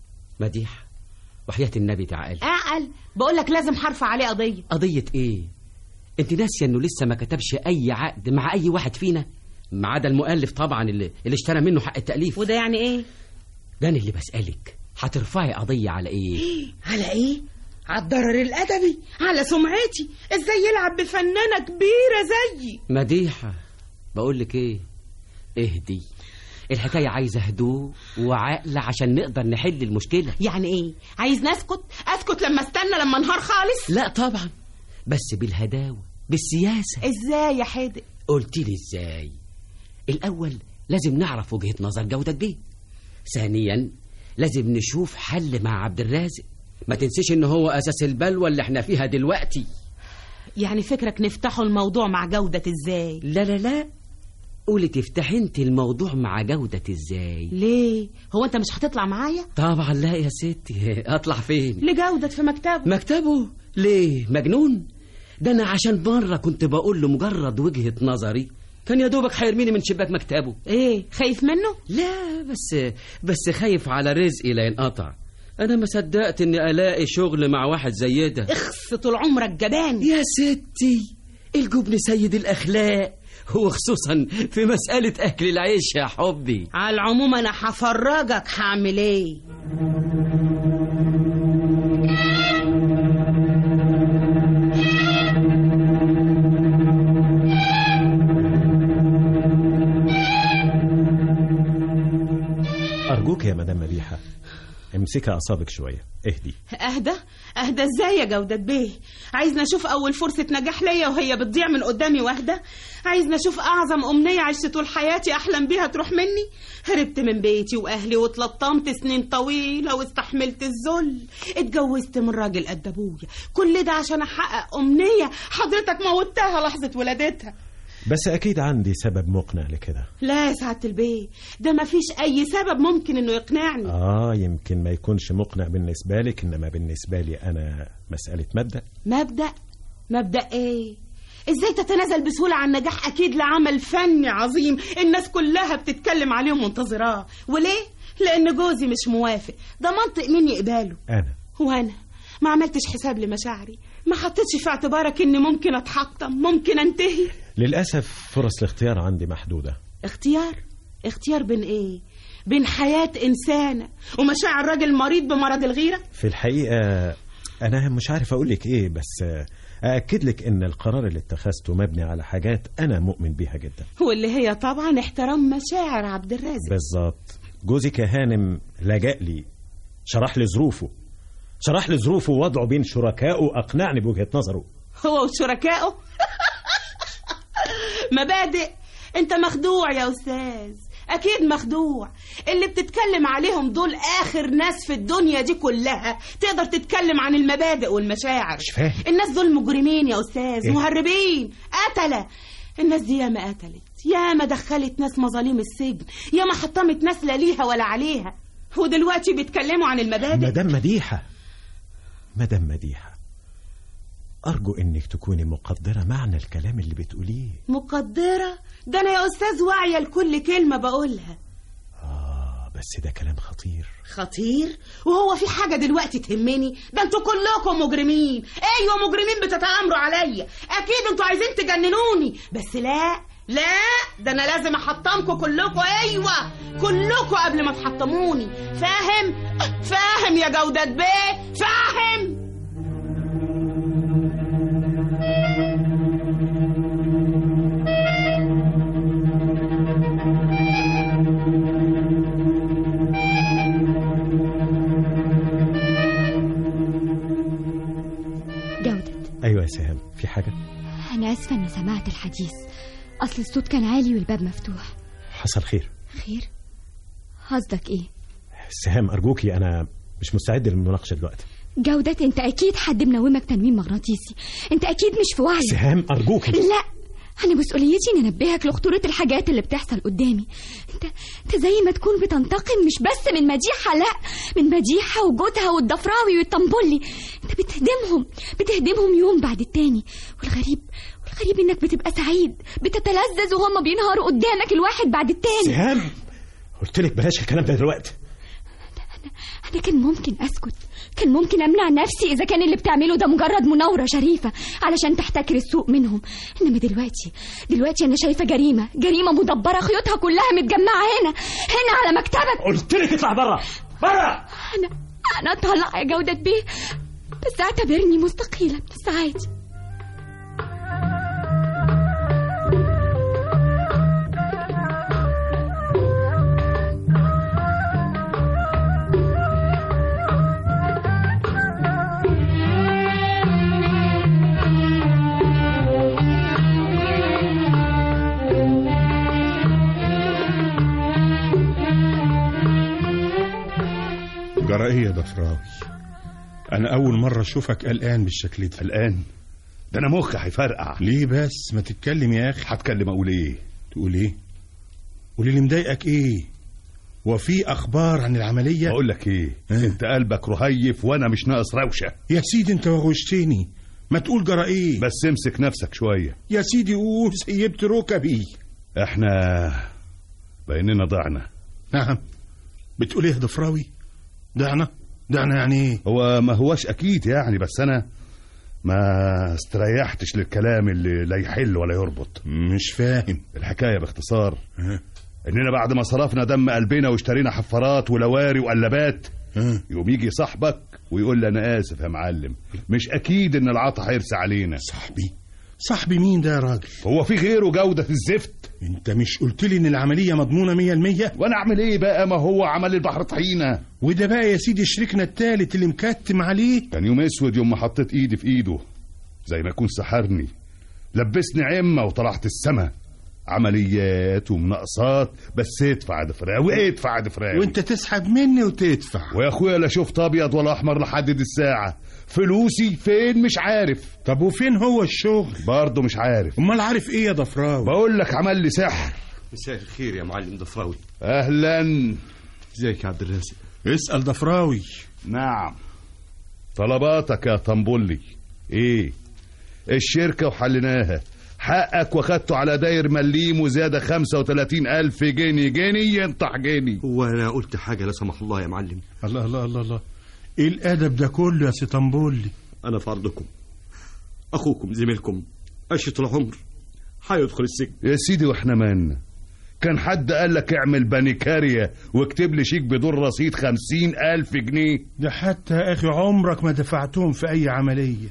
مديحة وحياة النبي تعالى اعقل بقول لك لازم هرفع عليه قضيه قضية ايه انت ناسية انه لسه ما كتبش اي عقد مع اي واحد فينا ما عدا المؤلف طبعا اللي, اللي اشترى منه حق التأليف وده يعني ايه ده انا اللي بسألك هترفعي قضية على ايه على ايه على الضرر الادبي على سمعتي ازاي يلعب بفنانه كبيره زيي مديحة بقول لك ايه اهدي الحكاية عايزة هدوء وعقل عشان نقدر نحل المشكلة يعني ايه عايز نسكت اسكت لما استنى لما انهار خالص لا طبعا بس بالهداوة بالسياسة ازاي يا حادق قلت لي ازاي الاول لازم نعرف وجهة نظر جودة بيه ثانيا لازم نشوف حل مع عبد الرازق ما تنسيش ان هو اساس البلوى اللي احنا فيها دلوقتي يعني فكرك نفتحوا الموضوع مع جودة ازاي لا لا لا قولي تفتحي انت الموضوع مع جودة ازاي ليه هو انت مش هتطلع معايا طبعا لا يا ستي اطلع فين لجودة في مكتبه مكتبه ليه مجنون ده انا عشان مرة كنت بقول له مجرد وجهة نظري كان يا دوبك هيرميني من شباك مكتبه ايه خايف منه لا بس بس خايف على رزقي لا ينقطع انا ما صدقت اني الاقي شغل مع واحد زي ده اخس طول عمرك جبان يا ستي الجبن سيد الاخلاق وخصوصا في مسألة أكل العيش يا حبي على العموم انا هفرجك هعمل ايه أرجوك يا مدام مديحة امسكي أعصابك شوية اهدي اهدى اهدى ازاي يا جودة بيه عايزنا اشوف اول فرصة نجاح ليا وهي بتضيع من قدامي واهدى عايزنا اشوف اعظم امنية عشت طول حياتي احلم بيها تروح مني هربت من بيتي واهلي واتلطمت سنين طويلة واستحملت الذل اتجوزت من راجل قد ابويا كل ده عشان احقق امنية حضرتك موتها لحظة ولادتها بس أكيد عندي سبب مقنع لكده لا يا سعادة البيه ده مفيش أي سبب ممكن إنه يقنعني آه يمكن ما يكونش مقنع بالنسبة لك إنما بالنسبة لي أنا مسألة مبدأ مبدأ مبدأ إيه ازاي تتنازل بسهولة عن نجاح اكيد لعمل فني عظيم الناس كلها بتتكلم عليه ومنتظراه وليه لان جوزي مش موافق ده منطق مين يقبله أنا وانا ما عملتش حساب لمشاعري ما حطيتش في اعتبارك اني ممكن اتحطم ممكن انتهي للأسف فرص الاختيار عندي محدودة اختيار اختيار بين ايه بين حياة انسانة ومشاعر راجل مريض بمرض الغيرة في الحقيقة أنا مش عارف أقول لك إيه بس أأكد لك إن القرار اللي اتخذته مبني على حاجات أنا مؤمن بيها جدا واللي هي طبعا احترام مشاعر عبد الرازق بالظبط جوزك يا هانم لجأ لي شرح لي ظروفه شرح لي ظروفه ووضعه بين شركائه أقنعني بوجهة نظره هو وشركائه مبادئ انت مخدوع يا استاذ اكيد مخدوع اللي بتتكلم عليهم دول اخر ناس في الدنيا دي كلها تقدر تتكلم عن المبادئ والمشاعر مش فاهم الناس دول مجرمين يا استاذ إيه؟ مهربين قتلة الناس دي ياما قتلت يا ما دخلت ناس مظالم السجن يا ما حطمت ناس لا ليها ولا عليها ودلوقتي بيتكلموا عن المبادئ مدام مديحة مدام مديحة أرجو إنك تكوني مقدرة معنى الكلام اللي بتقوليه مقدرة ده أنا يا أستاذ واعية لكل كلمة بقولها آه بس ده كلام خطير خطير وهو في حاجة دلوقتي تهمني ده انتوا كلكم مجرمين ايوه مجرمين بتتآمروا عليا اكيد انتوا عايزين تجننوني بس لا لا ده انا لازم احطمكم كلكم ايوه كلكم قبل ما تحطموني فاهم فاهم يا جودة بيه فاهم جودة أيوة يا سهام في حاجة أنا آسفة إني سمعت الحديث أصل الصوت كان عالي والباب مفتوح حصل خير خير قصدك إيه سهام أرجوكي أنا مش مستعد للمناقشة دلوقتي جودة أنت أكيد حد منومك تنويم مغناطيسي أنت أكيد مش في وعي سهام أرجوكي لا أنا مسؤوليتي إني أنبهك لخطورة الحاجات اللي بتحصل قدامي أنت أنت زي ما تكون بتنتقم مش بس من مديحة لا من مديحة وجودها والضفراوي والطنبولي أنت بتهدمهم بتهدمهم يوم بعد التاني والغريب والغريب إنك بتبقى سعيد بتتلذذ وهم بينهاروا قدامك الواحد بعد التاني سهام قلت لك بلاش الكلام ده دلوقتي أنا كان ممكن أسكت كان ممكن أمنع نفسي إذا كان اللي بتعمله ده مجرد مناورة شريفة علشان تحتكر السوق منهم إنما دلوقتي دلوقتي أنا شايفة جريمة جريمة مدبرة خيوطها كلها متجمعة هنا هنا على مكتبك قلت لك اطلع بره بره أنا أنا طالعة يا جودة بيه بس اعتبرني مستقيلة من ساعاتي جرى ايه يا ضفراوي انا اول مره اشوفك قلقان بالشكل ده قلقان ده انا مخي هيفرقع ليه بس ما تتكلم يا اخي هتكلم اقول ايه تقول ايه قولي اللي مضايقك ايه وفي اخبار عن العمليه بقول لك ايه انت قلبك رهيف وانا مش ناقص روشه يا سيدي انت وغشتني ما تقول جرى ايه بس امسك نفسك شويه يا سيدي قول سيبت ركبي احنا بيننا ضعنا نعم بتقول ايه يا ضفراوي ضعنا ضعنا يعني ايه هو ما هوش اكيد يعني بس انا ما استريحتش للكلام اللي لا يحل ولا يربط مش فاهم الحكايه باختصار اننا بعد ما صرفنا دم قلبنا واشترينا حفارات ولواري وقلبات يقوم يجي صاحبك ويقول لي انا اسف يا معلم مش اكيد ان العطا هيرسى علينا صاحبي صاحبي مين ده يا راجل هو في غيره جوده الزفت انت مش قلت لي ان العمليه مضمونه مية المية وانا اعمل ايه بقى ما هو عمل البحر طحينه وده بقى يا سيدي شريكنا التالت اللي مكتم عليه كان يوم اسود يوم ما حطيت ايدي في ايده زي ما يكون سحرني لبسني عمه وطلعت السما عمليات ومناقصات بس ادفع دفراوي ادفع دفراوي وانت تسحب مني وتدفع ويا اخويا لا شفت ابيض ولا احمر لحد دي الساعه فلوسي فين مش عارف طب وفين هو الشغل برضه مش عارف امال عارف ايه يا ضفراوي بقول لك عمل لي سحر مساء الخير يا معلم ضفراوي اهلا ازيك يا عبد الرازق اسال ضفراوي نعم طلباتك يا طنبولي ايه الشركة وحليناها حقك واخدته على داير مليم وزيادة 35 ألف جنيه جنيه ينطح جنيه هو انا قلت حاجه لا سمح الله يا معلم الله الله الله الله ايه الادب ده كله يا سي طنبولي انا في عرضكم اخوكم زميلكم عشرة العمر هيدخل السجن يا سيدي واحنا مالنا كان حد قال لك اعمل بانيكاريا واكتب لي شيك بدون رصيد خمسين ألف جنيه ده حتى يا اخي عمرك ما دفعتهم في اي عمليه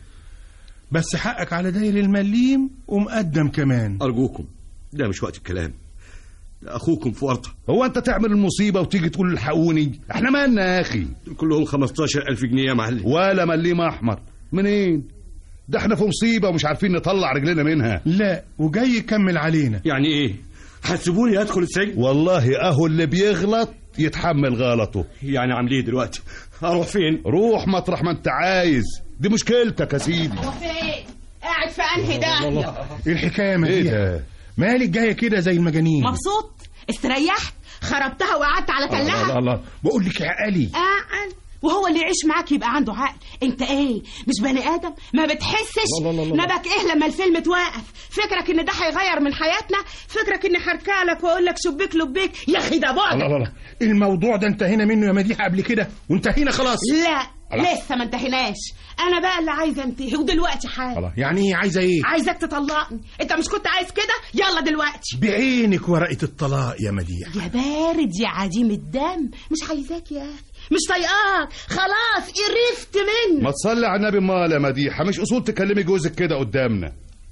بس حقك على داير المليم ومقدم كمان ارجوكم ده مش وقت الكلام اخوكم في ورطه هو انت تعمل المصيبه وتيجي تقول الحقوني احنا مالنا يا اخي كلهم 15000 جنيه يا معلم ولا مليم احمر منين ده احنا في مصيبه ومش عارفين نطلع رجلنا منها لا وجاي يكمل علينا يعني ايه هتسيبوني ادخل السجن والله اهو اللي بيغلط يتحمل غلطه يعني عامل ايه دلوقتي اروح فين روح مطرح ما انت عايز دي مشكلتك يا سيدي وفين قاعد في انهي داهيه ايه الحكايه يا ايه مديحه ده مالك جايه كده زي المجانين مبسوط استريحت خربتها وقعدت على الله تلها الله الله بقول لك عقلي اعقل وهو اللي يعيش معاك يبقى عنده عقل انت ايه مش بني ادم ما بتحسش لا لا لا لا. نبك ايه لما الفيلم توقف فكرك ان ده هيغير من حياتنا فكرك اني هركع لك واقول لك شبيك لبيك يا اخي ده بعد الله الله الله الموضوع ده انتهينا منه يا مديحه قبل كده وانتهينا خلاص لا الله. لسه ما انتهيناش انا بقى اللي عايزه انتهي ودلوقتي حالا الله يعني ايه عايزه ايه عايزك تطلقني انت مش كنت عايز كده يلا دلوقتي بعينك ورقه الطلاق يا مديح يا بارد يا عديم الدم مش عايزاك يا اخي مش طايقاك خلاص قرفت منك ما تصلي على النبي مال يا مديحه مش اصول تكلمي جوزك كده قدامنا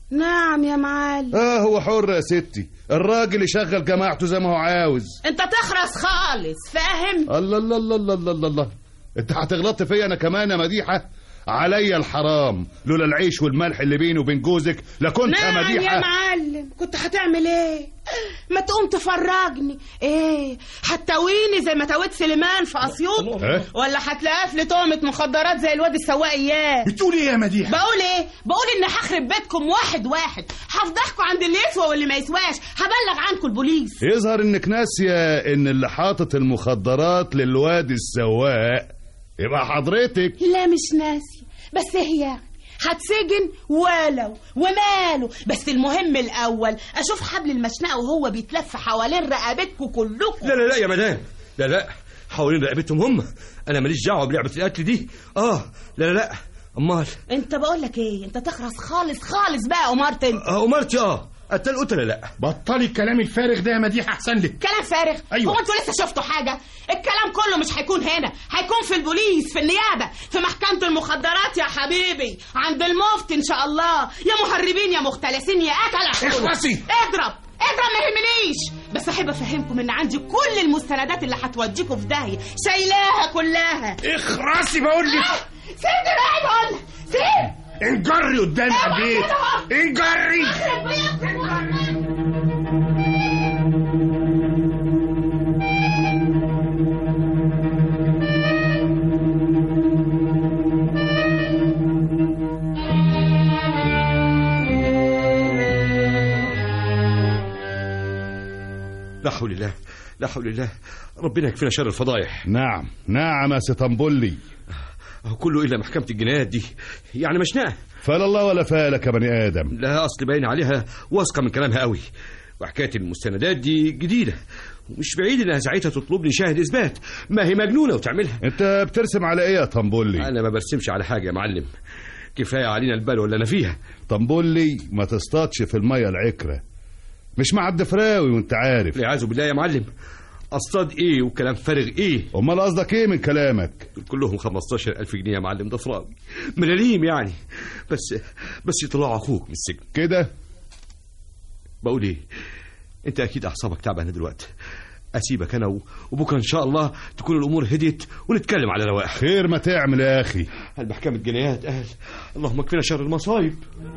نعم يا معلم اه هو حر يا ستي الراجل يشغل جماعته زي ما هو عاوز انت تخرس خالص فاهم الله الله الله الله الله الله, الله. انت هتغلط فيا انا كمان يا مديحه عليا الحرام لولا العيش والملح اللي بيني وبين جوزك لكنت يا نعم مديحه يا معلم كنت هتعمل ايه ما تقوم تفرجني ايه هتويني زي ما تويت سليمان في اسيوط إيه؟ ولا هتلاقف لي تهمه مخدرات زي الواد السواق اياه بتقول ايه يا مديحه بقول ايه بقول اني هخرب بيتكم واحد واحد هفضحكم عند اللي يسوى واللي ما يسواش هبلغ عنكم البوليس يظهر انك ناسيه ان اللي حاطط المخدرات للواد السواق يبقى حضرتك لا مش ناسي بس هي هتسجن ولو وماله بس المهم الاول اشوف حبل المشنقه وهو بيتلف حوالين رقبتكم كلكم لا لا لا يا مدام لا لا حوالين رقبتهم هم انا ماليش دعوه بلعبه القتل دي اه لا لا لا امال انت بقول لك ايه انت تخرس خالص خالص بقى امرت انت آه امرتي اه قتل قتل لا بطلي الكلام الفارغ ده يا مديحه احسن لك كلام فارغ أيوة. هو انتوا لسه شفتوا حاجه الكلام كله مش هيكون هنا هيكون في البوليس في النيابه في محكمه المخدرات يا حبيبي عند المفتي ان شاء الله يا مهربين يا مختلسين يا قتله اخلصي. اضرب اضرب ما يهمنيش بس احب افهمكم ان عندي كل المستندات اللي هتوديكم في داهيه شايلاها كلها اخرسي بقول لك سيبني بقى بقول لك. سيب انجري قدام البيت انجري لا حول الله لا حول الله ربنا يكفينا شر الفضايح نعم نعم يا ستنبلي أهو كله الا محكمه الجنايات دي يعني مشنقه فلا الله ولا فالك يا بني ادم لا اصل باين عليها واثقه من كلامها قوي وحكايه المستندات دي جديده ومش بعيد انها ساعتها تطلب لي شاهد اثبات ما هي مجنونه وتعملها انت بترسم على ايه يا طنبولي انا ما برسمش على حاجه يا معلم كفايه علينا البلوه اللي انا فيها طنبولي ما تصطادش في الميه العكره مش مع الدفراوي وانت عارف والعياذ بالله يا معلم اصطاد ايه وكلام فارغ ايه امال قصدك ايه من كلامك دول كلهم 15000 جنيه يا معلم ده فراوي ملاليم يعني بس بس يطلعوا اخوك من السجن كده بقول ايه انت اكيد اعصابك تعبانه دلوقتي اسيبك انا و- وبكره ان شاء الله تكون الامور هديت ونتكلم على رواق خير ما تعمل يا اخي المحكمة الجنايات اهل اللهم اكفنا شر المصايب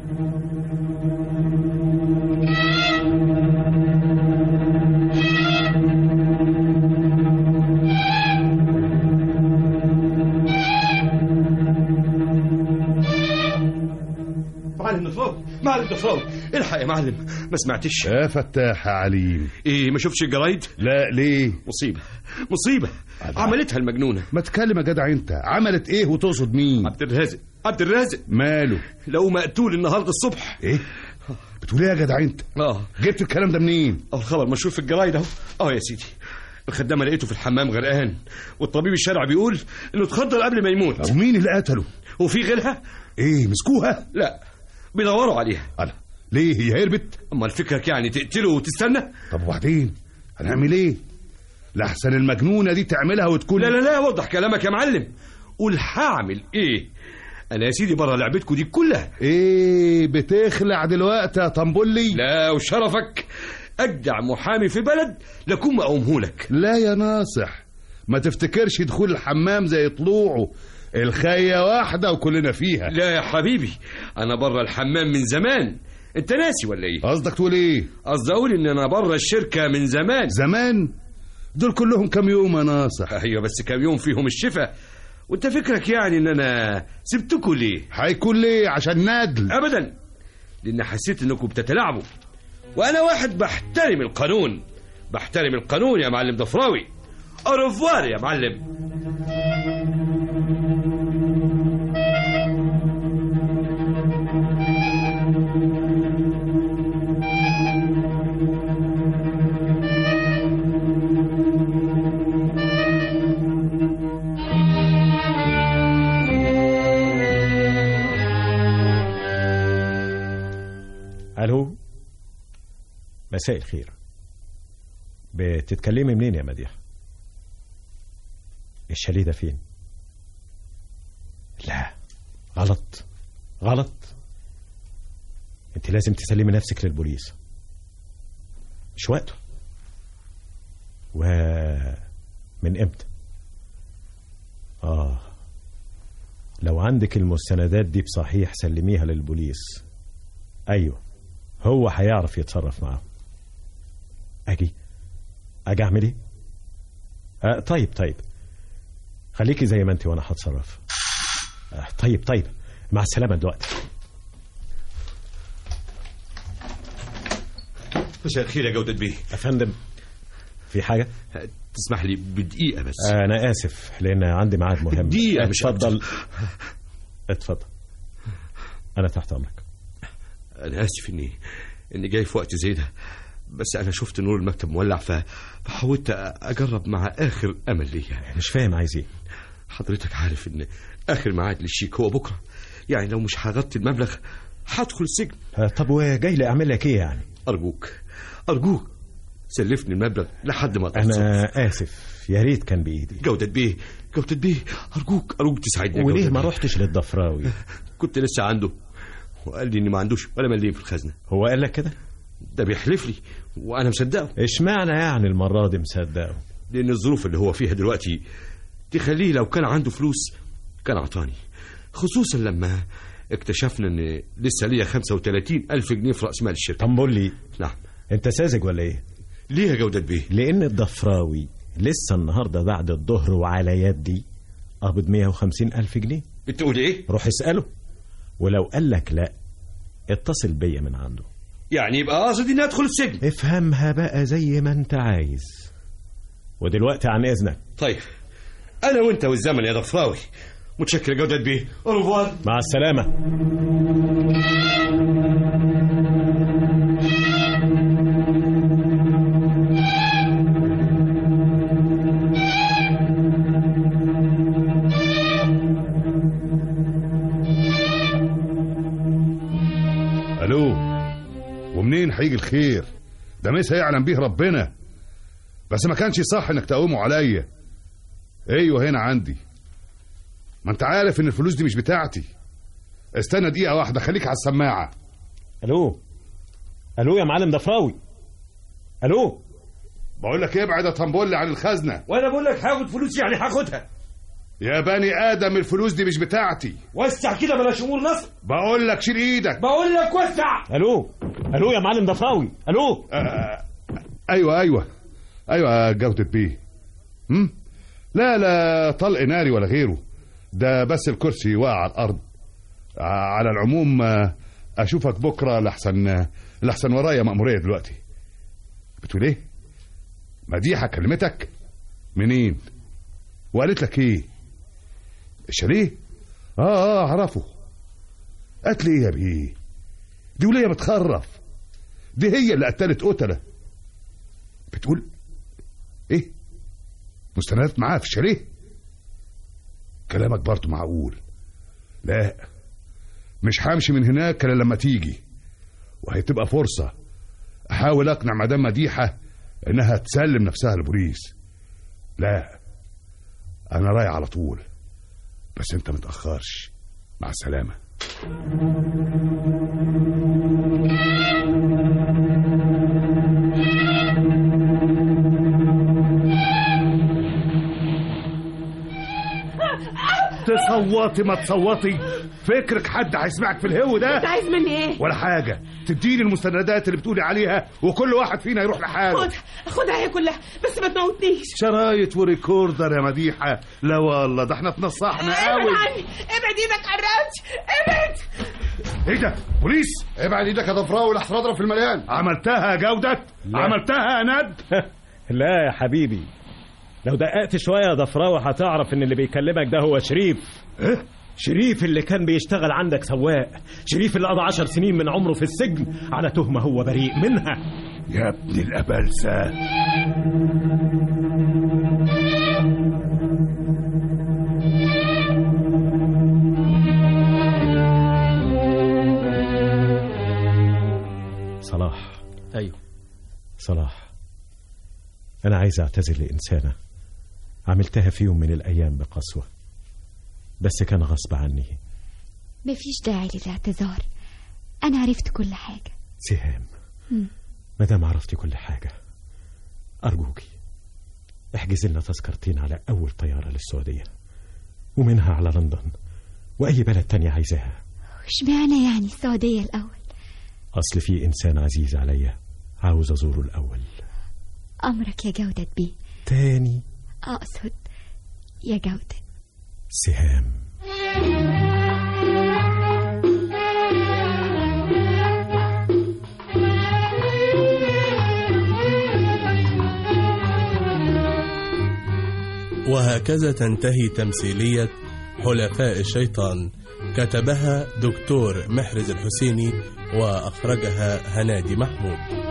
معلم الدفراوي معلم الدفراوي الحق يا معلم ما سمعتش يا فتاح يا عليم ايه ما شفتش الجرايد لا ليه مصيبه مصيبه عملتها المجنونه ما تكلم يا جدع انت عملت ايه وتقصد مين عبد الرازق عبد الرازق ماله لو مقتول النهارده الصبح ايه بتقول ايه يا جدع انت اه جبت الكلام ده منين اه الخبر مشهور في الجرايد اهو اه يا سيدي الخدامه لقيته في الحمام غرقان والطبيب الشرعي بيقول انه اتخدر قبل ما يموت ومين اللي قتله وفي غيرها ايه مسكوها لا بيدوروا عليها ألا ليه هي هربت اما فكرك يعني تقتله وتستنى طب وبعدين هنعمل ايه لحسن المجنونه دي تعملها وتكون لا لا لا وضح كلامك يا معلم قول هعمل ايه انا يا سيدي بره لعبتكم دي كلها ايه بتخلع دلوقتي يا طنبولي لا وشرفك اجدع محامي في بلد لكون مقومهولك لا يا ناصح ما تفتكرش دخول الحمام زي طلوعه الخية واحدة وكلنا فيها لا يا حبيبي انا بره الحمام من زمان انت ناسي ولا ايه قصدك تقول ايه قصدي اقول ان انا بره الشركه من زمان زمان دول كلهم كام يوم يا ناصح ايوه بس كام يوم فيهم الشفا وانت فكرك يعني ان انا سبتكوا ليه هيكون ليه عشان ندل ابدا لان حسيت انكم بتتلاعبوا وانا واحد بحترم القانون بحترم القانون يا معلم ضفراوي أوروفوار يا معلم الو مساء الخير بتتكلمي منين يا مديح الشاليه ده فين لا غلط غلط انت لازم تسلمي نفسك للبوليس مش وقته ومن امتى اه لو عندك المستندات دي بصحيح سلميها للبوليس ايوه هو هيعرف يتصرف معاهم اجي اجي اعمل ايه آه طيب طيب خليكي زي ما انت وانا هتصرف آه طيب طيب مع السلامه دلوقتي مساء الخير يا جودة بيه افندم في حاجه تسمح لي بدقيقة بس آه انا اسف لان عندي ميعاد مهم دقيقة مش اتفضل اتفضل انا تحت امرك أنا آسف إني إني جاي في وقت زي ده بس أنا شفت نور المكتب مولع ف- فحاولت أجرب مع آخر أمل ليا مش فاهم عايز إيه حضرتك عارف إن آخر ميعاد للشيك هو بكرة يعني لو مش هغطي المبلغ هدخل السجن آه طب وجاي لي اعمل لك ايه يعني أرجوك أرجوك سلفني المبلغ لحد ما أتصرف. انا اسف يا ريت كان بايدي جودة بيه جودة بيه أرجوك أرجوك تساعدني يا وليه جودة ما بيه. رحتش للضفراوي كنت لسه عنده وقال لي إني ما عندوش ولا مليم في الخزنة هو قال لك كده ده بيحلف لي وأنا مصدقه اشمعنى يعني المره دي مصدقه لأن الظروف اللي هو فيها دلوقتي تخليه لو كان عنده فلوس كان أعطاني خصوصا لما اكتشفنا ان لسه ليا 35 ألف جنيه في رأس مال الشركة طب قول لي نعم انت ساذج ولا ايه ليه يا جودة بيه لان الضفراوي لسه النهارده بعد الظهر وعلى يدي قبض 150 الف جنيه بتقول ايه روح اساله ولو قال لك لا اتصل بيا من عنده يعني يبقى قاصد اني ادخل السجن افهمها بقى زي ما انت عايز ودلوقتي عن اذنك طيب انا وانت والزمن يا ضفراوي متشكر يا جودة بيه أوروفوار مع السلامه الو ومنين هيجي الخير ده مسا يعلم بيه ربنا بس ما كانش صح انك تقوموا عليا ايوه هنا عندي ما انت عارف ان الفلوس دي مش بتاعتي استنى دقيقه واحده خليك على السماعه الو الو يا معلم ضفراوي الو بقول لك ابعد يا طنبولي عن الخزنه وانا بقول لك هاخد فلوس يعني هاخدها يا بني ادم الفلوس دي مش بتاعتي وسع كده بلاش امور نصر بقول لك شيل ايدك بقول لك وسع الو الو يا معلم ضفراوي الو آه ايوه ايوه ايوه جودة بيه هم؟ لا لا طلق ناري ولا غيره ده بس الكرسي وقع على الارض ع- على العموم آه، اشوفك بكره لحسن لحسن ورايا مأمورية دلوقتي بتقول ايه مديحة كلمتك منين وقالت لك ايه الشاليه اه اه اعرفه قالت لي ايه يا بيه دي وليه بتخرف دي هي اللي قتلت قتلة بتقول ايه مستندات معاها في الشاليه كلامك برضه معقول لا مش همشي من هناك الا لما تيجي وهتبقى فرصة احاول اقنع مدام مديحة انها تسلم نفسها للبوليس لا انا رايح على طول بس انت متأخرش مع السلامة تصوتي ما تصوتي فكرك حد هيسمعك في الهو ده انت عايز مني ايه ولا حاجة تديني المستندات اللي بتقولي عليها وكل واحد فينا يروح لحاله خد خدها هي كلها بس ما تموتنيش شرايط وريكوردر يا مديحة لا والله ده احنا اتنصحنا ابعد قوي عني ابعد ايدك عن رقبتي ابعد ايه ده بوليس ابعد ايدك يا ضفراوي لحسن اضرب في المليان عملتها يا جودة عملتها يا ند لا يا حبيبي لو دققت شوية يا ضفراوي هتعرف ان اللي بيكلمك ده هو شريف ايه شريف اللي كان بيشتغل عندك سواق شريف اللي قضى عشر سنين من عمره في السجن على تهمة هو بريء منها يا ابن الأبلسة صلاح ايوه صلاح أنا عايز أعتذر لإنسانة عملتها في يوم من الأيام بقسوة بس كان غصب عني مفيش داعي للاعتذار أنا عرفت كل حاجة سهام مم. ما دام عرفتي كل حاجة أرجوكي احجز لنا تذكرتين على أول طيارة للسعودية ومنها على لندن وأي بلد تانية عايزاها اشمعنى يعني السعودية الأول أصل في إنسان عزيز عليا عاوز أزوره الأول أمرك يا جودة بيه تاني أقصد يا جودة سهام وهكذا تنتهي تمثيلية حلفاء الشيطان كتبها دكتور محرز الحسيني وأخرجها هنادي محمود